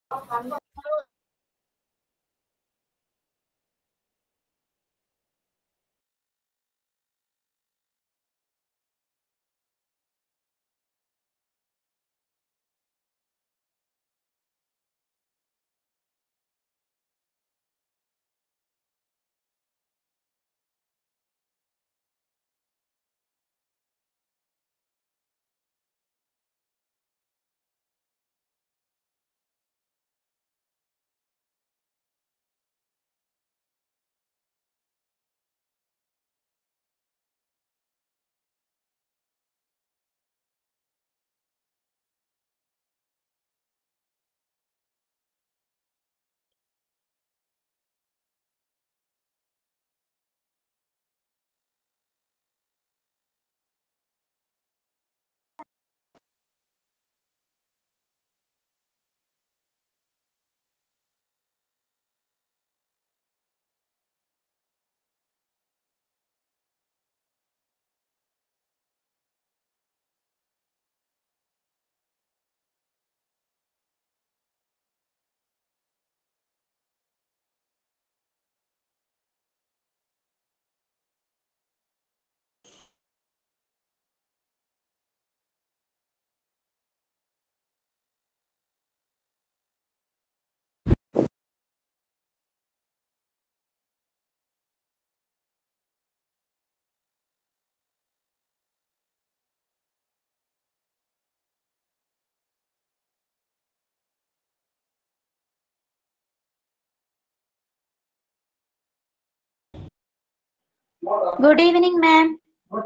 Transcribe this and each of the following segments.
Good evening, ma'am.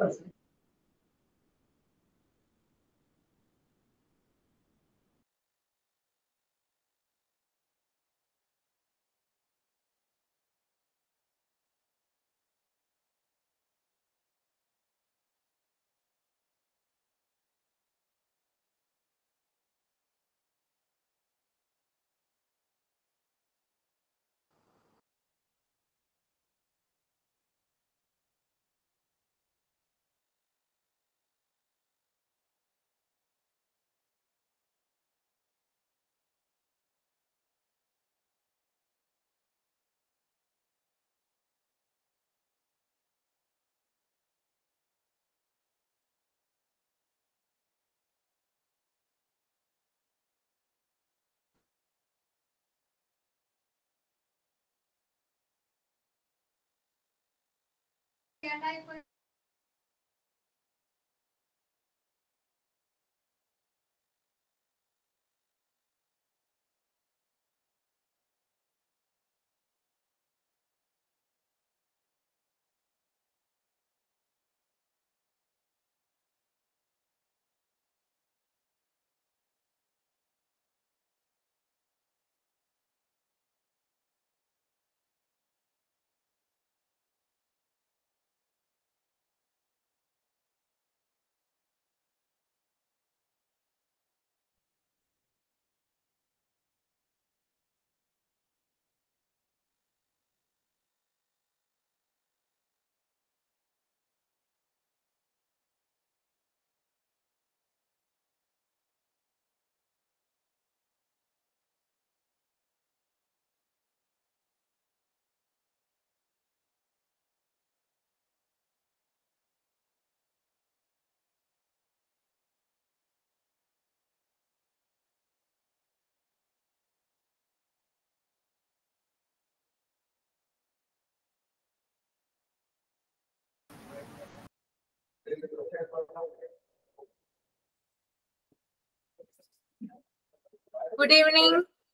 Good evening.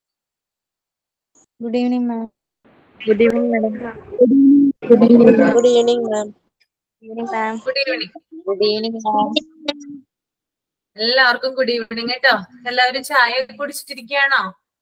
Good evening, ma'am. Good evening, madam. Good evening, ma'am. Evening, ma'am. Good evening. Good evening, ma'am. എല്ലാവർക്കും good evening കേട്ടോ എല്ലാവരും ചായ ഒക്കെ കുടിച്ചിട്ടിരിക്കുകയാണോ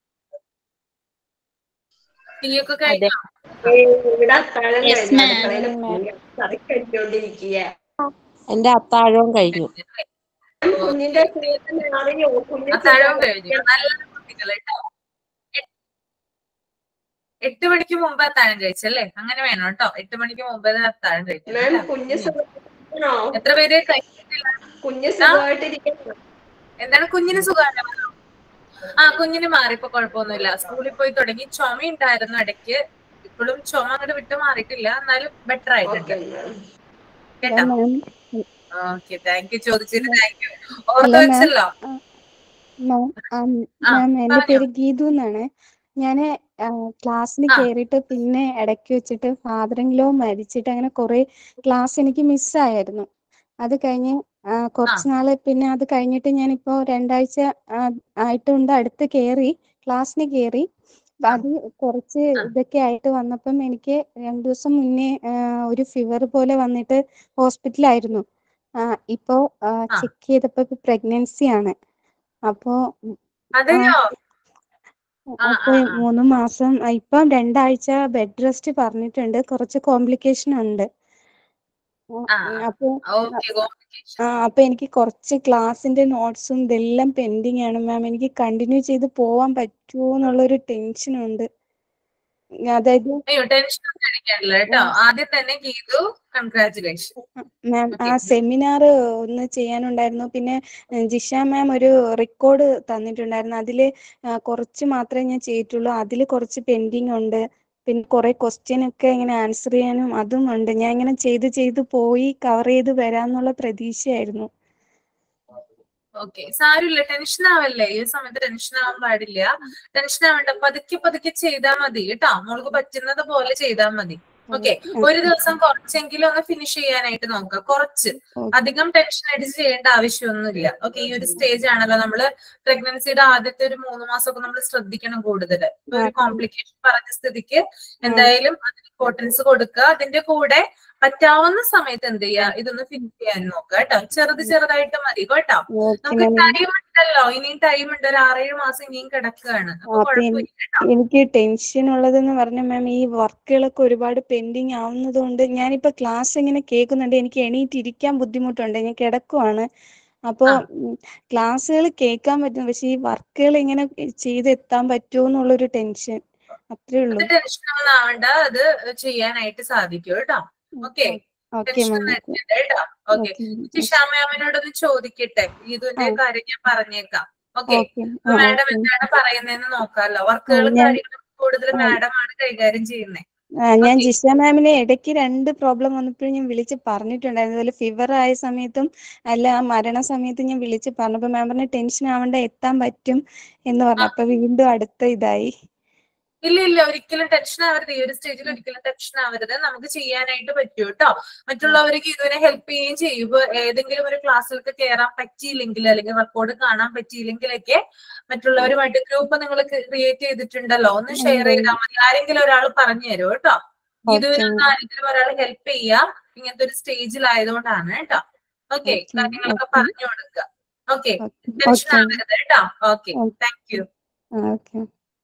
ടീയൊക്കെ കഴിഞ്ഞോ ഇവിടെ അത്താഴം Yes, കഴിഞ്ഞു ma'am. അടുക്കളയിൽ കറി കഴിച്ചോണ്ടിരിക്കുക എന്റെ അത്താഴവും കഴിഞ്ഞു കുഞ്ഞിന്റെ ക്ഷീണം അറിയോ കുഞ്ഞ് അത്താഴവും കഴിഞ്ഞു നല്ല കുട്ടികൾ കേട്ടോ എ- എട്ട് മണിക്ക് മുമ്പ് അത്താഴം കഴിച്ചല്ലേ അങ്ങനെ വേണം കേട്ടോ എട്ട് മണിക്ക് മുമ്പ് തന്നെ അത്താഴം കഴിക്കണം മാം കേട്ടോ. കുഞ്ഞ് സുഖമാണോ എത്ര പേര് കഴിച്ചിട്ടില്ല കുഞ്ഞ് സുഖമായിട്ടിരിക്കണോ എന്താണ് കുഞ്ഞിന് സുഖമാണ് ആ കുഞ്ഞിന് മാറി ഇപ്പൊ കുഴപ്പമൊന്നുമില്ല സ്കൂളിൽ പോയി തുടങ്ങി ചുമ ഉണ്ടായിരുന്നു ഇടയ്ക്ക് ഇപ്പോഴും ചുമ അങ്ങോട്ട് വിട്ട് മാറിയിട്ടില്ല എന്നാലും ബെറ്റർ ആയിട്ടുണ്ട് ഓക്കെ മാം കേട്ടോ മാം ഓക്കെ താങ്ക് യു ചോദിച്ചതിന് താങ്ക് യു ഓർത്ത് Hello, ma'am. വെച്ചല്ലോ മാം ആ, മാം എന്റെ പറഞ്ഞോ. പേര് ഗീതു എന്നാണ് ഞാന് ക്ലാസ്സിൽ ആ. കയറിയിട്ട് പിന്നെ ഇടയ്ക്ക് വെച്ചിട്ട് ഫാദറിംഗ് മരിച്ചിട്ട് അങ്ങനെ കുറെ ക്ലാസ് എനിക്ക് മിസ്സായിരുന്നു അത് കഴിഞ്ഞ് ആ, കുറച്ച് നാള് പിന്നെ അത് കഴിഞ്ഞിട്ട് ഞാനിപ്പോ രണ്ടാഴ്ച ആ, ആയിട്ടുണ്ട് അടുത്ത് കയറി ക്ലാസ്സിന് കയറി അപ്പൊ അത് കുറച്ച് ആ. ഇതൊക്കെ ആയിട്ട് വന്നപ്പം എനിക്ക് രണ്ടു ദിവസം മുന്നേ ആ, ഒരു ഫീവർ പോലെ വന്നിട്ട് ഹോസ്പിറ്റലായിരുന്നു ആ, ഇപ്പോ ആ. ചെക്ക് ചെയ്തപ്പോ പ്രഗ്നൻസി ആണ് അപ്പോ അതെയോ ആ, അപ്പൊ ആ, ആ. മൂന്ന് മാസം ആ, ഇപ്പം രണ്ടാഴ്ച ബെഡ് റെസ്റ്റ് പറഞ്ഞിട്ടുണ്ട് കുറച്ച് കോംപ്ലിക്കേഷൻ ഉണ്ട് ആ, ആ, അപ്പൊ ഓക്കെ കോംപ്ലിക്കേഷൻ ആ അപ്പൊ എനിക്ക് കുറച്ച് ക്ലാസ്സിന്റെ നോട്ട്സും ഇതെല്ലാം പെൻഡിങ് ആണ് മാം എനിക്ക് കണ്ടിന്യൂ ചെയ്ത് പോവാൻ പറ്റുമോ എന്നുള്ളൊരു ടെൻഷൻ ഉണ്ട് അതായത് അയ്യോ ടെൻഷൻ ഒന്നും അടിക്കാനില്ല കേട്ടോ ആദ്യം തന്നെ ഗീതു കൺഗ്രാറ്റുലേഷൻ മാം ആ Okay. സെമിനാർ ഒന്ന് ചെയ്യാനുണ്ടായിരുന്നു പിന്നെ ഏഹ്, ജിഷ മാം ഒരു റെക്കോർഡ് തന്നിട്ടുണ്ടായിരുന്നു അതില് ആ, കുറച്ച് മാത്രമേ ഞാൻ ചെയ്തിട്ടുള്ളൂ അതിൽ കുറച്ച് പെൻഡിങ് ഉണ്ട് പിന്നെ കുറെ ക്വസ്റ്റ്യൻ ഒക്കെ ഇങ്ങനെ ആൻസർ ചെയ്യാനും അതും ഉണ്ട് ഞാൻ ഇങ്ങനെ ചെയ്ത് ചെയ്ത് പോയി കവർ ചെയ്ത് വരാന്നുള്ള പ്രതീക്ഷയായിരുന്നു ഓക്കെ സാരമില്ല ടെൻഷൻ ആവല്ലേ ഈ സമയത്ത് ടെൻഷൻ ആവാൻ പാടില്ല ടെൻഷൻ ആവണ്ട പതുക്കെ പതുക്കെ ചെയ്താൽ മതി കേട്ടോ മോൾക്ക് പറ്റുന്നത് പോലെ ചെയ്താൽ മതി ഓക്കെ ഒരു ദിവസം കുറച്ചെങ്കിലും ഒന്ന് ഫിനിഷ് ചെയ്യാനായിട്ട് നോക്കുക കുറച്ച് അധികം ടെൻഷൻ അടിച്ച് ചെയ്യേണ്ട ആവശ്യമൊന്നുമില്ല ഓക്കെ ഈ ഒരു സ്റ്റേജ് ആണല്ലോ നമ്മള് പ്രഗ്നൻസിയുടെ ആദ്യത്തെ ഒരു മൂന്ന് മാസമൊക്കെ നമ്മൾ ശ്രദ്ധിക്കണം കൂടുതൽ ഒരു കോംപ്ലിക്കേഷൻ പറഞ്ഞ സ്ഥിതിക്ക് എന്തായാലും അതിന് ഇമ്പോർട്ടൻസ് കൊടുക്കുക അതിന്റെ കൂടെ പറ്റാവുന്ന സമയത്ത് എന്ത് ചെയ്യുക ഇതൊന്ന് ഫിനിഷ് ചെയ്യാൻ നോക്കുക കേട്ടോ ചെറുത് ചെറുതായിട്ട് മതി കേട്ടോ ഓക്കെ നമുക്ക് മാം ടൈം ഉണ്ടല്ലോ ഇനിയും ടൈം ഉണ്ട് ഒരു ആറേഴ് മാസം ഇനിയും കിടക്കുകയാണ് അപ്പൊ അപ്പൊ എനി- കുഴപ്പമില്ല കേട്ടോ എനിക്ക് ടെൻഷൻ ഉള്ളതെന്ന് പറഞ്ഞ മാം ഈ വർക്കുകളൊക്കെ ഒരുപാട് പെൻഡിങ് ആവുന്നത് കൊണ്ട് ഞാനിപ്പോ ക്ലാസ് ഇങ്ങനെ കേൾക്കുന്നുണ്ട് എനിക്ക് എണീറ്റിരിക്കാൻ ബുദ്ധിമുട്ടുണ്ട് ഞാൻ കിടക്കുവാണ് അപ്പോ ആ. ക്ലാസ്സുകൾ കേൾക്കാൻ പറ്റും പക്ഷെ ഈ വർക്കുകൾ ഇങ്ങനെ ചെയ്തെത്താൻ പറ്റുമോ എന്നുള്ളൊരു ടെൻഷൻ അത്രേ അത് ഉള്ളൂ ടെൻഷൻ ഒന്നും ആവണ്ട അത് ചെയ്യാനായിട്ട് സാധിക്കും കേട്ടോ ഓക്കെ ഓക്കെ ടെൻഷൻ മാം ഒന്നും എടുക്കണ്ട കേട്ടോ ഓക്കെ ജിഷാ മാമിനോടൊന്ന് ചോദിക്കട്ടെ ഇതിന്റെ ആ. കാര്യം ഞാൻ പറഞ്ഞേക്കാം ഓക്കെ ഓക്കെ മാഡം എന്താണ് പറയുന്നതെന്ന് നോക്കാമല്ലോ വർക്കുകളും ഞാൻ- കാര്യങ്ങളും കൂടുതൽ ആ. മാഡം ആണ് കൈകാര്യം ചെയ്യുന്നത് ഞാൻ Okay. ജിഷ മാമിനെ ഇടയ്ക്ക് രണ്ട് പ്രോബ്ലം വന്നപ്പോഴും ഞാൻ വിളിച്ച് പറഞ്ഞിട്ടുണ്ടായിരുന്നു അതുപോലെ ഫീവർ ആയ സമയത്തും അല്ല ആ മരണ സമയത്തും ഞാൻ വിളിച്ച് പറഞ്ഞു അപ്പൊ മാം പറഞ്ഞ ടെൻഷൻ ആവണ്ട എത്താൻ പറ്റും എന്ന് പറഞ്ഞു അപ്പൊ വീണ്ടും അടുത്ത ഇതായി ഇല്ല ഇല്ല ഒരിക്കലും ടെൻഷൻ ആവരുത് ഈ ഒരു സ്റ്റേജിൽ ഒരിക്കലും ടെൻഷൻ ആവരുത് നമുക്ക് ചെയ്യാനായിട്ട് പറ്റും കേട്ടോ മറ്റുള്ളവർക്ക് ഇതിനെ ഹെൽപ്പ് ചെയ്യുകയും ചെയ്യും ഇപ്പൊ ഏതെങ്കിലും ഒരു ക്ലാസ്സിലൊക്കെ കയറാൻ പറ്റിയില്ലെങ്കിൽ അല്ലെങ്കിൽ റെക്കോർഡ് കാണാൻ പറ്റിയില്ലെങ്കിലൊക്കെ മറ്റുള്ളവരുമായിട്ട് ഗ്രൂപ്പ് നിങ്ങൾ ക്രിയേറ്റ് ചെയ്തിട്ടുണ്ടല്ലോ ഒന്ന് ഷെയർ ചെയ്താൽ മതി ആരെങ്കിലും ഒരാൾ പറഞ്ഞു തരും കേട്ടോ ഇതുവരൊന്നും ആരെങ്കിലും ഒരാൾ ഹെൽപ്പ് ചെയ്യുക ഇങ്ങനത്തെ ഒരു സ്റ്റേജിലായതുകൊണ്ടാണ് കേട്ടോ ഓക്കെ Okay, കാര്യങ്ങളൊക്കെ okay. പറഞ്ഞു കൊടുക്കുക ഓക്കെ ഓക്കെ ടെൻഷൻ ഓക്കെ ആവരുത് കേട്ടോ okay Okay. Thank you okay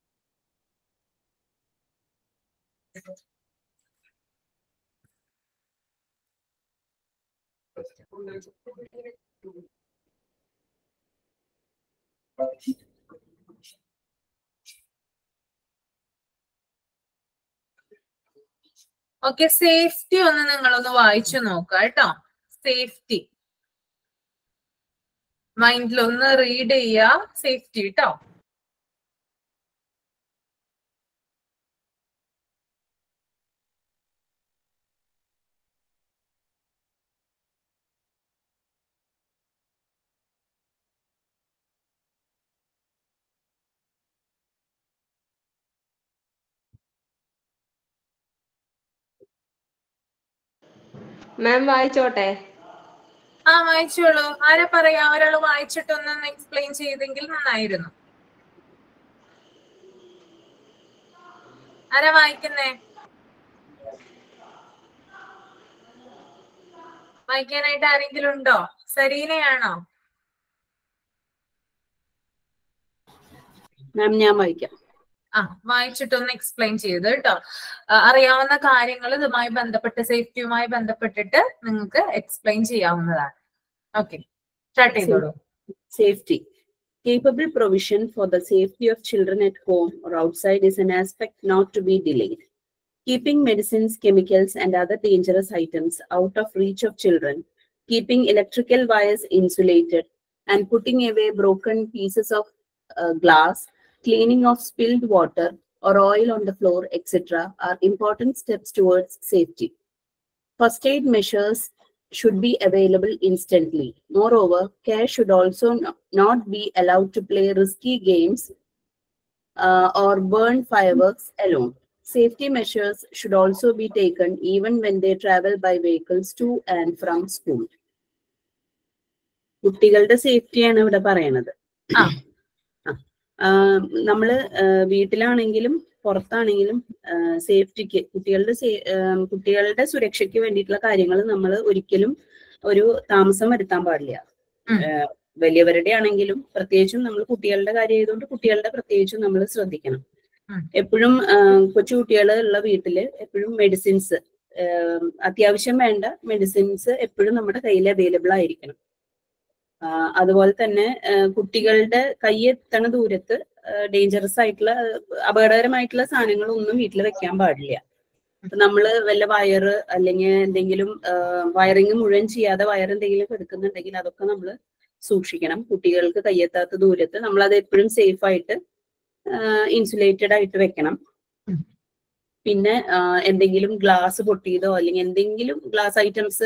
okay safety ഒന്ന് നിങ്ങളൊന്ന് വായിച്ചു നോക്കുക കേട്ടോ സേഫ്റ്റി മൈൻഡിൽ ഒന്ന് റീഡ് ചെയ്യുക സേഫ്റ്റി കേട്ടോ മാം വായിച്ചോട്ടെ ആ വായിച്ചോളൂ ആരാ പറയാ ഒരാൾ വായിച്ചിട്ടൊന്ന് എക്സ്പ്ലെയിൻ ചെയ്തെങ്കിൽ നന്നായിരുന്നു ആരാ വായിക്കുന്നേ വായിക്കാനായിട്ട് ആരെങ്കിലും ഉണ്ടോ സരീനയാണോ മാം ഞാൻ വായിക്കാം ആ വായിച്ചിട്ടൊന്ന് എക്സ്പ്ലെയിൻ ചെയ്ത് കേട്ടോ ആ, അറിയാവുന്ന കാര്യങ്ങൾ ഇതുമായി ബന്ധപ്പെട്ട് സേഫ്റ്റിയുമായി ബന്ധപ്പെട്ടിട്ട് നിങ്ങൾക്ക് എക്സ്പ്ലെയിൻ ചെയ്യാവുന്നതാണ് ഓക്കെ സ്റ്റാർട്ട് ചെയ്തോളൂ Safety. Capable provision for the safety of children at home or outside is an aspect not to be delayed. Keeping medicines, chemicals, and other dangerous items out of reach of children, keeping electrical wires insulated, and putting away broken pieces of uh, glass, cleaning of spilled water or oil on the floor, etc., are important steps towards safety. First aid measures should be available instantly. Moreover, care should also no- not be allowed to play risky games uh, or burn fireworks alone. Safety measures should also be taken even when they travel by vehicles to and from school. കുട്ടികളുടെ സേഫ്റ്റിയാണ് ഇവിടെ പറയണത് ആ. ആ, നമ്മള് ആ, വീട്ടിലാണെങ്കിലും പുറത്താണെങ്കിലും സേഫ്റ്റിക്ക് കുട്ടികളുടെ സേ- ആ, കുട്ടികളുടെ സുരക്ഷയ്ക്ക് വേണ്ടിയിട്ടുള്ള കാര്യങ്ങൾ നമ്മൾ ഒരിക്കലും ഒരു താമസം വരുത്താൻ പാടില്ല ഉം. ആ, വലിയവരുടെ ആണെങ്കിലും പ്രത്യേകിച്ചും നമ്മൾ കുട്ടികളുടെ കാര്യം ആയതുകൊണ്ട് കുട്ടികളുടെ പ്രത്യേകിച്ചും നമ്മൾ ശ്രദ്ധിക്കണം ഉം. എപ്പോഴും കൊച്ചു കുട്ടികൾ ഉള്ള വീട്ടില് എപ്പോഴും മെഡിസിൻസ് അത്യാവശ്യം വേണ്ട മെഡിസിൻസ് എപ്പോഴും നമ്മുടെ കയ്യിൽ അവൈലബിൾ ആയിരിക്കണം ആ, അതുപോലെ തന്നെ ആ, കുട്ടികളുടെ കൈയെത്തണ ദൂരത്ത് ഡേഞ്ചറസ് ആയിട്ടുള്ള ആ, അപകടകരമായിട്ടുള്ള സാധനങ്ങളൊന്നും വീട്ടിൽ വെക്കാൻ പാടില്ല ഇപ്പൊ നമ്മള് വല്ല വയറ് അല്ലെങ്കിൽ എന്തെങ്കിലും വയറിങ് മുഴുവൻ ചെയ്യാതെ വയർ എന്തെങ്കിലും എടുക്കുന്നുണ്ടെങ്കിൽ അതൊക്കെ നമ്മൾ സൂക്ഷിക്കണം കുട്ടികൾക്ക് കയ്യെത്താത്ത ദൂരത്ത് നമ്മൾ അത് എപ്പോഴും സേഫ് ആയിട്ട് ഇൻസുലേറ്റഡ് ആയിട്ട് വെക്കണം ഉം. പിന്നെ ആ, എന്തെങ്കിലും ഗ്ലാസ് പൊട്ടിയതോ അല്ലെങ്കിൽ എന്തെങ്കിലും ഗ്ലാസ് ഐറ്റംസ്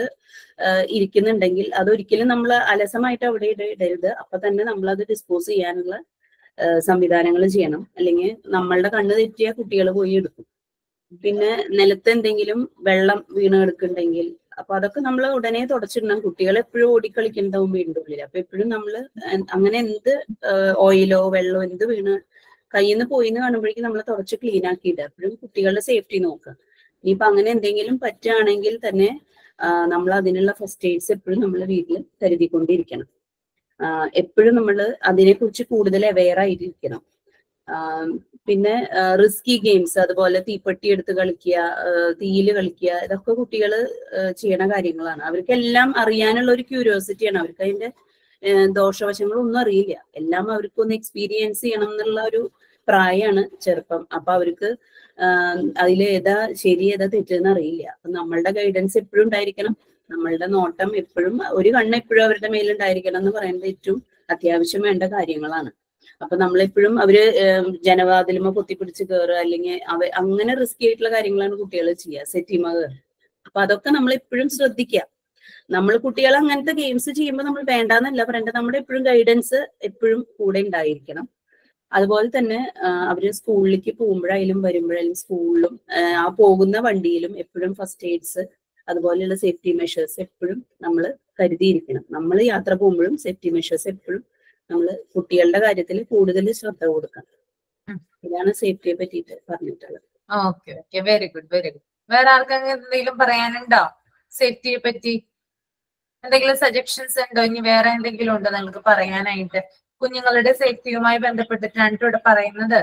ഇരിക്കുന്നുണ്ടെങ്കിൽ അതൊരിക്കലും നമ്മൾ അലസമായിട്ട് അവിടെ ഇട- ഇടരുത് അപ്പൊ തന്നെ നമ്മൾ അത് ഡിസ്പോസ് ചെയ്യാനുള്ള സംവിധാനങ്ങൾ ചെയ്യണം അല്ലെങ്കിൽ നമ്മളുടെ കണ്ണ് തെറ്റിയ കുട്ടികൾ പോയി എടുക്കും പിന്നെ നിലത്ത് എന്തെങ്കിലും വെള്ളം വീണ് കിടക്കുന്നുണ്ടെങ്കിൽ അപ്പൊ അതൊക്കെ നമ്മൾ ഉടനെ തുടച്ചിടണം കുട്ടികൾ എപ്പോഴും ഓടിക്കളിക്കുന്നതാവും വീടിന്റെ ഉള്ളിൽ അപ്പൊ എപ്പോഴും നമ്മൾ അങ്ങനെ എന്ത് ഓയിലോ വെള്ളമോ എന്ത് വീണ് കയ്യിൽ നിന്ന് പോയിന്ന് കാണുമ്പോഴേക്കും നമ്മൾ തുടച്ച് ക്ലീൻ ആക്കിയിടുക എപ്പോഴും കുട്ടികളുടെ സേഫ്റ്റി നോക്കുക ഇനിയിപ്പൊ അങ്ങനെ എന്തെങ്കിലും പറ്റുകയാണെങ്കിൽ തന്നെ നമ്മൾ അതിനുള്ള ഫസ്റ്റ് എയ്ഡ്സ് എപ്പോഴും നമ്മൾ വീട്ടിൽ കരുതിക്കൊണ്ടിരിക്കണം എപ്പോഴും നമ്മൾ അതിനെക്കുറിച്ച് കൂടുതൽ അവെയർ ആയിരിക്കണം ആം, പിന്നെ റിസ്കി ഗെയിംസ് അതുപോലെ തീപ്പെട്ടി എടുത്ത് കളിക്കുക തീയിൽ കളിക്കുക ഇതൊക്കെ കുട്ടികൾ ചെയ്യണ കാര്യങ്ങളാണ് അവർക്കെല്ലാം അറിയാനുള്ള ഒരു ക്യൂരിയോസിറ്റിയാണ് അവർക്ക് അതിന്റെ ഏഹ്, ദോഷവശങ്ങളൊന്നും അറിയില്ല എല്ലാം അവർക്കൊന്ന് എക്സ്പീരിയൻസ് ചെയ്യണം എന്നുള്ള ഒരു പ്രായമാണ് ചെറുപ്പം അപ്പൊ അവർക്ക് അതിൽ ഏതാ ശരി ഏതാ തെറ്റെന്ന് അറിയില്ല അപ്പൊ നമ്മളുടെ ഗൈഡൻസ് എപ്പോഴും ഉണ്ടായിരിക്കണം നമ്മളുടെ നോട്ടം എപ്പോഴും ഒരു കണ്ണ് എപ്പോഴും അവരുടെ മേലുണ്ടായിരിക്കണം എന്ന് പറയുന്നത് ഏറ്റവും അത്യാവശ്യം വേണ്ട കാര്യങ്ങളാണ് അപ്പൊ നമ്മളെപ്പോഴും അവര് ഏം, ജനവാതിലുമ പൊത്തിപ്പിടിച്ച് കയറുക അല്ലെങ്കിൽ അവ അങ്ങനെ റിസ്കി ആയിട്ടുള്ള കാര്യങ്ങളാണ് കുട്ടികൾ ചെയ്യുക സെറ്റിമ കയറുക അപ്പൊ അതൊക്കെ നമ്മൾ എപ്പോഴും ശ്രദ്ധിക്കുക നമ്മൾ കുട്ടികൾ അങ്ങനത്തെ ഗെയിംസ് ചെയ്യുമ്പോൾ നമ്മൾ വേണ്ടാന്നല്ല പറയേണ്ടത് നമ്മുടെ എപ്പോഴും ഗൈഡൻസ് എപ്പോഴും കൂടെ ഉണ്ടായിരിക്കണം അതുപോലെ തന്നെ ആ, അവര് സ്കൂളിലേക്ക് പോകുമ്പോഴായാലും വരുമ്പോഴായാലും സ്കൂളിലും ആ, ആ പോകുന്ന വണ്ടിയിലും എപ്പോഴും ഫസ്റ്റ് എയ്ഡ്സ് അതുപോലെയുള്ള സേഫ്റ്റി മെഷേഴ്സ് എപ്പോഴും നമ്മൾ കരുതിയിരിക്കണം നമ്മൾ യാത്ര പോകുമ്പോഴും സേഫ്റ്റി മെഷേഴ്സ് എപ്പോഴും നമ്മൾ കുട്ടികളുടെ കാര്യത്തിൽ കൂടുതൽ ശ്രദ്ധ കൊടുക്കണം ഉം. ഇതാണ് സേഫ്റ്റിയെ പറ്റിയിട്ട് പറഞ്ഞിട്ടുള്ളത് okay okay very good very good വേറെ ആർക്കെങ്കിലും എന്തെങ്കിലും പറയാനുണ്ടോ സേഫ്റ്റിയെ പറ്റി എന്തെങ്കിലും സജഷൻസ് ഉണ്ടോ ഇനി വേറെ എന്തെങ്കിലും ഉണ്ടോ നിങ്ങൾക്ക് പറയാനായിട്ട് കുഞ്ഞുങ്ങളുടെ സേഫ്റ്റിയുമായി ബന്ധപ്പെട്ടിട്ടാണ് ഇവിടെ പറയുന്നത്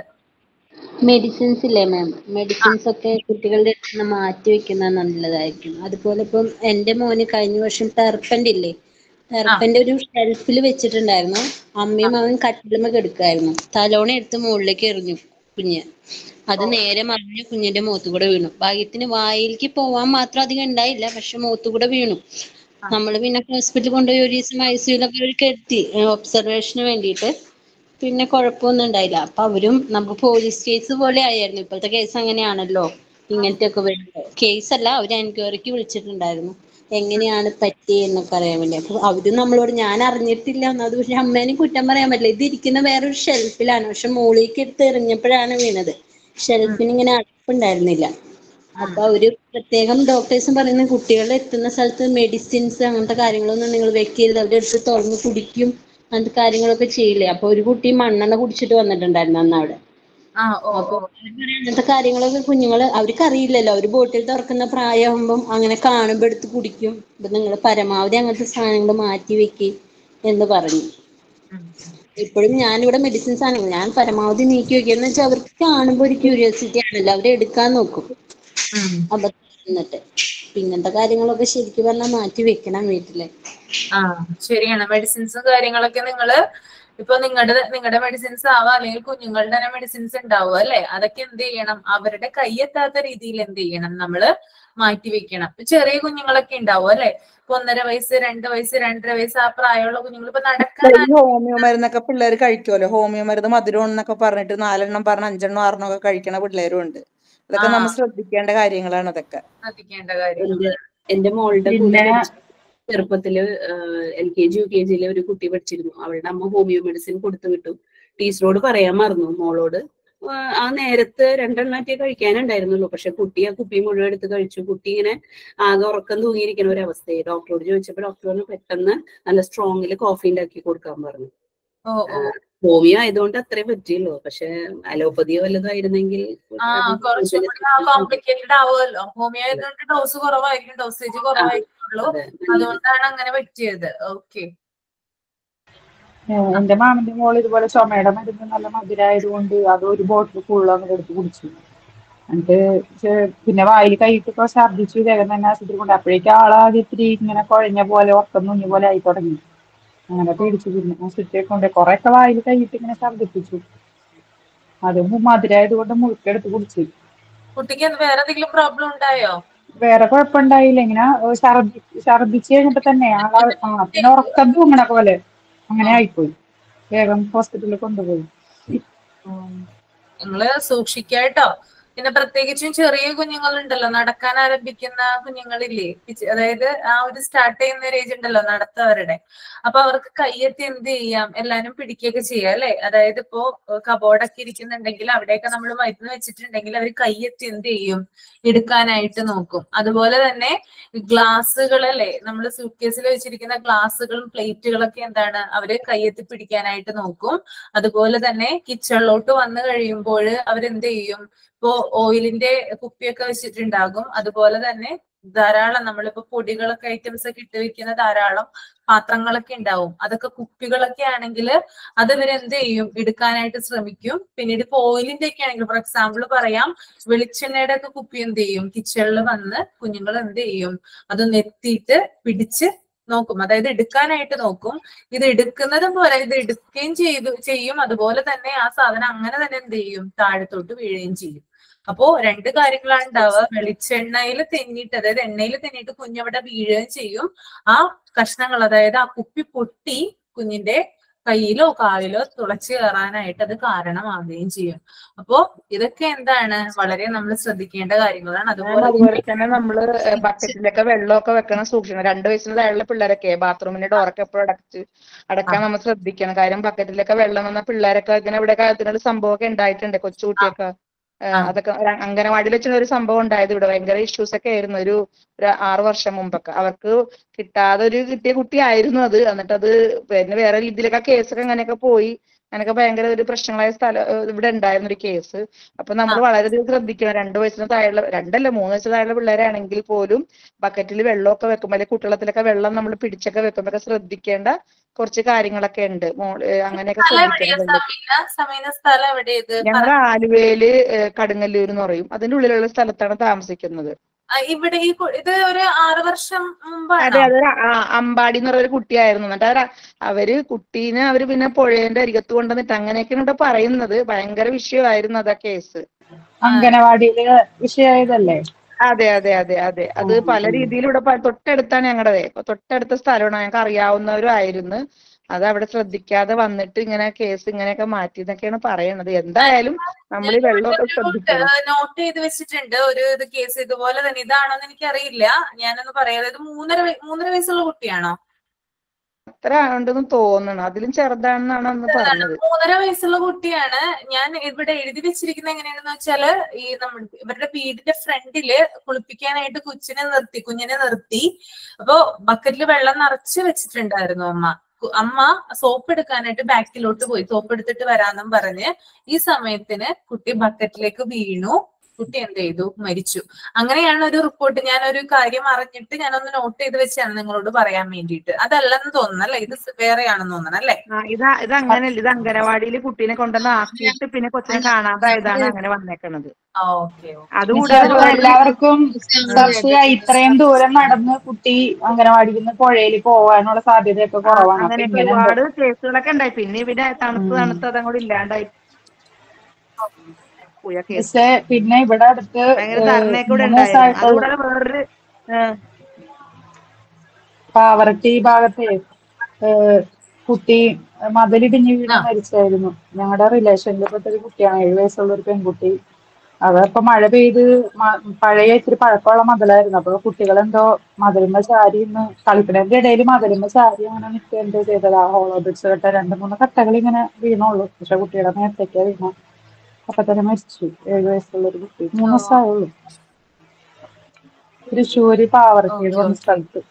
മെഡിസിൻസ് ഇല്ലേ മാം മെഡിസിൻസ് ഒക്കെ കുട്ടികളുടെ അടുത്ത് നിന്ന് മാറ്റി വെക്കുന്നത് നല്ലതായിരിക്കും അതുപോലെ ഇപ്പം എന്റെ മോന് കഴിഞ്ഞ വർഷം ടെർപ്പന്റ് ഇല്ലേ ടെർപ്പന്റ് ഒരു ഷെൽഫിൽ വെച്ചിട്ടുണ്ടായിരുന്നു അമ്മയും അവൻ കട്ടിലുമ കിടക്കായിരുന്നു തലോണ എടുത്ത് മുകളിലേക്ക് എറിഞ്ഞു കുഞ്ഞ് അത് നേരെ മറിഞ്ഞ് കുഞ്ഞിന്റെ മുഖത്ത് കൂടെ വീണു ഭാഗ്യത്തിന് വായിലേക്ക് പോവാൻ മാത്രം അധികം ഉണ്ടായില്ല പക്ഷെ മുഖത്ത് കൂടെ വീണു നമ്മൾ പിന്നെ ഹോസ്പിറ്റലിൽ കൊണ്ടുപോയി ഒരു ദിവസം ഐ സിയുലൊക്കെ ഒരു കെട്ടി ഒബ്സർവേഷന് വേണ്ടിയിട്ട് പിന്നെ കുഴപ്പമൊന്നും ഉണ്ടായില്ല അപ്പൊ അവരും നമുക്ക് പോലീസ് കേസ് പോലെ ആയിരുന്നു ഇപ്പോഴത്തെ കേസ് അങ്ങനെയാണല്ലോ ഇങ്ങനത്തെ ഒക്കെ വരുന്നത് കേസ് അല്ല അവർ എൻക്വയറിക്ക് വിളിച്ചിട്ടുണ്ടായിരുന്നു എങ്ങനെയാണ് പറ്റിയെന്നൊക്കെ അറിയാൻ വേണ്ടി അപ്പൊ അവരും നമ്മളോട് ഞാൻ അറിഞ്ഞിട്ടില്ല എന്നത് പക്ഷെ അമ്മേനെ കുറ്റം പറയാൻ പറ്റില്ല ഇത് ഇരിക്കുന്ന വേറൊരു ഷെൽഫിലാണ് പക്ഷെ മുകളിലേക്ക് എടുത്ത് എറിഞ്ഞപ്പോഴാണ് വീണത് ഷെൽഫിന് ഇങ്ങനെ അടപ്പുണ്ടായിരുന്നില്ല അപ്പൊ അവര് പ്രത്യേകം ഡോക്ടേഴ്സും പറയുന്നത് കുട്ടികൾ എത്തുന്ന സ്ഥലത്ത് മെഡിസിൻസ് അങ്ങനത്തെ കാര്യങ്ങളൊന്നും നിങ്ങൾ വെക്കരുത് അവരുടെ അടുത്ത് തുറന്ന് കുടിക്കും അങ്ങനത്തെ കാര്യങ്ങളൊക്കെ ചെയ്യില്ലേ അപ്പൊ ഒരു കുട്ടി മണ്ണെണ്ണ കുടിച്ചിട്ട് വന്നിട്ടുണ്ടായിരുന്നു അന്ന് അവിടെ ആ ഓ അപ്പൊ ഓ അവര് പറയാ, അങ്ങനത്തെ കാര്യങ്ങളൊക്കെ കുഞ്ഞുങ്ങള് അവർക്ക് അറിയില്ലല്ലോ അവര് ബോട്ടിൽ തുറക്കുന്ന പ്രായമാകുമ്പം അങ്ങനെ കാണുമ്പോ എടുത്ത് കുടിക്കും അപ്പൊ നിങ്ങൾ പരമാവധി അങ്ങനത്തെ സാധനങ്ങൾ മാറ്റി വെക്ക് എന്ന് പറഞ്ഞു ഉം. ഇപ്പോഴും ഞാനിവിടെ മെഡിസിൻസ് ആണെങ്കിൽ ഞാൻ പരമാവധി നീക്കി വെക്കുക എന്ന് വെച്ചാൽ അവർക്ക് കാണുമ്പോൾ ഒരു ക്യൂരിയോസിറ്റി ആണല്ലോ അവരെ എടുക്കാൻ നോക്കും ഉം. അബദ്ധം എന്നിട്ട് ഇങ്ങനത്തെ കാര്യങ്ങളൊക്കെ ശരിക്കും പറഞ്ഞാൽ മാറ്റി വെക്കണം വീട്ടില് ആ ശരിയാണ് മെഡിസിൻസും കാര്യങ്ങളൊക്കെ നിങ്ങള് ഇപ്പൊ നിങ്ങളുടെ നിങ്ങളുടെ മെഡിസിൻസ് ആവാം അല്ലെങ്കിൽ കുഞ്ഞുങ്ങളുടെ തന്നെ മെഡിസിൻസ് ഉണ്ടാവും അല്ലെ അതൊക്കെ എന്ത് ചെയ്യണം അവരുടെ കൈയെത്താത്ത രീതിയിൽ എന്ത് ചെയ്യണം നമ്മള് മാറ്റി വെക്കണം ഇപ്പൊ ചെറിയ കുഞ്ഞുങ്ങളൊക്കെ ഉണ്ടാവും അല്ലെ ഇപ്പൊ ഒന്നര വയസ്സ് രണ്ട് വയസ്സ് രണ്ടര വയസ്സ് ആ പ്രായമുള്ള കുഞ്ഞുങ്ങൾ ഇപ്പൊ നടക്കാൻ ഈ ഹോമിയോ മരുന്നൊക്കെ പിള്ളേർ കഴിക്കുമല്ലോ ഹോമിയോ മരുന്ന് മധുരം എന്നൊക്കെ പറഞ്ഞിട്ട് നാലെണ്ണം പറഞ്ഞ അഞ്ചെണ്ണം ആറെണ്ണം ഒക്കെ കഴിക്കണ പിള്ളേരും ഉണ്ട് അതൊക്കെ ആ. നമ്മൾ ശ്രദ്ധിക്കേണ്ട കാര്യങ്ങളാണ് അതൊക്കെ ശ്രദ്ധിക്കേണ്ട കാര്യം എന്റെ എന്റെ മോളുടെ കൂടെ പിന്നെ- പഠിച്ച ചെറുപ്പത്തില് L K G U K G ഒരു കുട്ടി പഠിച്ചിരുന്നു അവളുടെ അമ്മ ഹോമിയോ മെഡിസിൻ കൊടുത്തു വിട്ടു ടീച്ചറോട് പറയാൻ മറന്നു മോളോട് ആ, ആ നേരത്ത് രണ്ടെണ്ണാറ്റേ കഴിക്കാനുണ്ടായിരുന്നുള്ളൂ പക്ഷെ കുട്ടി ആ കുപ്പി മുഴുവൻ എടുത്ത് കഴിച്ചു കുട്ടി ഇങ്ങനെ ആകെ ഉറക്കം തൂങ്ങിയിരിക്കുന്ന ഒരു അവസ്ഥയായി ഡോക്ടറോട് ചോദിച്ചപ്പോൾ ഡോക്ടർ പറഞ്ഞു പെട്ടെന്ന് നല്ല സ്ട്രോങ്ങിൽ കോഫി ഉണ്ടാക്കി കൊടുക്കാൻ പറഞ്ഞു ഓ ഓ ഹോമിയോ ആയതുകൊണ്ട് അത്രേ പറ്റിയുള്ളൂ പക്ഷെ അലോപ്പതിയോ വല്ലതും ആയിരുന്നെങ്കിൽ ആ കുറച്ചും കൂടി കോംപ്ലിക്കേറ്റഡ് ആവുമല്ലോ ഹോമിയോ ആയതുകൊണ്ട് ഡോസ് കുറവായിരിക്കും ഡോസേജ് കുറവായിരിക്കുള്ളൂ അതെ, അതുകൊണ്ടാണ് അങ്ങനെ പറ്റിയത് ഓക്കെ ഏഹ് എന്റെ മാമന്റെ മോള് ഇതുപോലെ ചുമയുടെ മരുന്ന് നല്ല മധുരമായതുകൊണ്ട് അത് ഒരു ബോട്ടിൽ ഫുള്ള് അങ്ങോട്ട് എടുത്ത് കുടിച്ചു എന്നിട്ട് ചെ- പിന്നെ വായിൽ കൈയിട്ടൊക്കെ ഛർദ്ദിച്ചു വേഗം തന്നെ ആശുപത്രി കൊണ്ട് അപ്പോഴേക്കും ആളാകെ ഇത്തിരി ഇങ്ങനെ കുഴഞ്ഞ പോലെ ഉറക്കം തുങ്ങിയ പോലെ ആയി തുടങ്ങി അങ്ങനെ പേടിച്ചു പിന്നെ ആശുപത്രിയെ കൊണ്ട് കുറെ ഒക്കെ വായിൽ കൈയിട്ട് ഇങ്ങനെ ഛർദ്ദിപ്പിച്ചു അത് മധുരമായത് കൊണ്ട് മുഴുക്കെടുത്ത് കുടിച്ചു കുട്ടിക്ക് എന്ത് വേറെ എന്തെങ്കിലും പ്രോബ്ലം ഉണ്ടായോ വേറെ കുഴപ്പമുണ്ടായില്ല ഇങ്ങനെ ഏഹ് ഛർദ്ദി ഛർദ്ദിച്ച് കഴിഞ്ഞപ്പോ തന്നെ ആളെ ആ പിന്നെ ഉറക്കം തൂങ്ങണ പോലെ അങ്ങനെ ആയിപ്പോയി വേഗം ഹോസ്പിറ്റലിൽ കൊണ്ടുപോയി നിങ്ങള് സൂക്ഷിക്കാട്ടോ പിന്നെ പ്രത്യേകിച്ചും ചെറിയ കുഞ്ഞുങ്ങളുണ്ടല്ലോ നടക്കാൻ ആരംഭിക്കുന്ന കുഞ്ഞുങ്ങളില്ലേ പിച്ച് അതായത് ആ ഒരു സ്റ്റാർട്ട് ചെയ്യുന്ന ഒരു ഏജ് ഉണ്ടല്ലോ നടത്തവരുടെ അപ്പൊ അവർക്ക് കയ്യെത്തി എന്ത് ചെയ്യാം എല്ലാരും പിടിക്കുകയൊക്കെ ചെയ്യാം അല്ലെ അതായത് ഇപ്പോ കബോർഡൊക്കെ ഇരിക്കുന്നുണ്ടെങ്കിൽ അവിടെയൊക്കെ നമ്മൾ മരുന്ന് വെച്ചിട്ടുണ്ടെങ്കിൽ അവർ കയ്യെത്തി എന്ത് ചെയ്യും എടുക്കാനായിട്ട് നോക്കും അതുപോലെ തന്നെ ഗ്ലാസ്സുകൾ അല്ലെ നമ്മൾ സൂട്ട്കേസിൽ വെച്ചിരിക്കുന്ന ഗ്ലാസ്സുകളും പ്ലേറ്റുകളൊക്കെ എന്താണ് അവര് കയ്യെത്തി പിടിക്കാനായിട്ട് നോക്കും അതുപോലെ തന്നെ കിച്ചണിലോട്ട് വന്നു കഴിയുമ്പോൾ അവരെന്ത് ചെയ്യും ഇപ്പോ ഓയിലിന്റെ കുപ്പിയൊക്കെ വെച്ചിട്ടുണ്ടാകും അതുപോലെ തന്നെ ധാരാളം നമ്മളിപ്പോ പൊടികളൊക്കെ ഐറ്റംസ് ഒക്കെ ഇട്ട് വെക്കുന്ന ധാരാളം പാത്രങ്ങളൊക്കെ ഉണ്ടാവും അതൊക്കെ കുപ്പികളൊക്കെ ആണെങ്കിൽ അത് ഇവരെന്ത് ചെയ്യും എടുക്കാനായിട്ട് ശ്രമിക്കും പിന്നീട് ഇപ്പൊ ഓയിലിന്റെ ഒക്കെ ആണെങ്കിൽ ഫോർ എക്സാമ്പിൾ പറയാം വെളിച്ചെണ്ണയുടെ ഒക്കെ കുപ്പി എന്ത് ചെയ്യും കിച്ചണിൽ വന്ന് കുഞ്ഞുങ്ങൾ എന്ത് ചെയ്യും അത് നെത്തിയിട്ട് പിടിച്ച് നോക്കും അതായത് എടുക്കാനായിട്ട് നോക്കും ഇത് എടുക്കുന്നത് പോലെ ഇത് എടുക്കുകയും ചെയ്തു ചെയ്യും അതുപോലെ തന്നെ ആ സാധനം അങ്ങനെ തന്നെ എന്ത് ചെയ്യും താഴത്തോട്ട് വീഴുകയും ചെയ്യും അപ്പോ രണ്ട് കാര്യങ്ങളാണ് ഉണ്ടാവുക വെളിച്ചെണ്ണയിൽ തെന്നിയിട്ട് അതായത് എണ്ണയിൽ തെന്നിയിട്ട് കുഞ്ഞവിടെ വീഴുകയും ചെയ്യും ആ കഷ്ണങ്ങൾ അതായത് ആ കുപ്പി പൊട്ടി കുഞ്ഞിന്റെ കയ്യിലോ കാലിലോ തുളച്ചു കയറാനായിട്ട് അത് കാരണമാവുകയും ചെയ്യും അപ്പോ ഇതൊക്കെ എന്താണ് വളരെ നമ്മൾ ശ്രദ്ധിക്കേണ്ട കാര്യങ്ങളാണ് മാം, അതുപോലെ അതുപോലെ തന്നെ നമ്മള് ബക്കറ്റിലൊക്കെ വെള്ളമൊക്കെ വെക്കണം സൂക്ഷിക്കണം രണ്ട് വയസ്സിന് താഴെയുള്ള പിള്ളേരൊക്കെ ബാത്റൂമിന്റെ ഡോറൊക്കെ എപ്പോഴും അടച്ച് അടക്കാൻ നമ്മൾ ശ്രദ്ധിക്കണം കാര്യം ബക്കറ്റിലൊക്കെ വെള്ളം വന്ന പിള്ളേരൊക്കെ ഇങ്ങനെ ഇവിടെ അതിനൊരു സംഭവമൊക്കെ ഉണ്ടായിട്ടുണ്ട് കൊച്ചുകുട്ടിയൊക്കെ ഏഹ് ആ. അതൊക്കെ ഒരു അംഗനവാടിയിൽ വെച്ചുള്ള ഒരു സംഭവം ഉണ്ടായത് ഇവിടെ ഭയങ്കര ഇഷ്യൂസ് ഒക്കെ ആയിരുന്നു ഒരു ഒരു ആറു വർഷം മുമ്പൊക്കെ അവർക്ക് കിട്ടാതെ ഒരു കിട്ടിയ കുട്ടിയായിരുന്നു അത് എന്നിട്ട് അത് പിന്നെ വേറെ രീതിയിലൊക്കെ കേസൊക്കെ അങ്ങനെയൊക്കെ പോയി അങ്ങനെയൊക്കെ ഭയങ്കര ഒരു പ്രശ്നങ്ങളായ സ്ഥലം ഏഹ് ഇവിടെ ഉണ്ടായിരുന്നു ഒരു കേസ് അപ്പൊ നമ്മൾ വളരെയധികം ശ്രദ്ധിക്കണം രണ്ട് വയസ്സിന് താഴെയുള്ള രണ്ടല്ല മൂന്ന് വയസ്സിന് താഴെയുള്ള പിള്ളേരാണെങ്കിൽ പോലും ബക്കറ്റിൽ വെള്ളമൊക്കെ വെക്കുമ്പോൾ അല്ലെങ്കിൽ കുട്ടികളത്തിലൊക്കെ വെള്ളം നമ്മൾ പിടിച്ചൊക്കെ വെക്കുമ്പോൾ ശ്രദ്ധിക്കേണ്ട കുറച്ച് കാര്യങ്ങളൊക്കെ ഉണ്ട് മോള് ഏഹ് അങ്ങനെയൊക്കെ സ്ഥലം എവിടെയാ ശ്രദ്ധിക്കണം സമീന സമീന സ്ഥലം എവിടെയാ ഇത് ഞങ്ങൾ ആലുവയില് ഏഹ് കടുങ്ങല്ലൂർ എന്ന് പറയും അതിന്റെ ഉള്ളിലുള്ള സ്ഥലത്താണ് താമസിക്കുന്നത് ആ, ഇവിടെ ഈ കു- ഇത് ഒരു ആറ് വർഷം അതെ മുമ്പാണോ അതൊരു ആ- അമ്പാടി എന്ന് പറയുന്ന ഒരു കുട്ടിയായിരുന്നു എന്നിട്ട് അവര് അവര് കുട്ടീനെ അവര് പിന്നെ പുഴേന്റെ അരികത്ത് കൊണ്ടുവന്നിട്ട് അങ്ങനെയൊക്കെയാണ് ഇവിടെ പറയുന്നത് ഭയങ്കര വിഷയമായിരുന്നു അതാ കേസ് അംഗനവാടിയില് വിഷയമായതല്ലേ അതെ അതെ അതെ അതെ അത് പല രീതിയിലും ഇവിടെ പ- തൊട്ടടുത്താണ് ഞങ്ങളുടെ അപ്പൊ തൊട്ടടുത്ത സ്ഥലമാണ് ഞങ്ങൾക്ക് അറിയാവുന്നവരും ആയിരുന്നു അത് അവിടെ ശ്രദ്ധിക്കാതെ വന്നിട്ട് ഇങ്ങനെ കേസ് ഇങ്ങനെയൊക്കെ മാറ്റി എന്നൊക്കെയാണ് പറയണത് എന്തായാലും നമ്മൾ ഈ വെള്ളമൊക്കെ ശ്രദ്ധിക്കണം നോട്ട് ചെയ്ത് വെച്ചിട്ടുണ്ട് ഒരു ഇത് കേസ് ഇതുപോലെ തന്നെ ഇതാണോന്ന് എനിക്കറിയില്ല ഞാനൊന്ന് പറയാം അതായത് മൂന്നര വയ- മൂന്നര വയസ്സുള്ള കുട്ടിയാണോ അത്ര ഉണ്ടെന്ന് തോന്നണം അതിലും ചെറുതാണെന്നാണ് അന്ന് പറഞ്ഞത് മൂന്നര വയസ്സുള്ള കുട്ടിയാണ് ഞാൻ ഇവിടെ എഴുതി വെച്ചിരിക്കുന്നത് എങ്ങനെയാണെന്ന് വെച്ചാല് ഈ നമ്മുടെ ഇവരുടെ വീടിന്റെ ഫ്രണ്ടില് കുളിപ്പിക്കാനായിട്ട് കൊച്ചിനെ നിർത്തി കുഞ്ഞിനെ നിർത്തി അപ്പൊ ബക്കറ്റിൽ വെള്ളം നിറച്ച് വെച്ചിട്ടുണ്ടായിരുന്നു അമ്മ കു- അമ്മ സോപ്പ് എടുക്കാനായിട്ട് ബാക്കിലോട്ട് പോയി സോപ്പ് എടുത്തിട്ട് വരാന്നും പറഞ്ഞ് ഈ സമയത്തിന് കുട്ടി ബക്കറ്റിലേക്ക് വീണു കുട്ടി എന്ത് ചെയ്തു മരിച്ചു അങ്ങനെയാണ് ഒരു റിപ്പോർട്ട് ഞാൻ ഒരു കാര്യം അറിഞ്ഞിട്ട് ഞാനൊന്ന് നോട്ട് ചെയ്ത് വെച്ചാണ് നിങ്ങളോട് പറയാൻ വേണ്ടിയിട്ട് അതല്ലെന്ന് തോന്നുന്നു അല്ലെ ഇത് വേറെയാണെന്ന് തോന്നണം അല്ലെ ആ, ഇത് ഇത് അങ്ങനെയല്ല ഇത് അംഗനവാടിയിൽ കുട്ടീനെ കൊണ്ടുവന്ന് ആക്കിയിട്ട് പിന്നെ കൊച്ചിനെ കാണാതായതാണ് അങ്ങനെ വന്നേക്കണത് ഓക്കെ അതുകൂടാതെ മിസ്സേ, വേറൊരു- എല്ലാവർക്കും സംശയമായി ഇത്രയും ദൂരം നടന്ന് കുട്ടി അംഗനവാടിയിൽ നിന്ന് പുഴയിൽ പോവാനുള്ള സാധ്യതയൊക്കെ കുറവാണ് അപ്പൊ അങ്ങനെയൊക്കെ ഇങ്ങനെ ഒരുപാട് കേസുകളൊക്കെ ഉണ്ടായി പിന്നെ ഇവിടെ തണുത്ത് തണുത്ത് അതങ്ങോട്ട് ഇല്ലാണ്ടായി പുഴ കേസ് മിസ്സേ പിന്നെ ഇവിടെ അടുത്ത് ഭയങ്കര ഏഹ്, ധർണയൊക്കെ ഇവിടെ മൂന്ന് ഉണ്ടായിരുന്നു ദിവസമായിട്ട് അതുകൂടാതെ വേറൊരു ആ, പാവറട്ടി ഭാഗത്തെ ഏഹ്, കുട്ടി മതിലിടിഞ്ഞ് വീണ് മരിച്ചായിരുന്നു ഞങ്ങളുടെ റിലേഷനിൽ പെട്ട ഒരു കുട്ടിയാണ് ഏഴു വയസ്സുള്ള ഒരു പെൺകുട്ടി അതപ്പൊ മഴ പെയ്ത് മ- പഴയ ഇത്തിരി പഴക്കമുള്ള മതിലായിരുന്നു അപ്പൊ കുട്ടികളെന്തോ മതിലുമ്മ ചാരി ഇന്ന് കളിക്കണതിന്റെ ഇടയിൽ മതിലുമ്മ ചാരി അങ്ങനെ നിൽക്കുക എന്തോ ചെയ്തതാ ഹോളോ ബ്രിക്സ് കെട്ട രണ്ട് മൂന്ന് കട്ടകൾ ഇങ്ങനെ വീണുള്ളൂ പക്ഷെ കുട്ടിയുടെ നേരത്തേക്കാ വീണ അപ്പൊ തന്നെ മരിച്ചു ഏഴു വയസ്സുള്ള ഒരു കുട്ടി മൂന്ന് ദിവസമായുള്ളൂ തൃശ്ശൂര് പാവറട്ടി എന്ന് പറഞ്ഞ സ്ഥലത്ത്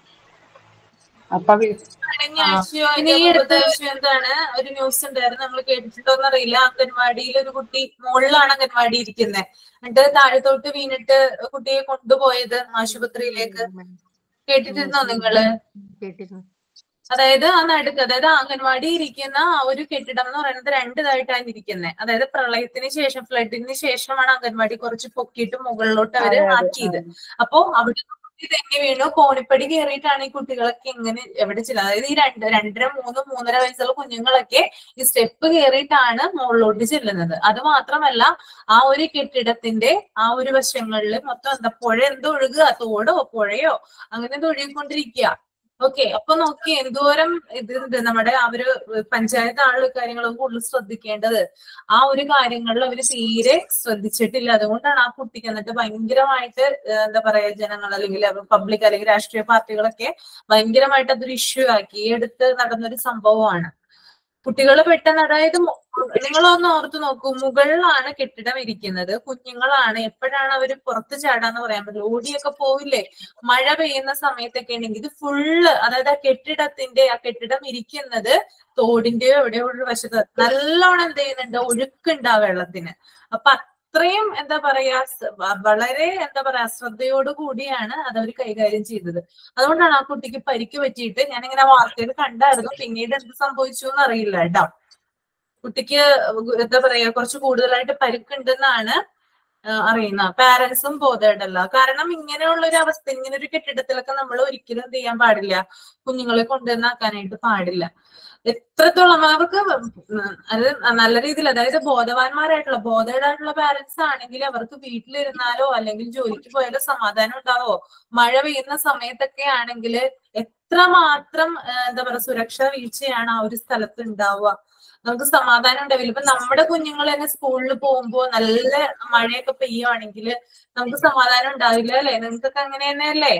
അപ്പൊ വീ- കഴിഞ്ഞ ആഴ്ചയോ ഇനി ഈ അടുത്ത ആഴ്ച എന്താണ് ഒരു ന്യൂസ് ഉണ്ടായിരുന്നു നമ്മൾ കേട്ടിട്ടുണ്ടോന്ന് അറിയില്ല അംഗൻവാടിയിൽ ഒരു കുട്ടി മുകളിലാണ് അംഗൻവാടി ഇരിക്കുന്നത് എന്നിട്ട് താഴത്തോട്ട് വീണിട്ട് കുട്ടിയെ കൊണ്ടുപോയത് ആശുപത്രിയിലേക്ക് കേട്ടിട്ടുണ്ടോ നിങ്ങള് കേട്ടിരുന്നു അതായത് ആ നടുക്ക് അതായത് ആ അംഗൻവാടി ഇരിക്കുന്ന ആ ഒരു കെട്ടിടം എന്ന് പറയുന്നത് രണ്ടിതായിട്ടാണ് ഇരിക്കുന്നത് അതായത് പ്രളയത്തിന് ശേഷം ഫ്ലഡിന് ശേഷമാണ് അംഗൻവാടി കുറച്ച് പൊക്കിയിട്ട് മുകളിലോട്ട് അവര് ആക്കിയത് അപ്പോ അവിടെ കുട്ടി തെന്നി വീണു കോണിപ്പടി കയറിയിട്ടാണ് ഈ കുട്ടികളൊക്കെ എങ്ങനെ എവിടെ ചില അതായത് ഈ രണ്ട് രണ്ടര മൂന്ന് മൂന്നര വയസ്സുള്ള കുഞ്ഞുങ്ങളൊക്കെ ഈ സ്റ്റെപ്പ് കയറിയിട്ടാണ് മുകളിലോട്ട് ചെല്ലുന്നത് അത് മാത്രമല്ല ആ ഒരു കെട്ടിടത്തിന്റെ ആ ഒരു വശങ്ങളിൽ മൊത്തം എന്താ പുഴ എന്തോ ഒഴുകുക തോടോ പുഴയോ അങ്ങനെ എന്തോ ഒഴുകിക്കൊണ്ടിരിക്കുക ഓക്കെ അപ്പൊ നോക്കി എന്തോരം ഇതുണ്ട് നമ്മുടെ അവര് പഞ്ചായത്ത് ആള് കാര്യങ്ങളൊക്കെ കൂടുതൽ ശ്രദ്ധിക്കേണ്ടത് ആ ഒരു കാര്യങ്ങളിൽ അവര് തീരെ ശ്രദ്ധിച്ചിട്ടില്ല അതുകൊണ്ടാണ് ആ കുട്ടിക്ക് എന്നിട്ട് ഭയങ്കരമായിട്ട് ഏഹ് എന്താ പറയാ ജനങ്ങൾ അല്ലെങ്കിൽ പബ്ലിക് അല്ലെങ്കിൽ രാഷ്ട്രീയ പാർട്ടികളൊക്കെ ഭയങ്കരമായിട്ട് അതൊരു ഇഷ്യൂ ആക്കി ഈ അടുത്ത് നടന്നൊരു സംഭവമാണ് കുട്ടികൾ പെട്ടെന്ന് അതായത് നിങ്ങളൊന്ന് ഓർത്ത് നോക്കൂ മുകളിലാണ് കെട്ടിടം ഇരിക്കുന്നത് കുഞ്ഞുങ്ങളാണ് എപ്പോഴാണ് അവര് പുറത്ത് ചാടാന്ന് പറയാൻ പറ്റില്ല ഓടിയൊക്കെ പോവില്ലേ മഴ പെയ്യുന്ന സമയത്തൊക്കെ ഉണ്ടെങ്കിൽ ഇത് ഫുള്ള് അതായത് ആ കെട്ടിടത്തിന്റെ ആ കെട്ടിടം ഇരിക്കുന്നത് തോടിന്റെയോ എവിടെയോ ഒരു വശത്ത് നല്ലോണം എന്ത് ചെയ്യുന്നുണ്ട് ഒഴുക്കുണ്ട് ആ വെള്ളത്തിന് അപ്പൊ അത്രയും എന്താ പറയാ സ- വ- വളരെ എന്താ പറയാ ശ്രദ്ധയോട് കൂടിയാണ് അത് അവർ കൈകാര്യം ചെയ്തത് അതുകൊണ്ടാണ് ആ കുട്ടിക്ക് പരിക്ക് പറ്റിയിട്ട് ഞാനിങ്ങനെ വാർത്തയിൽ കണ്ടായിരുന്നു പിന്നീട് എന്ത് സംഭവിച്ചു എന്ന് അറിയില്ല കേട്ടോ കുട്ടിക്ക് എന്താ പറയാ കുറച്ച് കൂടുതലായിട്ട് പരിക്കുണ്ടെന്നാണ് ആ, അറിയുന്ന പാരന്റ്സും ബോധേഡല്ല കാരണം ഇങ്ങനെയുള്ള ഒരു അവസ്ഥ ഇങ്ങനെ ഒരു കെട്ടിടത്തിലൊക്കെ നമ്മൾ ഒരിക്കലും എന്ത് ചെയ്യാൻ പാടില്ല കുഞ്ഞുങ്ങളെ കൊണ്ടുവന്നാക്കാനായിട്ട് പാടില്ല എത്രത്തോളം അവർക്ക് ഉം അത് നല്ല രീതിയിൽ അതായത് ബോധവാന്മാരായിട്ടുള്ള ബോധേഡായിട്ടുള്ള പാരന്റ്സ് ആണെങ്കിൽ അവർക്ക് വീട്ടിലിരുന്നാലോ അല്ലെങ്കിൽ ജോലിക്ക് പോയാലോ സമാധാനം ഉണ്ടാവോ മഴ പെയ്യുന്ന സമയത്തൊക്കെ ആണെങ്കിൽ എത്രമാത്രം ആ, എന്താ പറയാ സുരക്ഷാ വീഴ്ചയാണ് ആ ഒരു സ്ഥലത്ത് ഉണ്ടാവുക നമുക്ക് സമാധാനം ഉണ്ടാവില്ല ഇപ്പൊ നമ്മുടെ കുഞ്ഞുങ്ങൾ തന്നെ സ്കൂളിൽ പോകുമ്പോ നല്ല മഴയൊക്കെ പെയ്യുവാണെങ്കിൽ നമുക്ക് സമാധാനം ഉണ്ടാവില്ല അല്ലെ നിങ്ങൾക്കൊക്കെ അങ്ങനെ തന്നെയല്ലേ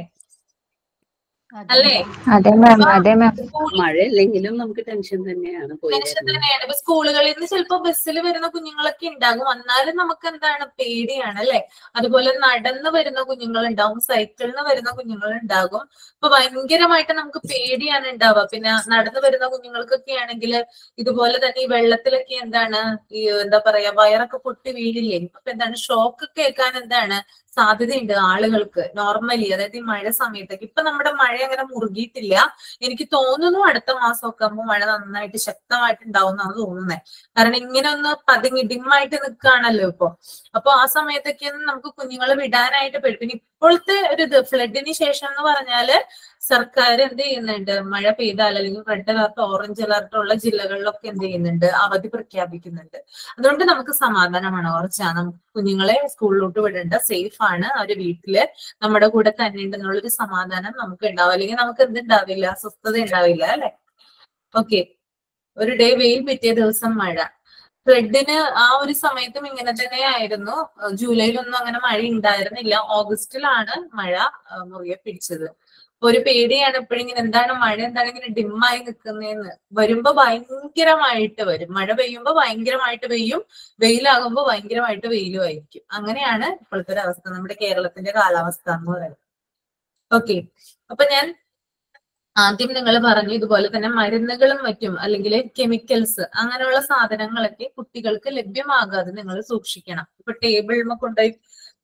അല്ലേ അതെ മാം അതെ മാം മഴയില്ലെങ്കിലും നമുക്ക് ടെൻഷൻ തന്നെയാണ് പോയി ടെൻഷൻ വരുന്നത് തന്നെയാണ് ഇപ്പൊ സ്കൂളുകളിൽ നിന്ന് ചിലപ്പോ ബസ്സിൽ വരുന്ന കുഞ്ഞുങ്ങളൊക്കെ ഉണ്ടാകും എന്നാലും നമുക്ക് എന്താണ് പേടിയാണ് അല്ലെ അതുപോലെ നടന്ന് വരുന്ന കുഞ്ഞുങ്ങൾ ഉണ്ടാവും സൈക്കിളിന് വരുന്ന കുഞ്ഞുങ്ങൾ ഉണ്ടാകും ഇപ്പൊ ഭയങ്കരമായിട്ട് നമുക്ക് പേടിയാണ് ഉണ്ടാവുക പിന്നെ നടന്നു വരുന്ന കുഞ്ഞുങ്ങൾക്കൊക്കെ ആണെങ്കിൽ ഇതുപോലെ തന്നെ ഈ വെള്ളത്തിലൊക്കെ എന്താണ് ഈ എന്താ പറയാ വയറൊക്കെ പൊട്ടി വീഴില്ലേ അപ്പൊ എന്താണ് ഷോക്ക് കേൾക്കാൻ എന്താണ് സാധ്യതയുണ്ട് ആളുകൾക്ക് നോർമലി അതായത് ഈ മഴ സമയത്തൊക്കെ ഇപ്പൊ നമ്മുടെ മഴ അങ്ങനെ മുറുകിയിട്ടില്ല എനിക്ക് തോന്നുന്നു അടുത്ത മാസമൊക്കെ ആകുമ്പോൾ മഴ നന്നായിട്ട് ശക്തമായിട്ട് ഉണ്ടാവും എന്നാണ് തോന്നുന്നത് കാരണം ഇങ്ങനെ ഒന്ന് പതുങ്ങി ഡിമ്മായിട്ട് നിൽക്കുകയാണല്ലോ ഇപ്പൊ അപ്പൊ ആ സമയത്തൊക്കെ നമുക്ക് കുഞ്ഞുങ്ങളെ വിടാനായിട്ട് പേടി പിന്നെ ഇപ്പോഴത്തെ ഒരു ഇത് ഫ്ലഡിന് ശേഷം എന്ന് പറഞ്ഞാല് സർക്കാർ എന്ത് ചെയ്യുന്നുണ്ട് മഴ പെയ്താൽ അല്ലെങ്കിൽ റെഡ് അലർട്ട് ഓറഞ്ച് അലർട്ട് ഉള്ള ജില്ലകളിലൊക്കെ എന്ത് ചെയ്യുന്നുണ്ട് അവധി പ്രഖ്യാപിക്കുന്നുണ്ട് അതുകൊണ്ട് നമുക്ക് സമാധാനമാണ് കുറച്ചാ നമുക്ക് കുഞ്ഞുങ്ങളെ സ്കൂളിലോട്ട് വിടേണ്ട സേഫ് ആണ് അവര് വീട്ടില് നമ്മുടെ കൂടെ തന്നെ ഉണ്ടെന്നുള്ളൊരു സമാധാനം നമുക്ക് ഉണ്ടാവും അല്ലെങ്കിൽ നമുക്ക് എന്തുണ്ടാവില്ല അസ്വസ്ഥത ഉണ്ടാവില്ല അല്ലെ ഓക്കെ ഒരു ഡേ വെയിൽ പിറ്റേ ദിവസം മഴ ഫ്ലഡിന് ആ ഒരു സമയത്തും ഇങ്ങനെ തന്നെ ആയിരുന്നു അഹ് ജൂലൈയിലൊന്നും അങ്ങനെ മഴ ഉണ്ടായിരുന്നില്ല ഓഗസ്റ്റിലാണ് മഴ അഹ് മുറുകെ പിടിച്ചത് അപ്പൊ ഒരു പേടിയാണ് എപ്പോഴും ഇങ്ങനെ എന്താണ് മഴ എന്താണ് ഇങ്ങനെ ഡിമ്മായി നിൽക്കുന്നതെന്ന് വരുമ്പോ ഭയങ്കരമായിട്ട് വരും മഴ പെയ്യുമ്പോ ഭയങ്കരമായിട്ട് പെയ്യും വെയിലാകുമ്പോ ഭയങ്കരമായിട്ട് വെയിലും ആയിരിക്കും അങ്ങനെയാണ് ഇപ്പോഴത്തെ ഒരു അവസ്ഥ നമ്മുടെ കേരളത്തിന്റെ കാലാവസ്ഥ എന്ന് പറയുന്നത് ഓക്കെ അപ്പൊ ഞാൻ ആദ്യം നിങ്ങൾ പറഞ്ഞു ഇതുപോലെ തന്നെ മരുന്നുകളും മറ്റും അല്ലെങ്കിൽ കെമിക്കൽസ് അങ്ങനെയുള്ള സാധനങ്ങളൊക്കെ കുട്ടികൾക്ക് ലഭ്യമാകാതെ നിങ്ങൾ സൂക്ഷിക്കണം ഇപ്പൊ ടേബിളിൽ കൊണ്ടുപോയി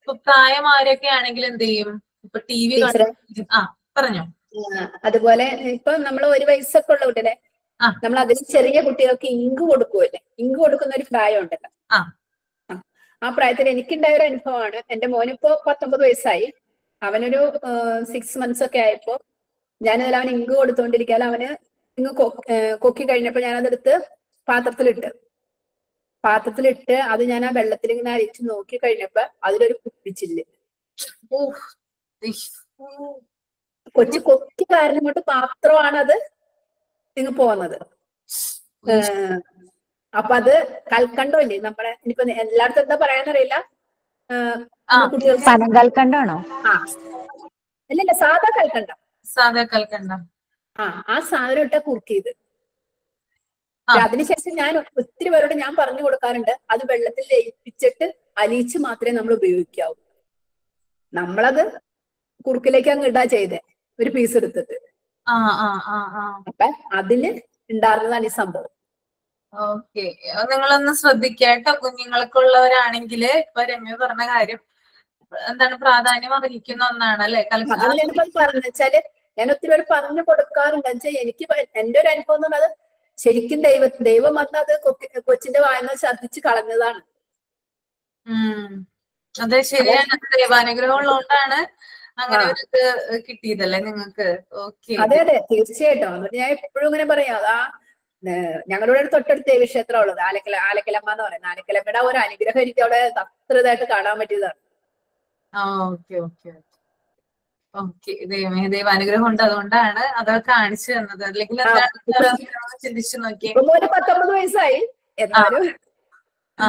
ഇപ്പൊ പ്രായമാരൊക്കെ ആണെങ്കിൽ എന്ത് ചെയ്യും ഇപ്പൊ ടി വി ടീച്ചറെ ആ പറഞ്ഞോ ആ, അതുപോലെ ഇപ്പൊ നമ്മൾ ഒരു വയസ്സൊക്കെ ഉള്ള കുട്ടികളെ ആ. നമ്മൾ അതിൽ ചെറിയ കുട്ടികൾക്ക് ഇങ്ക് കൊടുക്കുമല്ലേ ഇങ്ക് കൊടുക്കുന്ന ഒരു പ്രായം ഉണ്ടല്ലോ ആ. ആ. ആ പ്രായത്തിൽ എനിക്കുണ്ടായ ഒരു അനുഭവമാണ് എന്റെ മോനിപ്പോ പത്തൊമ്പത് വയസ്സായി അവനൊരു സിക്സ് മന്ത്സ് ഒക്കെ ആയപ്പോ ഞാനതിൽ അവൻ ഇങ്ക് കൊടുത്തോണ്ടിരിക്കാൻ അവന് ഇങ്ങ് കൊ- ഏ, കൊക്കി കഴിഞ്ഞപ്പോ ഞാൻ അതെടുത്ത് പാത്രത്തിലിട്ട് പാത്രത്തിലിട്ട് അത് ഞാൻ ആ വെള്ളത്തിൽ ഇങ്ങനെ അരിച്ച് നോക്കി കഴിഞ്ഞപ്പോ അതിലൊരു കുപ്പിച്ചില്ല് ഊഹ്. ഇഷ്. കൊച്ചു കൊക്കി കാരണം കൊണ്ട് മാത്രമാണ് അത് ഇങ്ങ് പോകുന്നത് ഏഹ് അപ്പൊ അത് കൽക്കണ്ടോ ഇല്ലേ നമ്മുടെ ഇനിയിപ്പോ എല്ലായിടത്തും എന്താ പറയാന്നറിയില്ല ഏഹ് ആ കുട്ടികൾക്ക് പനം കൽക്കണ്ടാണോ ആ അല്ലല്ല സാധാ കൽക്കണ്ടം സാധാ കൽക്കണ്ടം ആ ആ സാധനം ഇട്ട കുറുക്കിയത് ആ. അതിനുശേഷം ഞാൻ ഒത്തിരി പേരോട് ഞാൻ പറഞ്ഞു കൊടുക്കാറുണ്ട് അത് വെള്ളത്തിൽ ലയിപ്പിച്ചിട്ട് അലിയിച്ച് മാത്രമേ നമ്മൾ ഉപയോഗിക്കാവൂ നമ്മളത് കുറുക്കിലേക്ക് അങ്ങ് ഇടാ ചെയ്തേ ഒരു പീസ് എടുത്തിട്ട് ആ ആ ആ ആ അപ്പൊ അതില് ഉണ്ടായിരുന്നതാണ് ഈ സംഭവം ഓക്കെ നിങ്ങളൊന്ന് ശ്രദ്ധിക്കാട്ടോ കുഞ്ഞുങ്ങൾക്കുള്ളവരാണെങ്കില് ഇപ്പൊ രമ്യ പറഞ്ഞ കാര്യം എന്താണ് പ്രാധാന്യം അർഹിക്കുന്ന ഒന്നാണ് അല്ലെ അതാണ് ഞാനിപ്പോ പറഞ്ഞത് വെച്ചാല് ഞാൻ ഒത്തിരി പേര് പറഞ്ഞു കൊടുക്കാറുണ്ട് വെച്ചാൽ എനിക്ക് പ- എന്റെ ഒരു അനുഭവം എന്ന് പറഞ്ഞത് ശരിക്കും ദൈവ ദൈവം വന്ന് അത് കൊക്കി- കൊച്ചിന്റെ വായന ഛർദ്ദിച്ച് കളഞ്ഞതാണ് ഉം അതെ ശരിയാണ് അത് ദൈവാനുഗ്രഹം ഉള്ളതുകൊണ്ടാണ് അങ്ങനെ ആ. ഒരു ഇത് കിട്ടിയതല്ലേ നിങ്ങൾക്ക് ഓക്കെ അതെ അതെ തീർച്ചയായിട്ടും എന്നിട്ട് ഞാൻ എപ്പോഴും ഇങ്ങനെ പറയാം ആ ഏഹ് ഞങ്ങളുടെ ഒരു തൊട്ടടുത്ത് ദേവീക്ഷേത്രം ഉള്ളത് ആലക്കല ആലക്കലമ്മ എന്ന് പറയുന്നത് ആലക്കലമ്മയുടെ ആ ഒരു അനുഗ്രഹം എനിക്ക് അവിടെ അത്ര ഇതായിട്ട് കാണാൻ പറ്റിയതാണ് ആ ഓക്കെ ഓക്കെ ഓക്കെ ദൈവമേ ദൈവാനുഗ്രഹം ഉണ്ട് അതുകൊണ്ടാണ് അത് കാണിച്ചു തന്നത് അല്ലെങ്കിൽ ആ, എന്താണ് ഇപ്പൊ- ഇത്ര ചിന്തിച്ചു നോക്കിയേ ഇപ്പൊ മോന് പത്തൊമ്പത് വയസ്സായി എന്നാലും ആ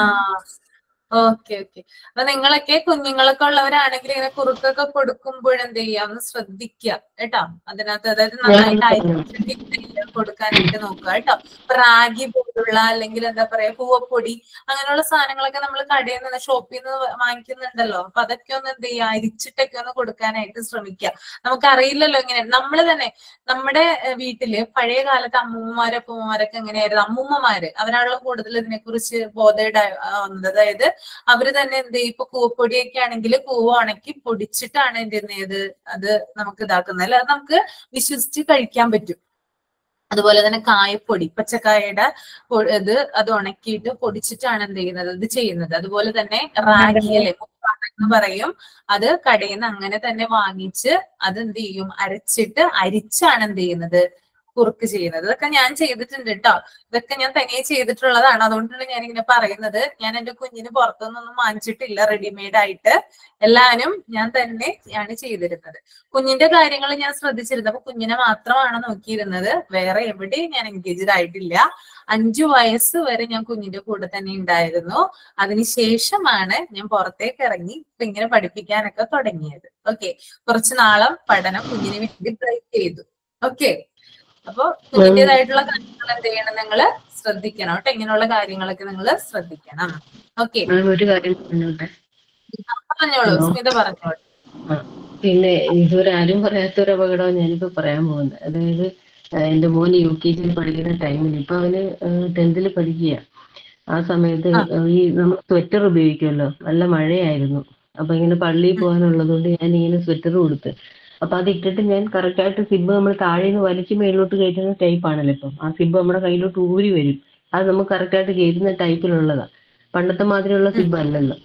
ഓക്കെ ഓക്കെ അപ്പൊ നിങ്ങളൊക്കെ കുഞ്ഞുങ്ങളൊക്കെ ഉള്ളവരാണെങ്കിൽ ഇങ്ങനെ കുറുക്കൊക്കെ കൊടുക്കുമ്പോഴെന്ത് ചെയ്യാ ഒന്ന് ശ്രദ്ധിക്കുക കേട്ടോ അതിനകത്ത് അതായത് നന്നായിട്ട് അരിച്ചിട്ട് കൊടുക്കാനായിട്ട് നോക്കുക കേട്ടോ ഇപ്പൊ റാഗി പോലുള്ള അല്ലെങ്കിൽ എന്താ പറയാ പൂവപ്പൊടി അങ്ങനെയുള്ള സാധനങ്ങളൊക്കെ നമ്മൾ കടയിൽ നിന്ന് ഷോപ്പിൽ നിന്ന് വാങ്ങിക്കുന്നുണ്ടല്ലോ അപ്പൊ അതൊക്കെ ഒന്ന് എന്ത് ചെയ്യുക അരിച്ചിട്ടൊക്കെ ഒന്ന് കൊടുക്കാനായിട്ട് ശ്രമിക്കുക നമുക്കറിയില്ലല്ലോ എങ്ങനെ നമ്മൾ തന്നെ നമ്മുടെ ഏഹ്, വീട്ടില് പഴയ കാലത്ത് അമ്മൂമ്മമാരും അപ്പൂമ്മമാരൊക്കെ എങ്ങനെയായിരുന്നു അമ്മൂമ്മമാര് അവരാണല്ലോ കൂടുതൽ ഇതിനെക്കുറിച്ച് ബോധേഡ് വന്നത് അതായത് അവര് തന്നെ എന്ത് ചെയ്യും ഇപ്പൊ കൂവപ്പൊടിയൊക്കെ ആണെങ്കിൽ കൂവ ഉണക്കി പൊടിച്ചിട്ടാണ് എന്ത് ചെയ്യുന്നത് അത് നമുക്ക് ഇതാക്കുന്നത് അല്ല അത് നമുക്ക് വിശ്വസിച്ച് കഴിക്കാൻ പറ്റും അതുപോലെ തന്നെ കായപ്പൊടി പച്ചക്കായയുടെ പൊ- ഇത് അത് ഉണക്കിയിട്ട് പൊടിച്ചിട്ടാണ് എന്ത് ചെയ്യുന്നത് ഇത് ചെയ്യുന്നത് അതുപോലെ തന്നെ റാഗി അല്ലെ മുപ്പാട്ട എന്ന് പറയും അത് കടയിൽ നിന്ന് അങ്ങനെ തന്നെ വാങ്ങിച്ച് അത് എന്ത് ചെയ്യും അരച്ചിട്ട് അരിച്ചാണ് എന്ത് ചെയ്യുന്നത് കുറുക്ക് ചെയ്യുന്നത് ഇതൊക്കെ ഞാൻ ചെയ്തിട്ടുണ്ട് കേട്ടോ ഇതൊക്കെ ഞാൻ തനിയെ ചെയ്തിട്ടുള്ളതാണ് അതുകൊണ്ടാണ് ഞാൻ ഇങ്ങനെ പറയുന്നത് ഞാൻ എന്റെ കുഞ്ഞിന് പുറത്തുനിന്നൊന്നും വാങ്ങിച്ചിട്ടില്ല റെഡിമെയ്ഡ് ആയിട്ട് എല്ലാനും ഞാൻ തന്നെ ആണ് ചെയ്തിരുന്നത് കുഞ്ഞിന്റെ കാര്യങ്ങൾ ഞാൻ ശ്രദ്ധിച്ചിരുന്നു അപ്പൊ കുഞ്ഞിനെ മാത്രമാണ് നോക്കിയിരുന്നത് വേറെ എവിടെയും ഞാൻ എൻഗേജ്ഡ് ആയിട്ടില്ല അഞ്ചു വയസ്സ് വരെ ഞാൻ കുഞ്ഞിന്റെ കൂടെ തന്നെ ഉണ്ടായിരുന്നു അതിനുശേഷമാണ് ഞാൻ പുറത്തേക്ക് ഇറങ്ങി ഇപ്പൊ ഇങ്ങനെ പഠിപ്പിക്കാനൊക്കെ തുടങ്ങിയത് ഓക്കെ കുറച്ചു നാളം പഠനം കുഞ്ഞിന് വേണ്ടി ട്രൈ ചെയ്തു ഓക്കെ അപ്പൊ കുഞ്ഞിന്റേതായിട്ടുള്ള കാര്യങ്ങൾ എന്ത് ചെയ്യണം നിങ്ങള് ശ്രദ്ധിക്കണം കേട്ടോ ഇങ്ങനെയുള്ള കാര്യങ്ങളൊക്കെ നിങ്ങൾ ശ്രദ്ധിക്കണം ഓക്കെ മാം ഒരു കാര്യം പറഞ്ഞോട്ടെ പറഞ്ഞോളൂ ഹലോ സ്മിത പറഞ്ഞോളൂ ആ പിന്നെ ഇതുവരെ ആരും പറയാത്ത ഒരു അപകടമാണ് ഞാനിപ്പോ പറയാൻ പോകുന്നത് അതായത് ആ, എന്റെ മോൻ യു കെ ജിയിൽ പഠിക്കുന്ന ടൈമിൽ ഇപ്പൊ അവന് ടെൻത്തിൽ പഠിക്കുക ആ സമയത്ത് ആ. ഈ നമ്മൾ സ്വെറ്റർ ഉപയോഗിക്കുമല്ലോ നല്ല മഴയായിരുന്നു അപ്പൊ ഇങ്ങനെ പള്ളിയിൽ പോകാനുള്ളത് കൊണ്ട് ഞാൻ ഇങ്ങനെ സ്വെറ്റർ കൊടുത്ത് അപ്പൊ അത് ഇട്ടിട്ട് ഞാൻ കറക്റ്റ് ആയിട്ട് സിബ് നമ്മൾ താഴെ നിന്ന് വലിച്ച് മേളിലോട്ട് കയറ്റുന്ന ടൈപ്പ് ആണല്ലോ ഇപ്പം ആ സിബ് നമ്മുടെ കയ്യിലോട്ട് ഊരി വരും അത് നമുക്ക് കറക്റ്റ് ആയിട്ട് കയറ്റുന്ന ടൈപ്പിലുള്ളതാ പണ്ടത്തെ മാതിരിയുള്ള സിബ് അല്ലല്ലോ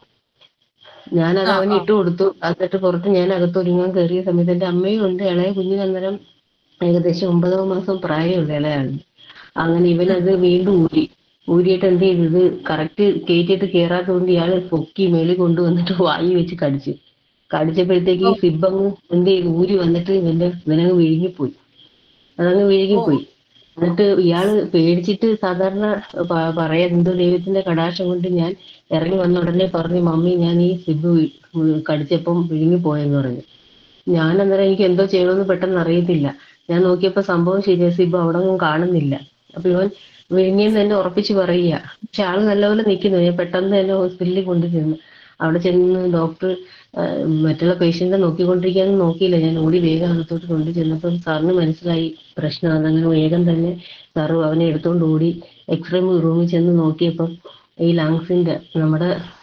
ഞാനത് ആ, അവന് ആ. ഇട്ട് കൊടുത്തു എന്നിട്ട് പുറത്ത് ഞാൻ അകത്ത് ഒരുങ്ങാൻ കയറിയ സമയത്ത് എന്റെ അമ്മയും ഉണ്ട് ഇളയ കുഞ്ഞിന് അന്നേരം ഏകദേശം ഒമ്പതാം മാസം പ്രായമുള്ള ഇളയാണ് അങ്ങനെ ഇവനത് വീണ്ടും ഊരി ഊരിയിട്ട് എന്ത് ചെയ്തു ഇത് കറക്റ്റ് കയറ്റിയിട്ട് കയറാത്തതുകൊണ്ട് ഇയാള് പൊക്കി മേളിൽ കൊണ്ടുവന്നിട്ട് വായി വെച്ച് കടിച്ചു കടിച്ചപ്പോഴത്തേക്ക് ഈ സിബങ്ങ് എന്ത് ചെയ്തു ഊരി വന്നിട്ട് ഇവന്റെ ഇവനങ്ങ് വിഴുങ്ങിപ്പോയി അതങ്ങ് വിഴുങ്ങിപ്പോയി എന്നിട്ട് ഇയാള് പേടിച്ചിട്ട് സാധാരണ പ- പറയാ എന്തോ ദൈവത്തിന്റെ കടാക്ഷം കൊണ്ട് ഞാൻ ഇറങ്ങി വന്ന ഉടനെ പറഞ്ഞു മമ്മി ഞാൻ ഈ സിബ് വി- ഉം കടിച്ചപ്പം വിഴുങ്ങിപ്പോയെന്ന് പറഞ്ഞു ഞാൻ അന്നേരം എനിക്ക് എന്തോ ചെയ്യണമെന്ന് പെട്ടെന്ന് അറിയത്തില്ല ഞാൻ നോക്കിയപ്പോ സംഭവം ശരിയാ സിബ് അവിടെ ഒന്നും കാണുന്നില്ല അപ്പൊ ഇവൻ വിഴുങ്ങിയെന്ന് തന്നെ ഉറപ്പിച്ച് പറയുക പക്ഷെ ആള് നല്ലപോലെ നിൽക്കുന്നു ഞാൻ പെട്ടെന്ന് തന്നെ ഹോസ്പിറ്റലിൽ കൊണ്ടു ചെന്നു അവിടെ ചെന്ന് ഡോക്ടർ മറ്റുള്ള പേഷ്യന്റിനെ നോക്കിക്കൊണ്ടിരിക്കാനും നോക്കിയില്ല ഞാൻ ഓടി വേഗം അകത്തോട്ട് കൊണ്ടു ചെന്നപ്പം സാറിന് മനസ്സിലായി പ്രശ്നം അതങ്ങനെ വേഗം തന്നെ സാറ് അവനെ എടുത്തോണ്ട് ഓടി എക്സ്റേ റൂമിൽ ചെന്ന് നോക്കിയപ്പം ഈ ലങ്സിന്റെ നമ്മുടെ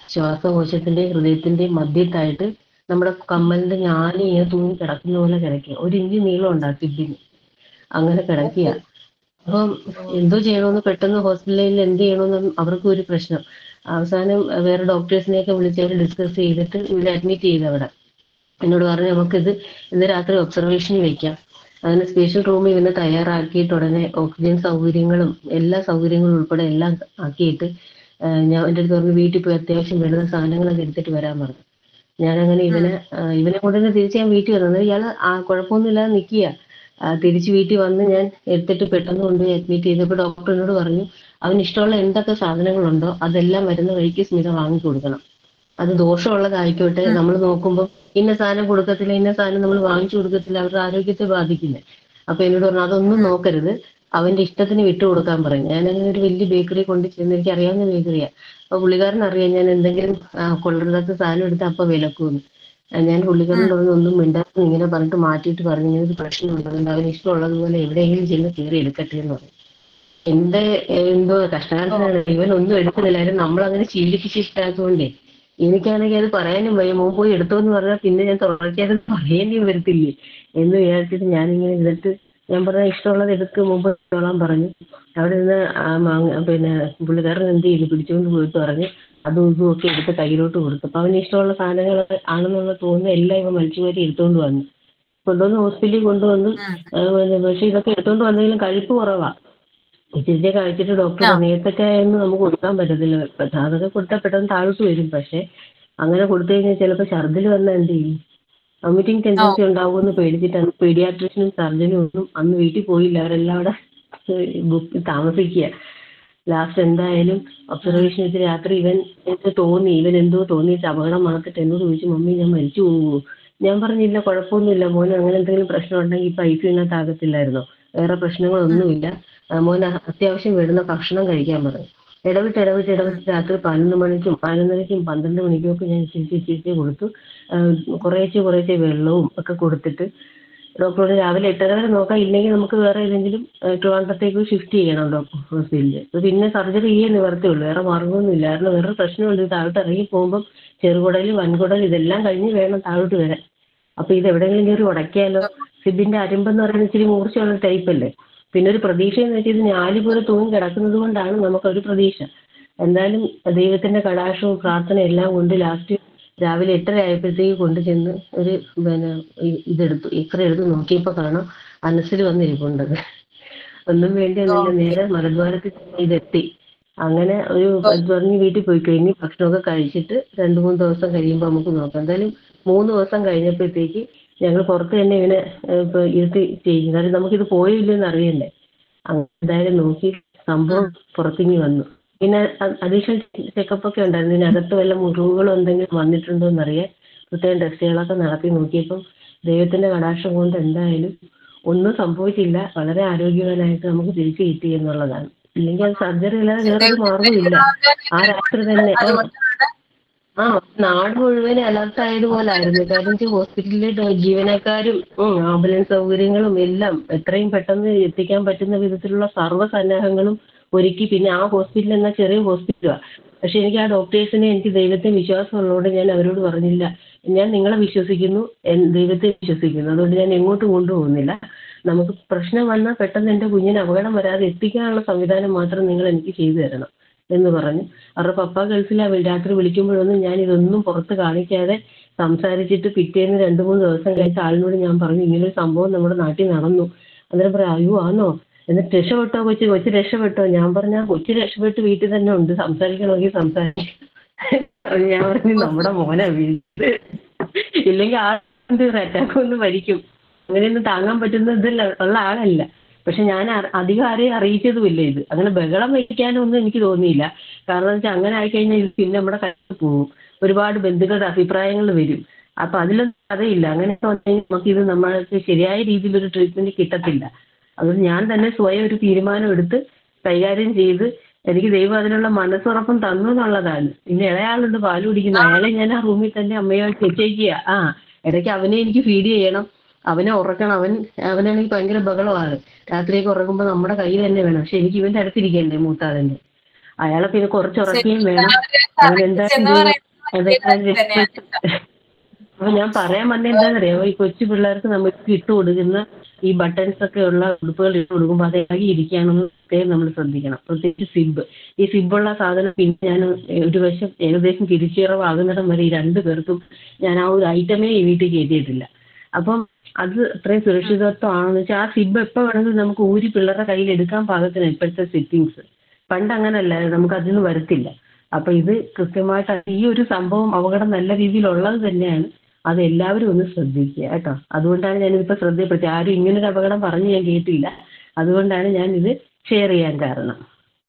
ശ്വാസകോശത്തിന്റെയും ഹൃദയത്തിന്റെയും മധ്യത്തായിട്ട് നമ്മുടെ കമ്മലിന്റെ ഞാന് ഇങ്ങനെ തൂങ്ങി കിടക്കുന്ന പോലെ കിടക്കുക ഒരു ഇഞ്ച് നീളം ഉണ്ടാ കിഡ്നി അങ്ങനെ കിടക്കുക അപ്പം എന്തോ ചെയ്യണമെന്ന് പെട്ടെന്ന് ഹോസ്പിറ്റലിൽ എന്ത് ചെയ്യണമെന്ന് അവർക്കും ഒരു പ്രശ്നം അവസാനം വേറെ ഡോക്ടേഴ്സിനെയൊക്കെ വിളിച്ച് അവർ ഡിസ്കസ് ചെയ്തിട്ട് ഇവിടെ അഡ്മിറ്റ് ചെയ്ത് അവിടെ എന്നോട് പറഞ്ഞു നമുക്കിത് ഇന്ന് രാത്രി ഒബ്സർവേഷനിൽ വെക്കാം അങ്ങനെ സ്പെഷ്യൽ റൂമിൽ ഇവനെ തയ്യാറാക്കിയിട്ട് ഉടനെ ഓക്സിജൻ സൗകര്യങ്ങളും എല്ലാ സൗകര്യങ്ങളും ഉൾപ്പെടെ എല്ലാം ആക്കിയിട്ട് ആ, ഞാൻ എൻ്റെ അടുത്ത് പറഞ്ഞു വീട്ടിൽ പോയി അത്യാവശ്യം വേണ്ടുന്ന സാധനങ്ങളൊക്കെ എടുത്തിട്ട് വരാൻ പറഞ്ഞു ഞാനങ്ങനെ ഇവനെ ആ, ഇവനെ കൊണ്ട് തന്നെ തിരിച്ച് ഞാൻ വീട്ടിൽ വന്നത് ഇയാൾ കുഴപ്പമൊന്നുമില്ലാതെ നിൽക്കുക തിരിച്ച് വീട്ടിൽ വന്ന് ഞാൻ എടുത്തിട്ട് പെട്ടെന്ന് കൊണ്ടുപോയി അഡ്മിറ്റ് ചെയ്തപ്പോൾ ഡോക്ടർ എന്നോട് പറഞ്ഞു അവന് ഇഷ്ടമുള്ള എന്തൊക്കെ സാധനങ്ങളുണ്ടോ അതെല്ലാം വരുന്ന വഴിക്ക് സ്മിത വാങ്ങി കൊടുക്കണം അത് ദോഷമുള്ളതായിക്കോട്ടെ നമ്മൾ നോക്കുമ്പോൾ ഇന്ന സാധനം കൊടുക്കത്തില്ല ഇന്ന സാധനം നമ്മൾ വാങ്ങിച്ചു കൊടുക്കത്തില്ല അവരുടെ ആരോഗ്യത്തെ ബാധിക്കില്ലേ അപ്പൊ എന്നോട് പറഞ്ഞു അതൊന്നും നോക്കരുത് അവന്റെ ഇഷ്ടത്തിന് വിട്ടു കൊടുക്കാൻ പറയും ഞാൻ അങ്ങനെ ഒരു വലിയ ബേക്കറി കൊണ്ട് ചെന്ന് എനിക്ക് അറിയാവുന്ന ബേക്കറിയാ അപ്പൊ പുള്ളിക്കാരൻ അറിയാം ഞാൻ എന്തെങ്കിലും ആ, കൊള്ളരുതാത്ത സാധനം എടുത്ത് അപ്പൊ വിലക്കുമെന്ന് ആ, ഞാൻ പുള്ളിക്കാരനോട് പറഞ്ഞു ഒന്നും മിണ്ടാതെ ഇങ്ങനെ പറഞ്ഞിട്ട് മാറ്റിയിട്ട് പറഞ്ഞു ഇങ്ങനെ ഒരു പ്രശ്നമുണ്ട് അതുകൊണ്ട് അവന് ഇഷ്ടമുള്ളതുപോലെ എവിടെയെങ്കിലും ചെന്ന് കയറി എടുക്കട്ടെ എന്ന് പറഞ്ഞു എന്റെ ഏഹ്, എന്തോ കഷ്ടകാലത്തിനാണ് ഇവൻ ഒന്നും എടുക്കുന്നില്ലായിരുന്നു നമ്മൾ അങ്ങനെ ശീലിപ്പിച്ചിട്ടാത്തതുകൊണ്ടേ എനിക്കാണെങ്കിൽ അത് പറയാനും വയ്യ മോൻ പോയി എടുത്തോന്ന് പറഞ്ഞാൽ പിന്നെ ഞാൻ തുടർച്ചയായിട്ട് പറയേണ്ടിയും വരത്തില്ലേ എന്ന് വിചാരിച്ചിട്ട് ഞാനിങ്ങനെ ഇരുന്നിട്ട് ഞാൻ പറഞ്ഞ ഇഷ്ടമുള്ളത് എടുക്ക് മുമ്പ് എടുത്തോളാൻ പറഞ്ഞു അവിടെ നിന്ന് ആ മാങ്ങ പിന്നെ പുള്ളിക്കാരൻ എന്ത് ചെയ്തു പിടിച്ചുകൊണ്ട് പോയിട്ട് പറഞ്ഞ് അതും ഇതും ഒക്കെ എടുത്ത് കയ്യിലോട്ട് കൊടുത്തു അപ്പൊ അവന് ഇഷ്ടമുള്ള സാധനങ്ങൾ ആണെന്നുള്ള തോന്നുന്ന എല്ലാം ഇവ വലിച്ചു വാരി എടുത്തോണ്ട് വന്നു കൊണ്ടുവന്ന് ഹോസ്പിറ്റലിൽ കൊണ്ടുവന്നു ആ, പിന്നെ പക്ഷെ ഇതൊക്കെ എടുത്തോണ്ട് വന്നെങ്കിലും കഴിപ്പ് കുറവാ ഇച്ചിരി കഴിച്ചിട്ട് ഡോക്ടർ നേരത്തൊക്കെ ഒന്നും നമുക്ക് കൊടുക്കാൻ പറ്റത്തില്ല ഇപ്പൊ അതൊക്കെ കൊടുത്താൽ പെട്ടെന്ന് താഴോട്ട് വരും പക്ഷെ അങ്ങനെ കൊടുത്തു കഴിഞ്ഞാൽ ചിലപ്പോൾ ഛർദിൽ വന്നാൽ എന്ത് ചെയ്യും വൊമിറ്റിംഗ് ടെൻഡൻസി ഉണ്ടാവുമെന്ന് പേടിച്ചിട്ടാണ് പീഡിയാട്രിഷനും സർജനും ഒന്നും അന്ന് വീട്ടിൽ പോയില്ല അവരെല്ലാം അവിടെ ബുക്ക് താമസിക്കുക ലാസ്റ്റ് എന്തായാലും ഒബ്സർവേഷൻ വെച്ച് രാത്രി ഇവൻ എനിക്ക് തോന്നി ഇവൻ എന്തോ തോന്നിയിട്ട് അപകടം മണത്തിട്ട് എന്നോട് ചോദിച്ചു മമ്മി ഞാൻ മരിച്ചു പോകുമോ ഞാൻ പറഞ്ഞില്ല കുഴപ്പമൊന്നുമില്ല മോന് അങ്ങനെ എന്തെങ്കിലും പ്രശ്നം ഉണ്ടെങ്കിൽ ഇപ്പൊ ഐ സിനകത്ത് ആകത്തില്ലായിരുന്നോ വേറെ പ്രശ്നങ്ങളൊന്നുമില്ല ആ, മോന് അത്യാവശ്യം വേണ്ടുന്ന ഭക്ഷണം കഴിക്കാൻ പറഞ്ഞു ഇടവിട്ട് ഇടവിട്ട് ഇടവിട്ട് രാത്രി പതിനൊന്ന് മണിക്കും പതിനൊന്നരയ്ക്കും പന്ത്രണ്ട് മണിക്കും ഒക്കെ ഞാൻ ഇച്ചിരി ഇച്ചിരി കൊടുത്തു ആ, കുറേശ്ശെ കുറേശ്ശെ വെള്ളവും ഒക്കെ കൊടുത്തിട്ട് ഡോക്ടറോട് രാവിലെ എട്ടര വരെ നോക്കാം ഇല്ലെങ്കിൽ നമുക്ക് വേറെ ഏതെങ്കിലും ആ, ട്രിവാൻഡ്രത്തേക്ക് ഷിഫ്റ്റ് ചെയ്യണം ഡോക്ടർ ഹോസ്പിറ്റലിൽ അത് പിന്നെ സർജറി ചെയ്യേ നിവർത്തിയുള്ളൂ വേറെ മാർഗ്ഗമൊന്നുമില്ല കാരണം വേറെ പ്രശ്നമുണ്ട് ഇത് താഴോട്ട് ഇറങ്ങി പോകുമ്പം ചെറുകുടൽ വൻകുടൽ ഇതെല്ലാം കഴിഞ്ഞ് വേണം താഴോട്ട് വരാൻ അപ്പൊ ഇത് എവിടെയെങ്കിലും കയറി ഉടക്കിയാലോ സിബിന്റെ അരിമ്പെന്ന് പറയുന്നത് ഇച്ചിരി മൂർച്ചയുള്ള ടൈപ്പ് അല്ലേ പിന്നെ ഒരു പ്രതീക്ഷ എന്ന് വെച്ചാൽ ഇത് ഞാല് പോലെ തൂങ്ങി കിടക്കുന്നത് കൊണ്ടാണ് നമുക്കൊരു പ്രതീക്ഷ എന്തായാലും ദൈവത്തിന്റെ കടാക്ഷവും പ്രാർത്ഥന എല്ലാം കൊണ്ട് ലാസ്റ്റ് രാവിലെ എട്ടര ആയപ്പോഴത്തേക്ക് കൊണ്ടു ചെന്ന് ഒരു പിന്നെ ഇ- ഇതെടുത്തു എക്സ്റേ എടുത്ത് നോക്കിയപ്പോൾ കാണാം അനസിൽ വന്നിരിപ്പുണ്ട് ഒന്നും വേണ്ടി ഒന്നുമില്ല നേരെ മലദ്വാരത്തിൽ ഇതെത്തി അങ്ങനെ ഒരു പറഞ്ഞ് വീട്ടിൽ പോയി കഴിഞ്ഞ് ഭക്ഷണമൊക്കെ കഴിച്ചിട്ട് രണ്ട് മൂന്ന് ദിവസം കഴിയുമ്പോൾ നമുക്ക് നോക്കാം എന്തായാലും മൂന്ന് ദിവസം കഴിഞ്ഞപ്പോഴത്തേക്ക് ഞങ്ങൾ പുറത്ത് തന്നെ ഇങ്ങനെ ഏഹ്, ഇപ്പൊ ഇരുത്തി ചെയ്യും കാര്യം നമുക്കിത് പോയില്ലെന്ന് അറിയണ്ടേ അങ്ങനെ എന്തായാലും നോക്കി സംഭവം പുറത്തിങ്ങി വന്നു പിന്നെ അഡീഷണൽ ചെക്കപ്പ് ഒക്കെ ഉണ്ടായിരുന്നു ഇതിനകത്ത് വല്ല മുറിവുകളോ എന്തെങ്കിലും വന്നിട്ടുണ്ടോ എന്നറിയാൻ പ്രത്യേകം ടെസ്റ്റുകളൊക്കെ നടത്തി നോക്കിയപ്പം ദൈവത്തിന്റെ കടാക്ഷം കൊണ്ട് എന്തായാലും ഒന്നും സംഭവിച്ചില്ല വളരെ ആരോഗ്യവാനായിട്ട് നമുക്ക് തിരിച്ചു കിട്ടി എന്നുള്ളതാണ് ഇല്ലെങ്കിൽ അത് സർജറി ഇല്ലാതെ വേറൊരു മാർഗ്ഗമില്ല ആ രാത്രി തന്നെ ആ, ആ നാട് മുഴുവൻ അലർട്ട് ആയതുപോലായിരുന്നു കാരണം വെച്ചാൽ ഹോസ്പിറ്റലിലെ ഡോ- ജീവനക്കാരും ഉം, ആംബുലൻസ് സൗകര്യങ്ങളും എല്ലാം എത്രയും പെട്ടെന്ന് എത്തിക്കാൻ പറ്റുന്ന വിധത്തിലുള്ള സർവ്വ സന്നാഹങ്ങളും ഒരുക്കി പിന്നെ ആ ഹോസ്പിറ്റൽ എന്ന ചെറിയ ഹോസ്പിറ്റലാണ് പക്ഷെ എനിക്ക് ആ ഡോക്ടേഴ്സിനെ എനിക്ക് ദൈവത്തെ വിശ്വാസം ഉള്ളതുകൊണ്ട് ഞാൻ അവരോട് പറഞ്ഞില്ല ഞാൻ നിങ്ങളെ വിശ്വസിക്കുന്നു എൻ- ദൈവത്തെ വിശ്വസിക്കുന്നു അതുകൊണ്ട് ഞാൻ എങ്ങോട്ടും കൊണ്ടുപോകുന്നില്ല നമുക്ക് പ്രശ്നം വന്നാൽ പെട്ടെന്ന് എൻ്റെ കുഞ്ഞിന് അപകടം വരാതെ എത്തിക്കാനുള്ള സംവിധാനം മാത്രം നിങ്ങൾ എനിക്ക് ചെയ്തു തരണം എന്ന് പറഞ്ഞു അവരുടെ പപ്പ ഗൾഫിലാ രാത്രി വിളിക്കുമ്പോഴൊന്നും ഞാൻ ഇതൊന്നും പുറത്ത് കാണിക്കാതെ സംസാരിച്ചിട്ട് പിറ്റേന്ന് രണ്ട് മൂന്ന് ദിവസം കഴിച്ച ആളിനോട് ഞാൻ പറഞ്ഞു ഇങ്ങനൊരു സംഭവം നമ്മുടെ നാട്ടിൽ നടന്നു അന്നേരം പറയാം അയ്യോ ആന്നോ എന്നിട്ട് രക്ഷപ്പെട്ടോ കൊച്ചു കൊച്ചു രക്ഷപ്പെട്ടോ ഞാൻ പറഞ്ഞ കൊച്ചു രക്ഷപ്പെട്ട് വീട്ടിൽ തന്നെ ഉണ്ട് സംസാരിക്കണമെങ്കിൽ സംസാരിക്കും ഞാൻ പറഞ്ഞു നമ്മുടെ മോനെ വീട് ഇല്ലെങ്കിൽ ആളുണ്ട് അറ്റാക്ക് ഒന്ന് മരിക്കും അങ്ങനെയൊന്നും താങ്ങാൻ പറ്റുന്ന ഇതില്ല ഉള്ള ആളല്ല പക്ഷെ ഞാൻ അ- അധികം ആരെയും അറിയിച്ചതുമില്ല ഇത് അങ്ങനെ ബഹളം വയ്ക്കാനൊന്നും എനിക്ക് തോന്നിയില്ല കാരണം വെച്ചാൽ അങ്ങനെ ആയിക്കഴിഞ്ഞാൽ ഇത് പിന്നെ നമ്മുടെ കയ്യിൽ പോകും ഒരുപാട് ബന്ധുക്കളുടെ അഭിപ്രായങ്ങൾ വരും അപ്പൊ അതിലൊന്നും കഥയില്ല അങ്ങനെയൊക്കെ വന്നെങ്കിൽ നമുക്ക് ഇത് നമ്മൾക്ക് ശരിയായ രീതിയിൽ ഒരു ട്രീറ്റ്മെന്റ് കിട്ടത്തില്ല അതുകൊണ്ട് ഞാൻ തന്നെ സ്വയം ഒരു തീരുമാനം എടുത്ത് കൈകാര്യം ചെയ്ത് എനിക്ക് ദൈവം അതിനുള്ള മനസ്സുറപ്പും തന്നു എന്നുള്ളതാണ് പിന്നെ ഇളയാളുണ്ട് പാല് കുടിക്കുന്ന അയാളെ ഞാൻ ആ റൂമിൽ തന്നെ അമ്മയുമായിട്ട് വെച്ചേക്കുക ആ ഇടയ്ക്ക് അവനെ എനിക്ക് ഫീഡ് ചെയ്യണം അവനെ ഉറക്കണം അവൻ അവനാണെങ്കിൽ ഭയങ്കര ബഹളമാണ് രാത്രിയൊക്കെ ഉറങ്ങുമ്പോൾ നമ്മുടെ കൈ തന്നെ വേണം പക്ഷെ എനിക്ക് ഇവന്റെ അടുത്തിരിക്കണ്ടേ മൂത്താതന്റെ അയാളെ പിന്നെ കുറച്ച് ഉറക്കുകയും ശരി, വേണം അവര് അവൻ correct എന്തായാലും എന്ന് ചെയ്യും. പറയുന്നത് അതെ വലിയ കാര്യം തന്നെയാണ് അപ്പൊ ഞാൻ പറയാൻ വന്ന എന്താണെന്നറിയാമോ ഈ കൊച്ചു പിള്ളേർക്ക് നമുക്ക് ഇട്ട് കൊടുക്കുന്ന ഈ ബട്ടൺസ് ഒക്കെ ഉള്ള ഉടുപ്പുകൾ ഇട്ട് കൊടുക്കുമ്പോൾ അത് ഇളകി ഇരിക്കുകയാണെന്ന് പ്രത്യേകം നമ്മൾ ശ്രദ്ധിക്കണം പ്രത്യേകിച്ച് സിബ് ഈ സിബുള്ള സാധനം പിന്നെ ഞാൻ ഒരു വശം ഏകദേശം തിരിച്ചിറവാകുന്നിടം വരെ ഈ രണ്ടു പേർക്കും ഞാൻ ആ ഒരു ഐറ്റമേ ഈ വീട്ടിൽ കയറ്റിയിട്ടില്ല അപ്പം അത് അത്രയും സുരക്ഷിതത്വമാണെന്ന് വെച്ചാൽ ആ സിബ് എപ്പോൾ വേണമെങ്കിലും നമുക്ക് ഊരി പിള്ളേരുടെ കയ്യിൽ എടുക്കാൻ പാകത്തിന് ഇപ്പോഴത്തെ സെറ്റിങ്സ് പണ്ട് അങ്ങനല്ല നമുക്ക് അതിന് വരത്തില്ല അപ്പൊ ഇത് കൃത്യമായിട്ട് ഈ ഒരു സംഭവം അപകടം നല്ല രീതിയിലുള്ളത് തന്നെയാണ് അത് എല്ലാവരും ഒന്ന് ശ്രദ്ധിക്കുക കേട്ടോ അതുകൊണ്ടാണ് ഞാനിതിപ്പോൾ ശ്രദ്ധപ്പെടുത്തിയത് ആരും ഇങ്ങനൊരു അപകടം പറഞ്ഞ് ഞാൻ കേട്ടില്ല അതുകൊണ്ടാണ് ഞാൻ ഇത് ഷെയർ ചെയ്യാൻ കാരണം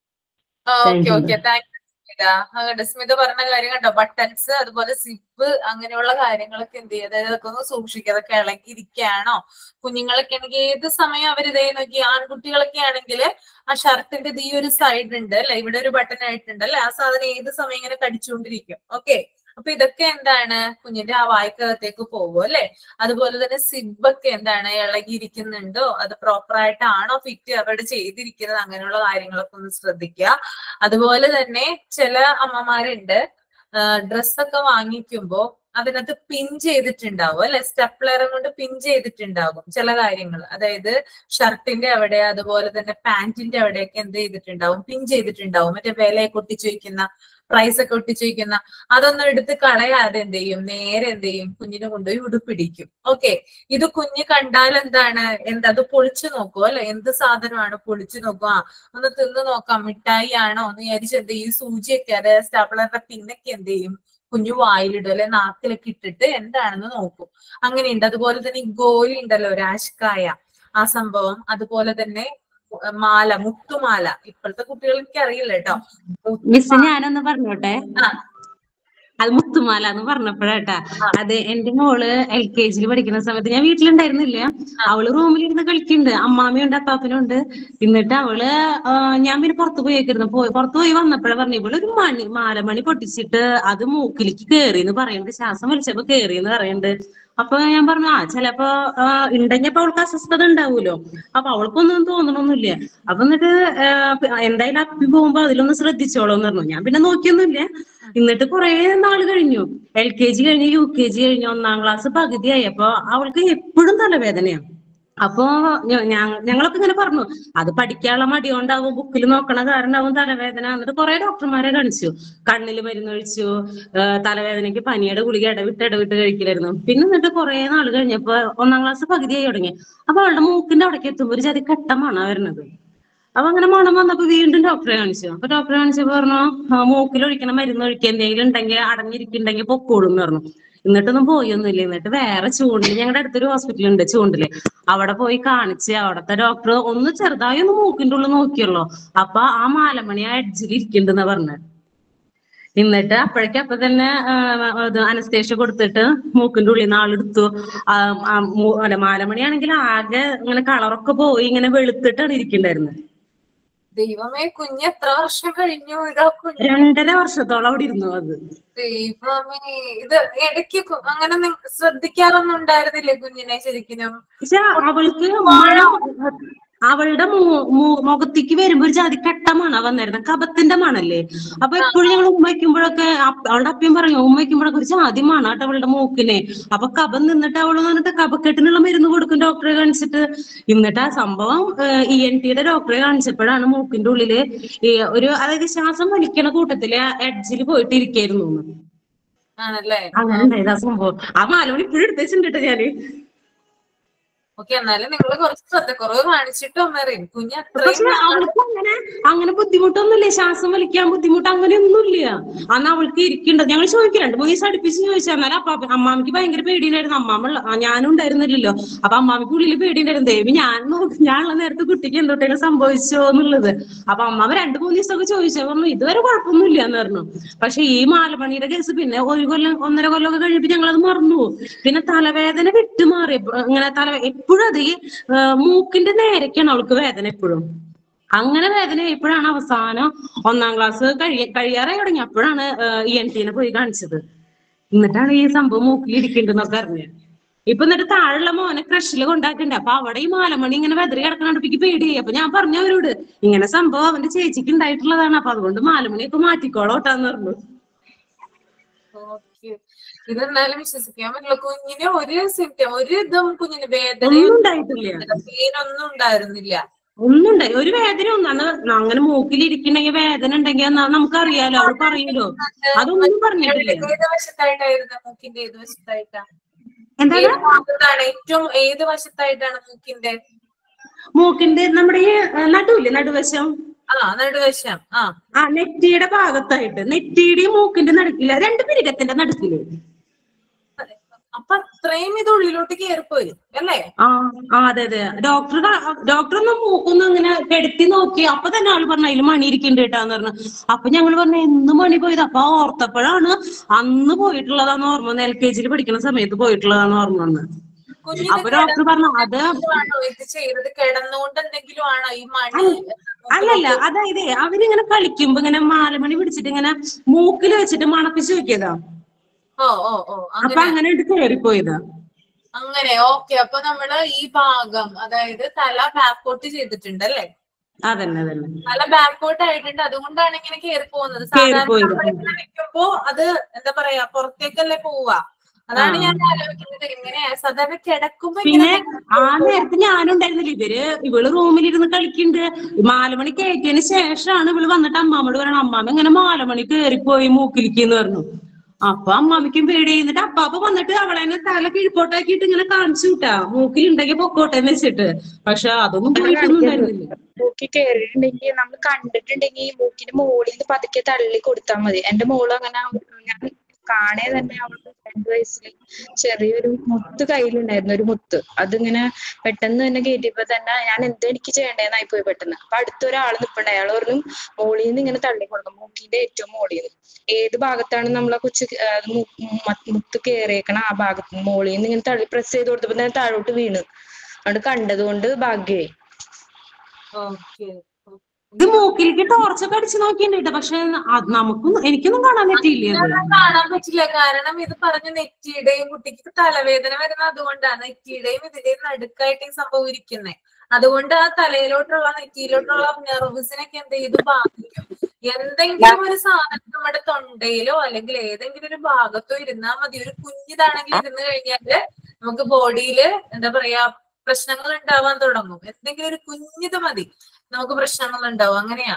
okay Thank you, okay ma'am. Thank you Smitha അങ്ങോട്ട് സ്മിത പറഞ്ഞ കാര്യം കണ്ടോ ബട്ടൺസ് അതുപോലെ സിപ്പ് അങ്ങനെയുള്ള കാര്യങ്ങളൊക്കെ എന്ത് ചെയ്യുക അതായത് അതൊക്കെ ഒന്ന് സൂക്ഷിക്കുക അതൊക്കെ ഇളകിയിരിക്കുകയാണോ കുഞ്ഞുങ്ങളൊക്കെ ആണെങ്കിൽ ഏത് സമയം അവർ ഇതേ നോക്കി ആൺകുട്ടികളൊക്കെ ആണെങ്കിൽ ആ ഷർട്ടിന്റെ ഈ ഒരു സൈഡ് ഉണ്ട് അല്ലെ ഇവിടെ ഒരു ബട്ടൺ ആയിട്ടുണ്ട് അല്ലെ ആ സാധനം ഏത് സമയം ഇങ്ങനെ കടിച്ചുകൊണ്ടിരിക്കും ഓക്കെ അപ്പൊ ഇതൊക്കെ എന്താണ് കുഞ്ഞിന്റെ ആ വായ്ക്കകത്തേക്ക് പോകും അല്ലെ അതുപോലെ തന്നെ സിബൊക്കെ എന്താണ് ഇളകിയിരിക്കുന്നുണ്ടോ അത് പ്രോപ്പർ ആയിട്ടാണോ ഫിറ്റ് അവരുടെ ചെയ്തിരിക്കുന്നത് അങ്ങനെയുള്ള കാര്യങ്ങളൊക്കെ ഒന്ന് ശ്രദ്ധിക്കുക അതുപോലെ തന്നെ ചില അമ്മമാരുണ്ട് ഡ്രസ്സൊക്കെ വാങ്ങിക്കുമ്പോ അതിനകത്ത് പിൻ ചെയ്തിട്ടുണ്ടാവും അല്ലെ സ്റ്റെപ്ലർ കൊണ്ട് പിൻ ചെയ്തിട്ടുണ്ടാകും ചില കാര്യങ്ങൾ അതായത് ഷർട്ടിന്റെ അവിടെ അതുപോലെ തന്നെ പാന്റിന്റെ അവിടെയൊക്കെ എന്ത് ചെയ്തിട്ടുണ്ടാവും പിൻ ചെയ്തിട്ടുണ്ടാവും മറ്റേ വിലയൊക്കെ ഒട്ടിച്ചു വയ്ക്കുന്ന പ്രൈസ് ഒക്കെ ഒട്ടിച്ചു വയ്ക്കുന്ന അതൊന്നും എടുത്ത് കളയാതെ എന്ത് ചെയ്യും നേരെ എന്ത് ചെയ്യും കുഞ്ഞിനെ കൊണ്ടുപോയി ഉടുപ്പിടിക്കും ഓക്കെ ഇത് കുഞ്ഞ് കണ്ടാൽ എന്താണ് എന്താ അത് പൊളിച്ചു നോക്കുക അല്ലെ എന്ത് സാധനമാണ് പൊളിച്ചു നോക്കുക ഒന്ന് തിന്ന് നോക്കാം മിഠായി ആണോ എന്ന് വിചാരിച്ച് എന്ത് ചെയ്യും ഈ സൂചിയൊക്കെ അതായത് സ്റ്റാപ്ലറിന്റെ പിന്നൊക്കെ എന്ത് ചെയ്യും കുഞ്ഞു വായിലിടും അല്ലെ നാക്കിലൊക്കെ ഇട്ടിട്ട് എന്താണെന്ന് നോക്കും അങ്ങനെയുണ്ട് അതുപോലെ തന്നെ ഈ ഗോലി ഉണ്ടല്ലോ രാഷ്കായ ആ സംഭവം അതുപോലെ തന്നെ ഉം, മാല മുത്തുമാല ഇപ്പോഴത്തെ കുട്ടികൾ എനിക്ക് അറിയില്ല കേട്ടോ മിസ് ഞാനൊന്ന് പറഞ്ഞോട്ടെ അത് മുത്തുമാല എന്ന് പറഞ്ഞപ്പോഴാട്ടാ അത് എന്റെ മോള് എൽ കെ ജിയിൽ പഠിക്കുന്ന സമയത്ത് ഞാൻ വീട്ടിലുണ്ടായിരുന്നില്ല അവള് റൂമിലിരുന്ന് കളിക്കുന്നുണ്ട് അമ്മാമ്മയുണ്ട് അപ്പാപ്പനും ഉണ്ട് എന്നിട്ട് അവള് ആ, ഞാൻ പിന്നെ പുറത്ത് പോയേക്കിരുന്നു പോയി പുറത്ത് പോയി വന്നപ്പോഴാ പറഞ്ഞു ഇവള് ഒരു മണി മാലമണി പൊട്ടിച്ചിട്ട് അത് മൂക്കിലേക്ക് കേറി എന്ന് പറയുന്നുണ്ട് ശ്വാസം വലിച്ചപ്പോ കേറി എന്ന് പറയുന്നുണ്ട് അപ്പൊ ഞാൻ പറഞ്ഞു ആ ചിലപ്പോ ആ, ഉണ്ടെങ്കി അപ്പൊ അവൾക്ക് അസ്വസ്ഥത ഉണ്ടാവൂലോ അപ്പൊ അവൾക്കൊന്നും തോന്നണമൊന്നുമില്ല അപ്പൊ എന്നിട്ട് ആ, എന്തായാലും അപ്പി പോകുമ്പോ അതിലൊന്ന് ശ്രദ്ധിച്ചോളൂ എന്ന് പറഞ്ഞു ഞാൻ പിന്നെ നോക്കിയൊന്നുമില്ല എന്നിട്ട് കുറെ നാള് കഴിഞ്ഞു എൽ കെ ജി കഴിഞ്ഞ് യു കെ ജി കഴിഞ്ഞു ഒന്നാം ക്ലാസ് പകുതിയായി അപ്പൊ അവൾക്ക് എപ്പോഴും തലവേദനയാണ് അപ്പൊ ഞ- ഞ- ഞങ്ങളൊക്കെ ഇങ്ങനെ പറഞ്ഞു അത് പഠിക്കാനുള്ള മടി കൊണ്ടാവും ബുക്കിൽ നോക്കണ കാരണമാവും തലവേദന എന്നിട്ട് കുറെ ഡോക്ടർമാരെ കാണിച്ചു കണ്ണിൽ മരുന്നൊഴിച്ചു ആ, തലവേദനയ്ക്ക് പനിയുടെ ഗുളിക ഇടവിട്ട് ഇടവിട്ട് കഴിക്കലായിരുന്നു പിന്നെ എന്നിട്ട് കുറെ നാൾ കഴിഞ്ഞപ്പോ ഒന്നാം ക്ലാസ് പകുതിയായി തുടങ്ങി അപ്പൊ അവളുടെ മൂക്കിന്റെ അവിടേക്ക് എത്തുമ്പോ ഒരു ചതി കെട്ടമാണ് വരുന്നത് അപ്പൊ അങ്ങനെ മണം വന്നപ്പോ വീണ്ടും ഡോക്ടറെ കാണിച്ചു അപ്പൊ ഡോക്ടറെ കാണിച്ചപ്പോ പറഞ്ഞു "ആ, മൂക്കിൽ ഒഴിക്കണ മരുന്ന് ഒഴിക്കുക എന്തെങ്കിലും ഉണ്ടെങ്കിൽ അടഞ്ഞിരിക്കുന്നുണ്ടെങ്കിൽ പൊക്കോളും എന്ന് പറഞ്ഞു എന്നിട്ടൊന്നും പോയൊന്നുമില്ല എന്നിട്ട് വേറെ ചൂണ്ടില് ഞങ്ങളുടെ അടുത്തൊരു ഹോസ്പിറ്റൽ ഉണ്ട് ചൂണ്ടില് അവിടെ പോയി കാണിച്ച് അവിടത്തെ ഡോക്ടർ ഒന്ന് ചെറുതായി ഒന്ന് മൂക്കിന്റെ ഉള്ളിൽ നോക്കിയുള്ളൂ അപ്പൊ ആ മാലമണി ആ എഡ്ജിൽ ഇരിക്കുന്നുണ്ടെന്നാ പറഞ്ഞത് എന്നിട്ട് അപ്പോഴേക്കും അപ്പൊ തന്നെ അനസ്തേഷ്യ കൊടുത്തിട്ട് മൂക്കിന്റെ ഉള്ളിൽ നിന്ന് ആളെടുത്തു ആ, ആ, മൂ- അല്ല മാലമണിയാണെങ്കിൽ ആകെ ഇങ്ങനെ കളറൊക്കെ പോയി ഇങ്ങനെ വെളുത്തിട്ടാണ് ഇരിക്കണ്ടായിരുന്നത് ദൈവമേ കുഞ്ഞ് എത്ര വർഷം കഴിഞ്ഞു ഇതാ കുഞ്ഞ് രണ്ടര വർഷത്തോളം അവിടെ ഇരുന്നു അത് ദൈവമേ ഇത് ഇടയ്ക്ക് കു- അങ്ങനെ നി- ശ്രദ്ധിക്കാറൊന്നും ഉണ്ടായിരുന്നില്ലേ കുഞ്ഞിനെ ശരിക്കും പക്ഷെ അവൾക്ക് മണം അവളുടെ മൂ- മൂ- മുഖത്തേക്ക് വരുമ്പോ ഒരു ജാതി കട്ടമാണ് വന്നിരുന്നത് കപത്തിന്റെ മണല്ലേ അപ്പൊ എപ്പോഴും ഞങ്ങൾ ഉമ്മ വയ്ക്കുമ്പോഴൊക്കെ അപ്പ- അവളുടെ അപ്പയും പറഞ്ഞു ഉമ്മ വയ്ക്കുമ്പോഴൊക്കെ ഒരു ജാതി മണാട്ടോ അവളുടെ മൂക്കിനെ അപ്പൊ കപം നിന്നിട്ട് അവള് വന്നിട്ട് കപക്കെട്ടിനുള്ള മരുന്ന് കൊടുക്കും ഡോക്ടറെ കാണിച്ചിട്ട് എന്നിട്ട് ആ സംഭവം ഇ എൻ ടിയുടെ ഡോക്ടറെ കാണിച്ചപ്പോഴാണ് മൂക്കിന്റെ ഉള്ളില് ഈ ഒരു അതായത് ശ്വാസം വലിക്കണ കൂട്ടത്തില് എഡ്ജിൽ പോയിട്ട് ഇരിക്കായിരുന്നു എന്ന്. ആണല്ലേ അങ്ങനെ ഉണ്ടായത് ആ സംഭവം ആ മാലമണി ഇപ്പോഴും എടുത്ത് വെച്ചിട്ടുണ്ട് ഞാന് ഓക്കെ എന്നാലും നിങ്ങൾ കുറച്ച് ശ്രദ്ധക്കുറവ് കാണിച്ചിട്ടോ മെറിൻ കുഞ്ഞ് പക്ഷെ അത്രയും അവൾക്ക് അങ്ങനെ അങ്ങനെ ബുദ്ധിമുട്ടൊന്നുമില്ല ശ്വാസം വലിക്കാൻ ബുദ്ധിമുട്ട് അങ്ങനെയൊന്നുമില്ല അന്ന് അവൾക്ക് ഇരിക്കണ്ട ഞങ്ങൾ ചോദിക്കും രണ്ട് മൂന്ന് ദിവസം അടുപ്പിച്ച് ചോദിച്ചു എന്നാലും അപ്പൊ അമ്മാമിക്ക് ഭയങ്കര പേടിയുണ്ടായിരുന്നു അമ്മാമ ഉള്ള- ആ, ഞാനും ഉണ്ടായിരുന്നില്ലല്ലോ അപ്പൊ അമ്മാമിക്ക് ഉള്ളിൽ പേടിയുണ്ടായിരുന്നു ദേവി ഞാൻ നോക്കി ഞാനുള്ള നേരത്തെ കുട്ടിക്ക് എന്തൊട്ടെങ്കിലും സംഭവിച്ചോ എന്നുള്ളത് അപ്പൊ അമ്മാമ രണ്ടു മൂന്ന് ദിവസമൊക്കെ ചോദിച്ചു പറഞ്ഞു ഇതുവരെ കുഴപ്പമൊന്നുമില്ല എന്ന് പറഞ്ഞു പക്ഷെ ഈ മാലമണിയുടെ കേസ് പിന്നെ ഒരു കൊല്ലം ഒന്നര കൊല്ലമൊക്കെ കഴിഞ്ഞപ്പോ ഞങ്ങൾ അത് മറന്നു പോകും. പിന്നെ തലവേദന വിട്ടുമാറി ഇങ്ങനെ തല എപ്പോഴും അത് ഈ ആ, മൂക്കിന്റെ നേരൊക്കെയാണ് അവൾക്ക് വേദന എപ്പോഴും അങ്ങനെ വേദന എപ്പോഴാണ് അവസാനം ഒന്നാം ക്ലാസ് കഴിയ കഴിയാറായി തുടങ്ങി അപ്പോഴാണ് ഇ എൻ ടീനെ പോയി കാണിച്ചത് എന്നിട്ടാണ് ഈ സംഭവം മൂക്കിൽ ഇരിക്കുന്നുണ്ടെന്നൊക്കെ അറിഞ്ഞത് ഇപ്പൊ എന്നിട്ട് താഴെയുള്ള മോനെ ക്രഷിൽ കൊണ്ടാക്കണ്ടേ അപ്പൊ അവിടെ ഈ മാലമണി ഇങ്ങനെ വെതറി കിടക്കണ എനിക്ക് പേടിയായി അപ്പൊ ഞാൻ പറഞ്ഞു അവരോട് ഇങ്ങനെ സംഭവം അവന്റെ ചേച്ചിക്ക് ഉണ്ടായിട്ടുള്ളതാണ് അപ്പൊ അതുകൊണ്ട് മാലമണിയൊക്കെ മാറ്റിക്കോളോട്ടാന്ന് പറഞ്ഞു ഓക്കെ ഇതെന്തായാലും വിശ്വസിക്കാൻ പറ്റില്ല കുഞ്ഞിന് ഒരു സിംറ്റം ഒരു ഇതും കുഞ്ഞിന് ഒന്നും വേദനയും ഉണ്ടായിട്ടില്ല പെയിനൊന്നും ഉണ്ടായിരുന്നില്ല ഒന്നും ഉണ്ടായി ഒരു വേദന ഒന്നാണ് അങ്ങനെ മൂക്കിലിരിക്കണെങ്കിൽ വേദന ഉണ്ടെങ്കിൽ എന്നാ നമുക്കറിയാലോ അവള് പറയൂലോ അതൊന്നും പറഞ്ഞിട്ടില്ല ഏത് വശത്തായിട്ടായിരുന്നു മൂക്കിന്റെ ഏത് വശത്തായിട്ടാ എന്താണ് ഏത് ഭാഗത്താണ് ഏറ്റവും ഏത് വശത്തായിട്ടാണ് മൂക്കിന്റെ മൂക്കിന്റെ നമ്മുടെ ഈ ഏഹ്, നടുവില്ലേ നടുവശം ആ നടുവശം ആ ആ നെറ്റിയുടെ ഭാഗത്തായിട്ട് നെറ്റിയുടെയും മൂക്കിന്റെ നടുക്കില്ല രണ്ട് പിരികത്തിന്റെ നടുക്കില് അപ്പൊ അത്രയും ഇത് ഉള്ളിലോട്ട് കയറിപ്പോയി അല്ലേ ആ ആ അതെ അതെ ഡോക്ടർ ഡോക്ടർ ഒന്ന് മൂക്കൊന്ന് ഇങ്ങനെ കെടുത്തി നോക്കി അപ്പൊ തന്നെ ആള് പറഞ്ഞു അതിൽ മണി ഇരിക്കുന്നുണ്ട് കേട്ടാന്ന് പറഞ്ഞു അപ്പൊ ഞങ്ങൾ പറഞ്ഞു എന്ന് മണി പോയത് അപ്പൊ ഓർത്തപ്പോഴാണ് അന്ന് പോയിട്ടുള്ളതാന്ന് ഓർമ്മ വന്നത് എൽ കെ ജിയിൽ പഠിക്കുന്ന സമയത്ത് പോയിട്ടുള്ളതാന്ന് ഓർമ്മ വന്നത് കുഞ്ഞിന് അപ്പൊ ഡോക്ടർ പറഞ്ഞു അത് ആണോ ഇത് ചെയ്തത് കിടന്നുകൊണ്ട് എന്തെങ്കിലും ആണോ ഈ മണി അല്ലല്ല അതായത് അവരിങ്ങനെ കളിക്കുമ്പോ ഇങ്ങനെ മാലമണി പിടിച്ചിട്ട് ഇങ്ങനെ മൂക്കിൽ വെച്ചിട്ട് മണപ്പിച്ച് വെക്കിയതാ ഓ ഓ ഓ അപ്പൊ അങ്ങനെ അങ്ങനെ എടുത്ത് കയറിപ്പോയതാ അങ്ങനെ ഓക്കെ അപ്പൊ നമ്മള് ഈ ഭാഗം അതായത് തല ബാക്കോട്ട് ചെയ്തിട്ടുണ്ട് അല്ലേ അതന്നെ അതന്നെ തല ബാക്കോട്ട് ആയിട്ടുണ്ട് അതുകൊണ്ടാണ് ഇങ്ങനെ കയറി പോകുന്നത് കേറിപ്പോയത്. സാധാരണ നമ്മളിങ്ങനെ വെക്കുമ്പോ അത് എന്താ പറയാ പുറത്തേക്കല്ലേ പോവാ അതാണ് ഞാൻ ആലോചിക്കുന്നത് ഇങ്ങനെ സാധാരണ കിടക്കുമ്പോ പിന്നെ ഇങ്ങനെ ആ നേരത്ത് ഞാനുണ്ടായിരുന്നില്ല ഇവര് ഇവള് റൂമിലിരുന്ന് കളിക്കുന്നുണ്ട് മാലമണി കയറ്റിയതിന് ശേഷമാണ് ഇവള് വന്നിട്ട് അമ്മാമ്മയോട് പറയണം അമ്മാമ്മ ഇങ്ങനെ മാലമണി കേറിപ്പോയി മൂക്കിലിരിക്കുന്നു പറഞ്ഞു അപ്പൊ അമ്മാമ്മയ്ക്കും പേടി എന്നിട്ട് അപ്പാപ്പ വന്നിട്ട് അവളെ തല കീഴ്പോട്ടാക്കിയിട്ട് ഇങ്ങനെ കാണിച്ചു വിട്ടാ മൂക്കിലുണ്ടെങ്കിൽ പൊക്കോട്ടെ എന്ന് വെച്ചിട്ട് പക്ഷെ അതൊന്നും പോയിട്ടൊന്നും ഉണ്ടായിരുന്നില്ല മൂക്കി കയറിയിട്ടുണ്ടെങ്കിൽ നമ്മൾ കണ്ടിട്ടുണ്ടെങ്കിൽ മൂക്കിന്റെ മുകളിൽ നിന്ന് പതുക്കെ തള്ളി കൊടുത്താൽ മതി എന്റെ മോള് അങ്ങനെ ഞാൻ കാണേ തന്നെ അവൾക്ക് രണ്ടു വയസ്സിൽ ചെറിയൊരു മുത്ത് കയ്യിലുണ്ടായിരുന്നു ഒരു മുത്ത് അതിങ്ങനെ പെട്ടെന്ന് തന്നെ കയറ്റിയപ്പോ തന്നെ ഞാൻ എന്താ എനിക്ക് ചെയ്യേണ്ടതെന്നായി പോയി പെട്ടെന്ന് അപ്പൊ അടുത്തൊരാൾ നിൽപ്പുണ്ട് അയാൾ പറഞ്ഞു മോളിൽ നിന്ന് ഇങ്ങനെ തള്ളി കൊടുക്കും മൂക്കിന്റെ ഏറ്റവും മോളിൽ നിന്ന് ഏത് ഭാഗത്താണ് നമ്മളെ കൊച്ചു ആ, മു- മ- മുത്ത് കയറിയേക്കണ ആ ഭാഗത്ത് മോളിൽ നിന്ന് ഇങ്ങനെ തള്ളി പ്രസ് ചെയ്ത് കൊടുത്തപ്പോ തന്നെ താഴോട്ട് വീണ് അതുകൊണ്ട് കണ്ടതുകൊണ്ട് ഭാഗ്യമായി ഓക്കെ ഇത് മൂക്കിലേക്ക് ടോർച്ചൊക്കെ അടിച്ച് നോക്കിയിട്ടുണ്ട് പക്ഷെ അത് നമുക്കും എനിക്കൊന്നും കാണാൻ പറ്റിയില്ല അത് ഇതൊന്നും കാണാൻ പറ്റില്ല കാരണം ഇത് പറഞ്ഞ നെറ്റിയുടെയും കുട്ടിക്ക് തലവേദന വരുന്ന അതുകൊണ്ടാണ് നെറ്റിയുടെയും ഇതിന്റെയും നടുക്കായിട്ട് ഈ സംഭവം ഇരിക്കുന്നത് അതുകൊണ്ട് ആ തലയിലോട്ടുള്ള നെറ്റിയിലോട്ടുള്ള നെർവ്സിനൊക്കെ എന്ത് ചെയ്തു ബാധിക്കും എന്തെങ്കിലും ഒരു സാധനം നമ്മുടെ തൊണ്ടയിലോ അല്ലെങ്കിൽ ഏതെങ്കിലും ഒരു ഭാഗത്തോ ഇരുന്നാൽ മതി ഒരു കുഞ്ഞിതാണെങ്കിൽ ഇരുന്ന് കഴിഞ്ഞാല് നമുക്ക് ബോഡിയിൽ എന്താ പറയാ പ്രശ്നങ്ങൾ ഉണ്ടാവാൻ തുടങ്ങും എന്തെങ്കിലും ഒരു കുഞ്ഞിത് മതി നമുക്ക് പ്രശ്നങ്ങൾ ഉണ്ടാവും അങ്ങനെയാ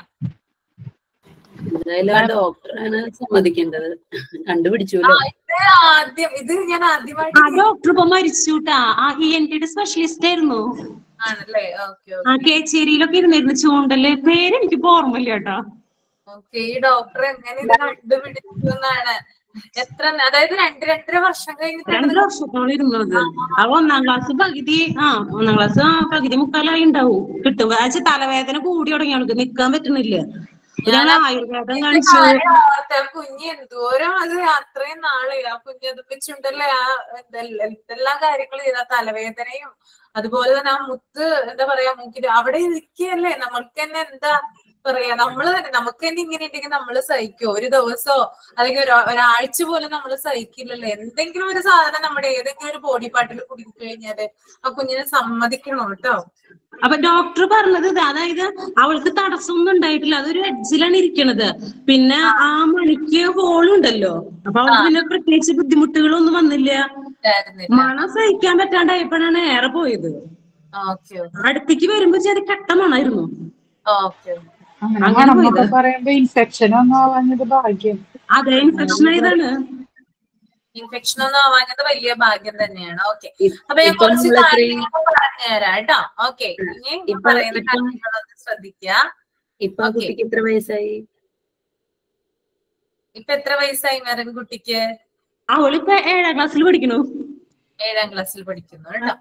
എന്തായാലും ആ ഡോക്ടറാണ് സമ്മതിക്കേണ്ടത് ആ കണ്ടുപിടിച്ചുല്ലോ ഇത് ആദ്യം ഇത് ഞാൻ ആദ്യമായിട്ട് ആ ഡോക്ടർ ഇപ്പൊ മരിച്ചുട്ടാ ആ ഇ എൻ ടിയുടെ സ്പെഷ്യലിസ്റ്റ് ആയിരുന്നു ആണല്ലേ ഓക്കെ ആ കേച്ചേരിയിലൊക്കെ ഇരുന്നിരുന്നു ചൂണ്ടല് പേരെനിക്ക് ഇപ്പൊ ഓർമ്മയില്ല കേട്ടോ ഓക്കെ ഈ ഡോക്ടർ എങ്ങനെ ഇത് കണ്ടുപിടിച്ചു എന്നാണ് എത്ര അതായത് രണ്ട് രണ്ടര വർഷം കഴിഞ്ഞിട്ടാണ് രണ്ടു വർഷത്തോളം ഇരുന്നത് ആ ഒന്നാം ക്ലാസ് പകുതി ആ ഒന്നാം ക്ലാസ് ആ പകുതി മുക്കാലായി ഉണ്ടാവും കിട്ടും വെച്ചാ തലവേദന കൂടി തുടങ്ങി അവൾക്ക് നിക്കാൻ പറ്റുന്നില്ല ഞാൻ ആയുർവേദം കാണിച്ചു ആ കുഞ്ഞ് എന്തോരം അത് അത്രയും നാള് ആ കുഞ്ഞ് അത് വെച്ചുണ്ടല്ലേ ആ എന്തെല്ലാം എന്തെല്ലാം കാര്യങ്ങൾ ചെയ്ത തലവേദനയും അതുപോലെ തന്നെ ആ മുത്ത് എന്താ പറയാ മൂക്കില് അവിടെ ഇരിക്കുകയല്ലേ നമ്മൾക്ക് തന്നെ എന്താ പറയാ നമ്മള് തന്നെ നമുക്ക് തന്നെ ഇങ്ങനെ ഉണ്ടെങ്കിൽ നമ്മള് സഹിക്കോ ഒരു ദിവസോ അല്ലെങ്കിൽ ഒരു ഒരാഴ്ച പോലും നമ്മൾ സഹിക്കില്ലല്ലോ എന്തെങ്കിലും ഒരു സാധനം നമ്മുടെ ഏതെങ്കിലും ഒരു ബോഡി പാർട്ടിൽ കുടുങ്ങി കഴിഞ്ഞാല് ആ കുഞ്ഞിനെ സമ്മതിക്കണം കേട്ടോ അപ്പൊ ഡോക്ടർ പറഞ്ഞത് ഇത് അതായത് അവൾക്ക് തടസ്സമൊന്നും ഉണ്ടായിട്ടില്ല അതൊരു എഡ്ജിലാണ് ഇരിക്കണത് പിന്നെ ആ മണിക്ക് ഹോളുണ്ടല്ലോ അപ്പൊ അവൾക്ക് പിന്നെ പ്രത്യേകിച്ച് ബുദ്ധിമുട്ടുകളൊന്നും വന്നില്ല മണം സഹിക്കാൻ പറ്റാണ്ടായപ്പോഴാണ് ഏറെ പോയത് ഓക്കെ അടുത്തേക്ക് വരുമ്പോ ചെറിയ കട്ട മണായിരുന്നു ഓക്കെ അങ്ങനെ അങ്ങനെ മണം എന്നൊക്കെ പോയത്. പറയുമ്പോ ഇൻഫെക്ഷൻ ഒന്നും ആവാഞ്ഞത് ഭാഗ്യം അതെ ഇൻഫെക്ഷൻ ആയതാണ് ഇൻഫെക്ഷൻ ഒന്നും ആവാഞ്ഞത് വലിയ ഭാഗ്യം തന്നെയാണ് ഓക്കെ അപ്പൊ ഞാൻ ഇപ്പൊ കുറച്ച് നമ്മൾ എത്രയും- കാര്യങ്ങൾ പറഞ്ഞുതരാം കേട്ടോ ഓക്കെ ഇനി ഞാൻ ഇപ്പൊ- പറയുന്ന ഇപ്പം- കാര്യങ്ങളൊന്ന് ശ്രദ്ധിക്കുക ഇപ്പൊ ആ Okay. കുട്ടിക്ക് എത്ര വയസ്സായി ഇപ്പൊ എത്ര വയസ്സായി മെറിൻ കുട്ടിക്ക് അവളിപ്പോ ഏഴാം ക്ലാസ്സിൽ പഠിക്കണു ഏഴാം ക്ലാസ്സിൽ പഠിക്കുന്നു കേട്ടോ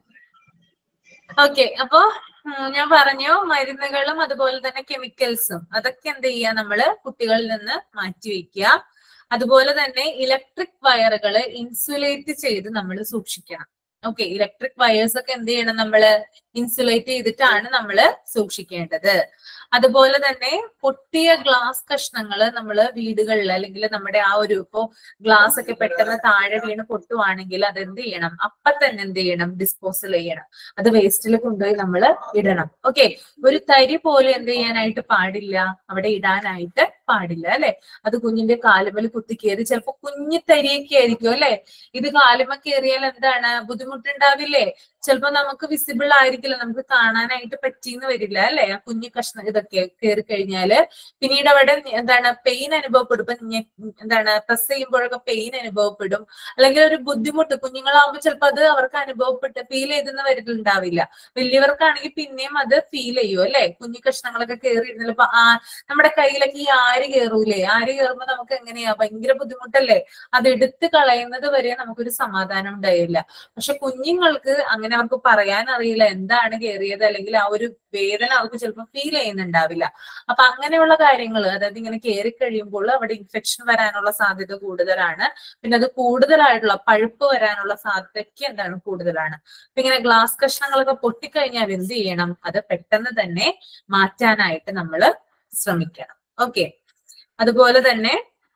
ഓക്കെ അപ്പൊ ഉം, ഞാൻ പറഞ്ഞു മരുന്നുകളും അതുപോലെ തന്നെ കെമിക്കൽസും അതൊക്കെ എന്ത് ചെയ്യുക നമ്മള് കുട്ടികളിൽ നിന്ന് മാറ്റി വെക്കുക അതുപോലെ തന്നെ ഇലക്ട്രിക് വയറുകള് ഇൻസുലേറ്റ് ചെയ്ത് നമ്മൾ സൂക്ഷിക്കണം ഓക്കെ ഇലക്ട്രിക് വയേഴ്സ് ഒക്കെ എന്ത് ചെയ്യണം നമ്മള് ഇൻസുലേറ്റ് ചെയ്തിട്ടാണ് നമ്മള് സൂക്ഷിക്കേണ്ടത് അതുപോലെ തന്നെ പൊട്ടിയ ഗ്ലാസ് കഷ്ണങ്ങൾ നമ്മൾ വീടുകളിൽ അല്ലെങ്കിൽ നമ്മുടെ ആ ഒരു ഇപ്പോ ഗ്ലാസ് ഒക്കെ പെട്ടെന്ന് താഴെ വീണ് പൊട്ടുവാണെങ്കിൽ അത് എന്ത് ചെയ്യണം അപ്പൊ തന്നെ എന്ത് ചെയ്യണം ഡിസ്പോസൽ ചെയ്യണം അത് വേസ്റ്റിൽ കൊണ്ടുപോയി നമ്മൾ ഇടണം ഓക്കെ ഒരു തരി പോലും എന്ത് ചെയ്യാനായിട്ട് പാടില്ല അവിടെ ഇടാനായിട്ട് പാടില്ല അല്ലെ അത് കുഞ്ഞിന്റെ കാലുമൽ കുത്തി കയറി ചിലപ്പോ കുഞ്ഞു തരിയൊക്കെ ആയിരിക്കും അല്ലെ ഇത് കാലുമ കയറിയാൽ എന്താണ് ബുദ്ധിമുട്ടുണ്ടാവില്ലേ ചിലപ്പോ നമുക്ക് വിസിബിൾ ആയിരിക്കില്ല നമുക്ക് കാണാനായിട്ട് പറ്റിയെന്ന് വരില്ല അല്ലെ ആ കുഞ്ഞു കഷ്ണം ഇതൊക്കെ കയറി കഴിഞ്ഞാല് പിന്നീട് അവിടെ എന്താണ് പെയിൻ അനുഭവപ്പെടും ഇപ്പൊ ഞെ- എന്താണ് പ്രസ് ചെയ്യുമ്പോഴൊക്കെ പെയിൻ അനുഭവപ്പെടും അല്ലെങ്കിൽ ഒരു ബുദ്ധിമുട്ട് കുഞ്ഞുങ്ങളാവുമ്പോൾ ചിലപ്പോൾ അത് അവർക്ക് അനുഭവപ്പെട്ട് ഫീൽ ചെയ്തെന്ന് വരുന്നുണ്ടാവില്ല വലിയവർക്കാണെങ്കിൽ പിന്നെയും അത് ഫീൽ ചെയ്യും അല്ലെ കുഞ്ഞു കഷ്ണങ്ങളൊക്കെ കയറി ചിലപ്പോ ആ നമ്മുടെ കയ്യിലൊക്കെ ഈ ആര് കയറൂലേ ആര് കയറുമ്പോ നമുക്ക് എങ്ങനെയാ ഭയങ്കര ബുദ്ധിമുട്ടല്ലേ അത് എടുത്ത് കളയുന്നത് വരെ നമുക്കൊരു സമാധാനം ഉണ്ടായില്ല പക്ഷെ കുഞ്ഞുങ്ങൾക്ക് അങ്ങനെ അവർക്ക് പറയാൻ അറിയില്ല എന്താണ് കയറിയത് അല്ലെങ്കിൽ ആ ഒരു വേദന അവർക്ക് ചിലപ്പോൾ ഫീൽ ചെയ്യുന്നുണ്ടാവില്ല അപ്പൊ അങ്ങനെയുള്ള കാര്യങ്ങൾ അതായത് ഇങ്ങനെ കയറി കഴിയുമ്പോൾ അവിടെ ഇൻഫെക്ഷൻ വരാനുള്ള സാധ്യത കൂടുതലാണ് പിന്നെ അത് കൂടുതലായിട്ടുള്ള പഴുപ്പ് വരാനുള്ള സാധ്യതയ്ക്ക് എന്താണ് കൂടുതലാണ് അപ്പൊ ഇങ്ങനെ ഗ്ലാസ് കഷ്ണങ്ങളൊക്കെ പൊട്ടിക്കഴിഞ്ഞാൽ എന്ത് ചെയ്യണം അത് പെട്ടെന്ന് തന്നെ മാറ്റാനായിട്ട് നമ്മൾ ശ്രമിക്കണം ഓക്കെ അതുപോലെ തന്നെ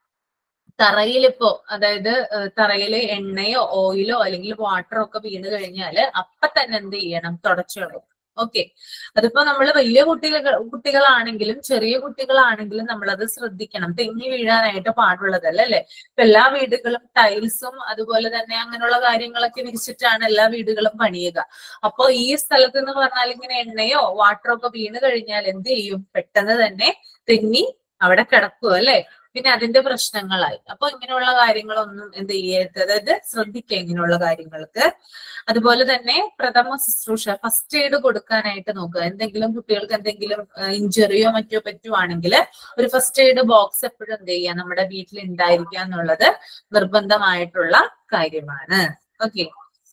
തറയിലിപ്പോ അതായത് ഏഹ് തറയില് എണ്ണയോ ഓയിലോ അല്ലെങ്കിൽ വാട്ടറോ ഒക്കെ വീണ് കഴിഞ്ഞാല് അപ്പൊ തന്നെ എന്ത് ചെയ്യണം തുടച്ചു കളയും ഓക്കെ അതിപ്പോ നമ്മൾ വലിയ കുട്ടികൾ കുട്ടികളാണെങ്കിലും ചെറിയ കുട്ടികളാണെങ്കിലും നമ്മൾ അത് ശ്രദ്ധിക്കണം തെന്നി വീഴാനായിട്ട് പാടുള്ളതല്ല അല്ലെ ഇപ്പൊ എല്ലാ വീടുകളും ടൈൽസും അതുപോലെ തന്നെ അങ്ങനെയുള്ള കാര്യങ്ങളൊക്കെ വിരിച്ചിട്ടാണ് എല്ലാ വീടുകളും പണിയുക അപ്പൊ ഈ സ്ഥലത്ത് എന്ന് പറഞ്ഞാൽ ഇങ്ങനെ എണ്ണയോ വാട്ടറോ ഒക്കെ വീണ് കഴിഞ്ഞാൽ എന്ത് ചെയ്യും പെട്ടെന്ന് തന്നെ തെന്നി അവിടെ കിടക്കും അല്ലെ പിന്നെ അതിന്റെ പ്രശ്നങ്ങളായി അപ്പൊ ഇങ്ങനെയുള്ള കാര്യങ്ങളൊന്നും എന്ത് ചെയ്യരുത് അതായത് ശ്രദ്ധിക്കുക ഇങ്ങനെയുള്ള കാര്യങ്ങൾക്ക് അതുപോലെ തന്നെ പ്രഥമ ശുശ്രൂഷ ഫസ്റ്റ് എയ്ഡ് കൊടുക്കാനായിട്ട് നോക്കുക എന്തെങ്കിലും കുട്ടികൾക്ക് എന്തെങ്കിലും ഇഞ്ചുറിയോ മറ്റോ പറ്റുവാണെങ്കിൽ ഒരു ഫസ്റ്റ് എയ്ഡ് ബോക്സ് എപ്പോഴും എന്ത് ചെയ്യുക നമ്മുടെ വീട്ടിൽ ഉണ്ടായിരിക്കുക എന്നുള്ളത് നിർബന്ധമായിട്ടുള്ള കാര്യമാണ് ഓക്കെ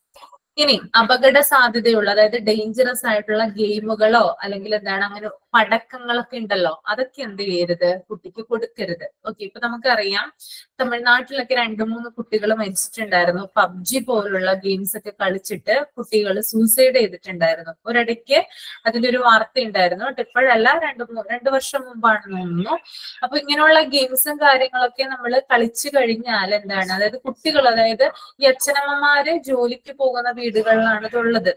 ഇനി അപകട സാധ്യതയുള്ള അതായത് ഡേഞ്ചറസ് ആയിട്ടുള്ള ഗെയിമുകളോ അല്ലെങ്കിൽ എന്താണ് അങ്ങനെ പടക്കങ്ങളൊക്കെ ഉണ്ടല്ലോ അതൊക്കെ എന്ത് ചെയ്യരുത് കുട്ടിക്ക് കൊടുക്കരുത് ഓക്കെ ഇപ്പൊ നമുക്കറിയാം തമിഴ്നാട്ടിലൊക്കെ രണ്ടു മൂന്ന് കുട്ടികൾ മരിച്ചിട്ടുണ്ടായിരുന്നു പബ്ജി പോലുള്ള ഗെയിംസ് ഒക്കെ കളിച്ചിട്ട് കുട്ടികൾ സൂസൈഡ് ചെയ്തിട്ടുണ്ടായിരുന്നു ഒരിടയ്ക്ക് അതിന്റെ ഒരു വാർത്ത ഉണ്ടായിരുന്നു കേട്ടോ ഇപ്പോഴല്ല രണ്ടു മൂന്ന് രണ്ടു വർഷം മുമ്പാണെന്ന് തോന്നുന്നു അപ്പൊ ഇങ്ങനെയുള്ള ഗെയിംസും കാര്യങ്ങളൊക്കെ നമ്മൾ കളിച്ചു കഴിഞ്ഞാൽ എന്താണ് അതായത് കുട്ടികൾ അതായത് ഈ അച്ഛനമ്മമാര് ജോലിക്ക് പോകുന്ന വീടുകളിലാണ് ഇതുള്ളത്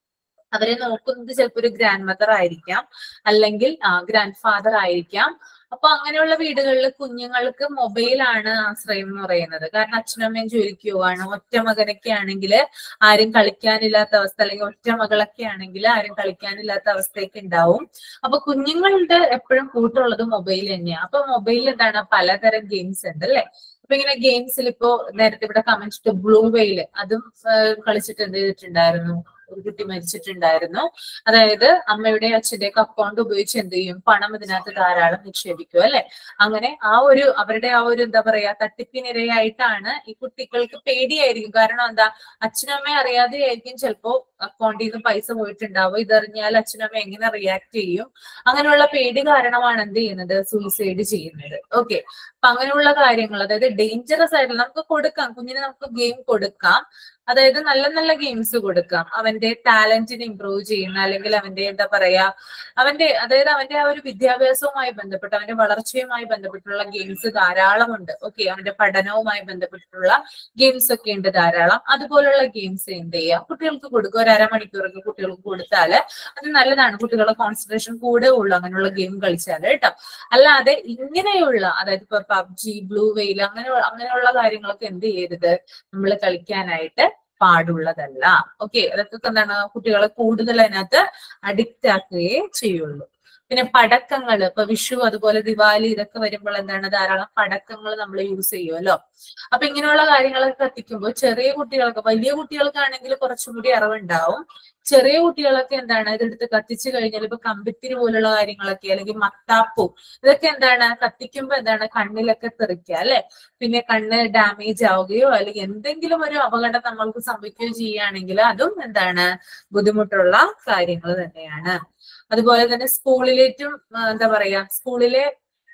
അവരെ നോക്കുന്നത് ചിലപ്പോൾ ഒരു ഗ്രാൻഡ് മദർ ആയിരിക്കാം അല്ലെങ്കിൽ ഗ്രാൻഡ് ഫാദർ ആയിരിക്കാം അപ്പൊ അങ്ങനെയുള്ള വീടുകളിൽ കുഞ്ഞുങ്ങൾക്ക് മൊബൈലാണ് ആശ്രയം എന്ന് പറയുന്നത് കാരണം അച്ഛനും അമ്മയും ജോലിക്ക് പോവാണ് ഒറ്റ മകനൊക്കെ ആണെങ്കിൽ ആരും കളിക്കാനില്ലാത്ത അവസ്ഥ അല്ലെങ്കിൽ ഒറ്റ മകളൊക്കെ ആണെങ്കിൽ ആരും കളിക്കാനില്ലാത്ത അവസ്ഥയൊക്കെ ഉണ്ടാവും അപ്പൊ കുഞ്ഞുങ്ങളുടെ എപ്പോഴും കൂട്ടുള്ളത് മൊബൈൽ തന്നെയാണ് അപ്പൊ മൊബൈലിൽ എന്താണ് പലതരം ഗെയിംസ് ഉണ്ട് അല്ലെ അപ്പൊ ഇങ്ങനെ ഗെയിംസിൽ ഇപ്പോ നേരത്തെ ഇവിടെ കമന്റ് ബ്ലൂ വെയില് അതും ഏഹ് കളിച്ചിട്ട് എന്ത് ചെയ്തിട്ടുണ്ടായിരുന്നു ഒരു കുട്ടി മരിച്ചിട്ടുണ്ടായിരുന്നു അതായത് അമ്മയുടെ അച്ഛന്റെ ഒക്കെ അക്കൗണ്ട് ഉപയോഗിച്ച് എന്ത് ചെയ്യും പണം ഇതിനകത്ത് ധാരാളം നിക്ഷേപിക്കും അല്ലെ അങ്ങനെ ആ ഒരു അവരുടെ ആ ഒരു എന്താ പറയാ തട്ടിപ്പിനിരയായിട്ടാണ് ഈ കുട്ടികൾക്ക് പേടിയായിരിക്കും കാരണം എന്താ അച്ഛനും അമ്മയും അറിയാതെ ആയിരിക്കും ചിലപ്പോ അക്കൗണ്ടിൽ നിന്ന് പൈസ പോയിട്ടുണ്ടാവും ഇതറിഞ്ഞാൽ അച്ഛനും അമ്മ എങ്ങനെ റിയാക്ട് ചെയ്യും അങ്ങനെയുള്ള പേടി കാരണമാണ് എന്ത് ചെയ്യുന്നത് സൂയിസൈഡ് ചെയ്യുന്നത് ഓക്കെ അപ്പൊ അങ്ങനെയുള്ള കാര്യങ്ങൾ അതായത് ഡേഞ്ചറസ് ആയിട്ടുള്ള നമുക്ക് കൊടുക്കാം കുഞ്ഞിന് നമുക്ക് ഗെയിം കൊടുക്കാം അതായത് നല്ല നല്ല ഗെയിംസ് കൊടുക്കാം അവന്റെ ടാലന്റിനെ ഇമ്പ്രൂവ് ചെയ്യുന്ന അല്ലെങ്കിൽ അവന്റെ എന്താ പറയാ അവന്റെ അതായത് അവന്റെ ആ ഒരു വിദ്യാഭ്യാസവുമായി ബന്ധപ്പെട്ട് അവന്റെ വളർച്ചയുമായി ബന്ധപ്പെട്ടുള്ള ഗെയിംസ് ധാരാളമുണ്ട് ഓക്കെ അവന്റെ പഠനവുമായി ബന്ധപ്പെട്ടിട്ടുള്ള ഗെയിംസ് ഒക്കെ ഉണ്ട് ധാരാളം അതുപോലുള്ള ഗെയിംസ് എന്ത് ചെയ്യുക കുട്ടികൾക്ക് കൊടുക്കുക ഒരു അരമണിക്കൂറൊക്കെ കുട്ടികൾക്ക് കൊടുത്താല് അത് നല്ലതാണ് കുട്ടികളുടെ കോൺസെൻട്രേഷൻ കൂടെ ഉള്ളു അങ്ങനെയുള്ള ഗെയിം കളിച്ചാൽ കേട്ടോ അല്ലാതെ ഇങ്ങനെയുള്ള അതായത് ഇപ്പൊ പബ്ജി ബ്ലൂ വെയിൽ അങ്ങനെ അങ്ങനെയുള്ള കാര്യങ്ങളൊക്കെ എന്ത് ചെയ്യരുത് നമ്മൾ കളിക്കാനായിട്ട് പാടുള്ളതല്ല ഓക്കെ അതൊക്കെ എന്താണ് കുട്ടികളെ കൂടുതൽ അതിനകത്ത് അഡിക്റ്റ് ആക്കുകയേ ചെയ്യുള്ളൂ പിന്നെ പടക്കങ്ങൾ ഇപ്പൊ വിഷു അതുപോലെ ദിവാലി ഇതൊക്കെ വരുമ്പോൾ എന്താണ് ധാരാളം പടക്കങ്ങൾ നമ്മൾ യൂസ് ചെയ്യുമല്ലോ അപ്പൊ ഇങ്ങനെയുള്ള കാര്യങ്ങളൊക്കെ കത്തിക്കുമ്പോൾ ചെറിയ കുട്ടികൾക്ക് വലിയ കുട്ടികൾക്കാണെങ്കിൽ കുറച്ചും കൂടി അറിവുണ്ടാവും ചെറിയ കുട്ടികളൊക്കെ എന്താണ് ഇതെടുത്ത് കത്തിച്ചു കഴിഞ്ഞാൽ ഇപ്പൊ കമ്പിത്തിരി പോലുള്ള കാര്യങ്ങളൊക്കെ അല്ലെങ്കിൽ മത്താപ്പൂ ഇതൊക്കെ എന്താണ് കത്തിക്കുമ്പോ എന്താണ് കണ്ണിലൊക്കെ തെറിക്കുക അല്ലെ പിന്നെ കണ്ണ് ഡാമേജ് ആവുകയോ അല്ലെങ്കിൽ എന്തെങ്കിലും ഒരു അപകടം നമ്മൾക്ക് സംഭവിക്കുകയോ ചെയ്യുകയാണെങ്കിൽ അതും എന്താണ് ബുദ്ധിമുട്ടുള്ള കാര്യങ്ങൾ തന്നെയാണ് അതുപോലെ തന്നെ സ്കൂളിലേറ്റും ആ, എന്താ പറയാ സ്കൂളിലെ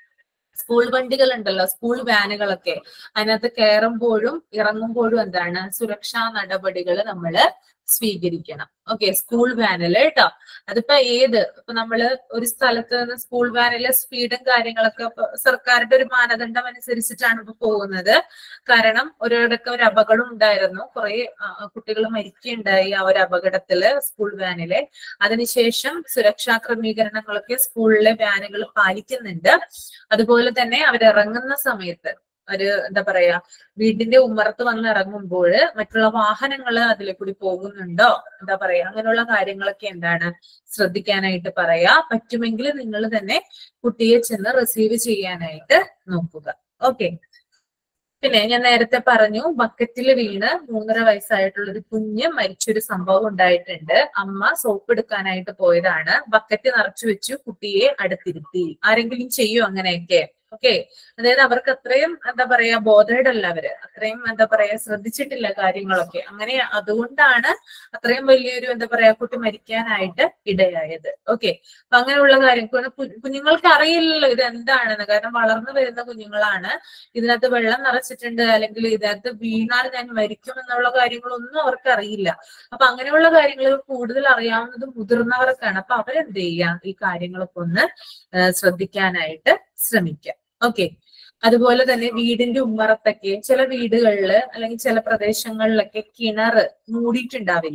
സ്കൂൾ വണ്ടികൾ ഉണ്ടല്ലോ സ്കൂൾ വാനുകളൊക്കെ അതിനകത്ത് കയറുമ്പോഴും ഇറങ്ങുമ്പോഴും എന്താണ് സുരക്ഷാ നടപടികൾ നമ്മൾ സ്വീകരിക്കണം ഓക്കെ സ്കൂൾ വാനില് കേട്ടോ അതിപ്പോ ഏത് ഇപ്പൊ നമ്മള് ഒരു സ്ഥലത്ത് നിന്ന് സ്കൂൾ വാനിലെ സ്പീഡും കാര്യങ്ങളൊക്കെ ഇപ്പൊ സർക്കാരിന്റെ ഒരു മാനദണ്ഡം അനുസരിച്ചിട്ടാണ് ഇപ്പൊ പോകുന്നത് കാരണം ഒരിടക്ക് ഒരു അപകടം ഉണ്ടായിരുന്നു കുറെ കുട്ടികൾ മരിക്കുകയുണ്ടായി ആ ഒരു അപകടത്തില് സ്കൂൾ വാനിലെ അതിനുശേഷം സുരക്ഷാ ക്രമീകരണങ്ങളൊക്കെ സ്കൂളിലെ വാനുകൾ പാലിക്കുന്നുണ്ട് അതുപോലെ തന്നെ അവരിറങ്ങുന്ന സമയത്ത് ഒരു എന്താ പറയാ വീടിന്റെ ഉമ്മറത്ത് വന്ന് ഇറങ്ങുമ്പോൾ മറ്റുള്ള വാഹനങ്ങൾ അതിൽ കൂടി പോകുന്നുണ്ടോ എന്താ പറയാ അങ്ങനെയുള്ള കാര്യങ്ങളൊക്കെ എന്താണ് ശ്രദ്ധിക്കാനായിട്ട് പറയാ പറ്റുമെങ്കിൽ നിങ്ങൾ തന്നെ കുട്ടിയെ ചെന്ന് റിസീവ് ചെയ്യാനായിട്ട് നോക്കുക ഓക്കെ പിന്നെ ഞാൻ നേരത്തെ പറഞ്ഞു ബക്കറ്റിൽ വീണ് മൂന്നര വയസ്സായിട്ടുള്ള ഒരു കുഞ്ഞ് മരിച്ചൊരു സംഭവം ഉണ്ടായിട്ടുണ്ട് അമ്മ സോപ്പ് എടുക്കാനായിട്ട് പോയതാണ് ബക്കറ്റ് നിറച്ചു വെച്ചു കുട്ടിയെ അടുത്തിരുത്തി ആരെങ്കിലും ചെയ്യോ അങ്ങനെയൊക്കെ ഓക്കെ അതായത് അവർക്ക് അത്രയും എന്താ പറയാ ബോധേഡ് അല്ല അവര് അത്രയും എന്താ പറയാ ശ്രദ്ധിച്ചിട്ടില്ല കാര്യങ്ങളൊക്കെ അങ്ങനെ അതുകൊണ്ടാണ് അത്രയും വലിയൊരു എന്താ പറയാ കുട്ടി മരിക്കാനായിട്ട് ഇടയായത് ഓക്കെ അപ്പൊ അങ്ങനെയുള്ള കാര്യം കു- കുഞ്ഞുങ്ങൾക്ക് അറിയില്ലല്ലോ ഇത് എന്താണെന്ന് കാരണം വളർന്നു വരുന്ന കുഞ്ഞുങ്ങളാണ് ഇതിനകത്ത് വെള്ളം നിറച്ചിട്ടുണ്ട് അല്ലെങ്കിൽ ഇതിനകത്ത് വീണാൽ ഞാൻ മരിക്കും എന്നുള്ള കാര്യങ്ങളൊന്നും അവർക്ക് അറിയില്ല അപ്പൊ അങ്ങനെയുള്ള കാര്യങ്ങൾ കൂടുതൽ അറിയാവുന്നത് മുതിർന്നവർക്കാണ് അപ്പൊ അവരെന്ത് ചെയ്യാം ഈ കാര്യങ്ങളൊക്കെ ഒന്ന് ആ, ശ്രദ്ധിക്കാനായിട്ട് ശ്രമിക്കാം ഓക്കെ അതുപോലെ തന്നെ വീടിന്റെ ഉമ്മറത്തൊക്കെ ചില വീടുകളില് അല്ലെങ്കിൽ ചില പ്രദേശങ്ങളിലൊക്കെ കിണറ് മൂടിയിട്ടുണ്ടാവില്ല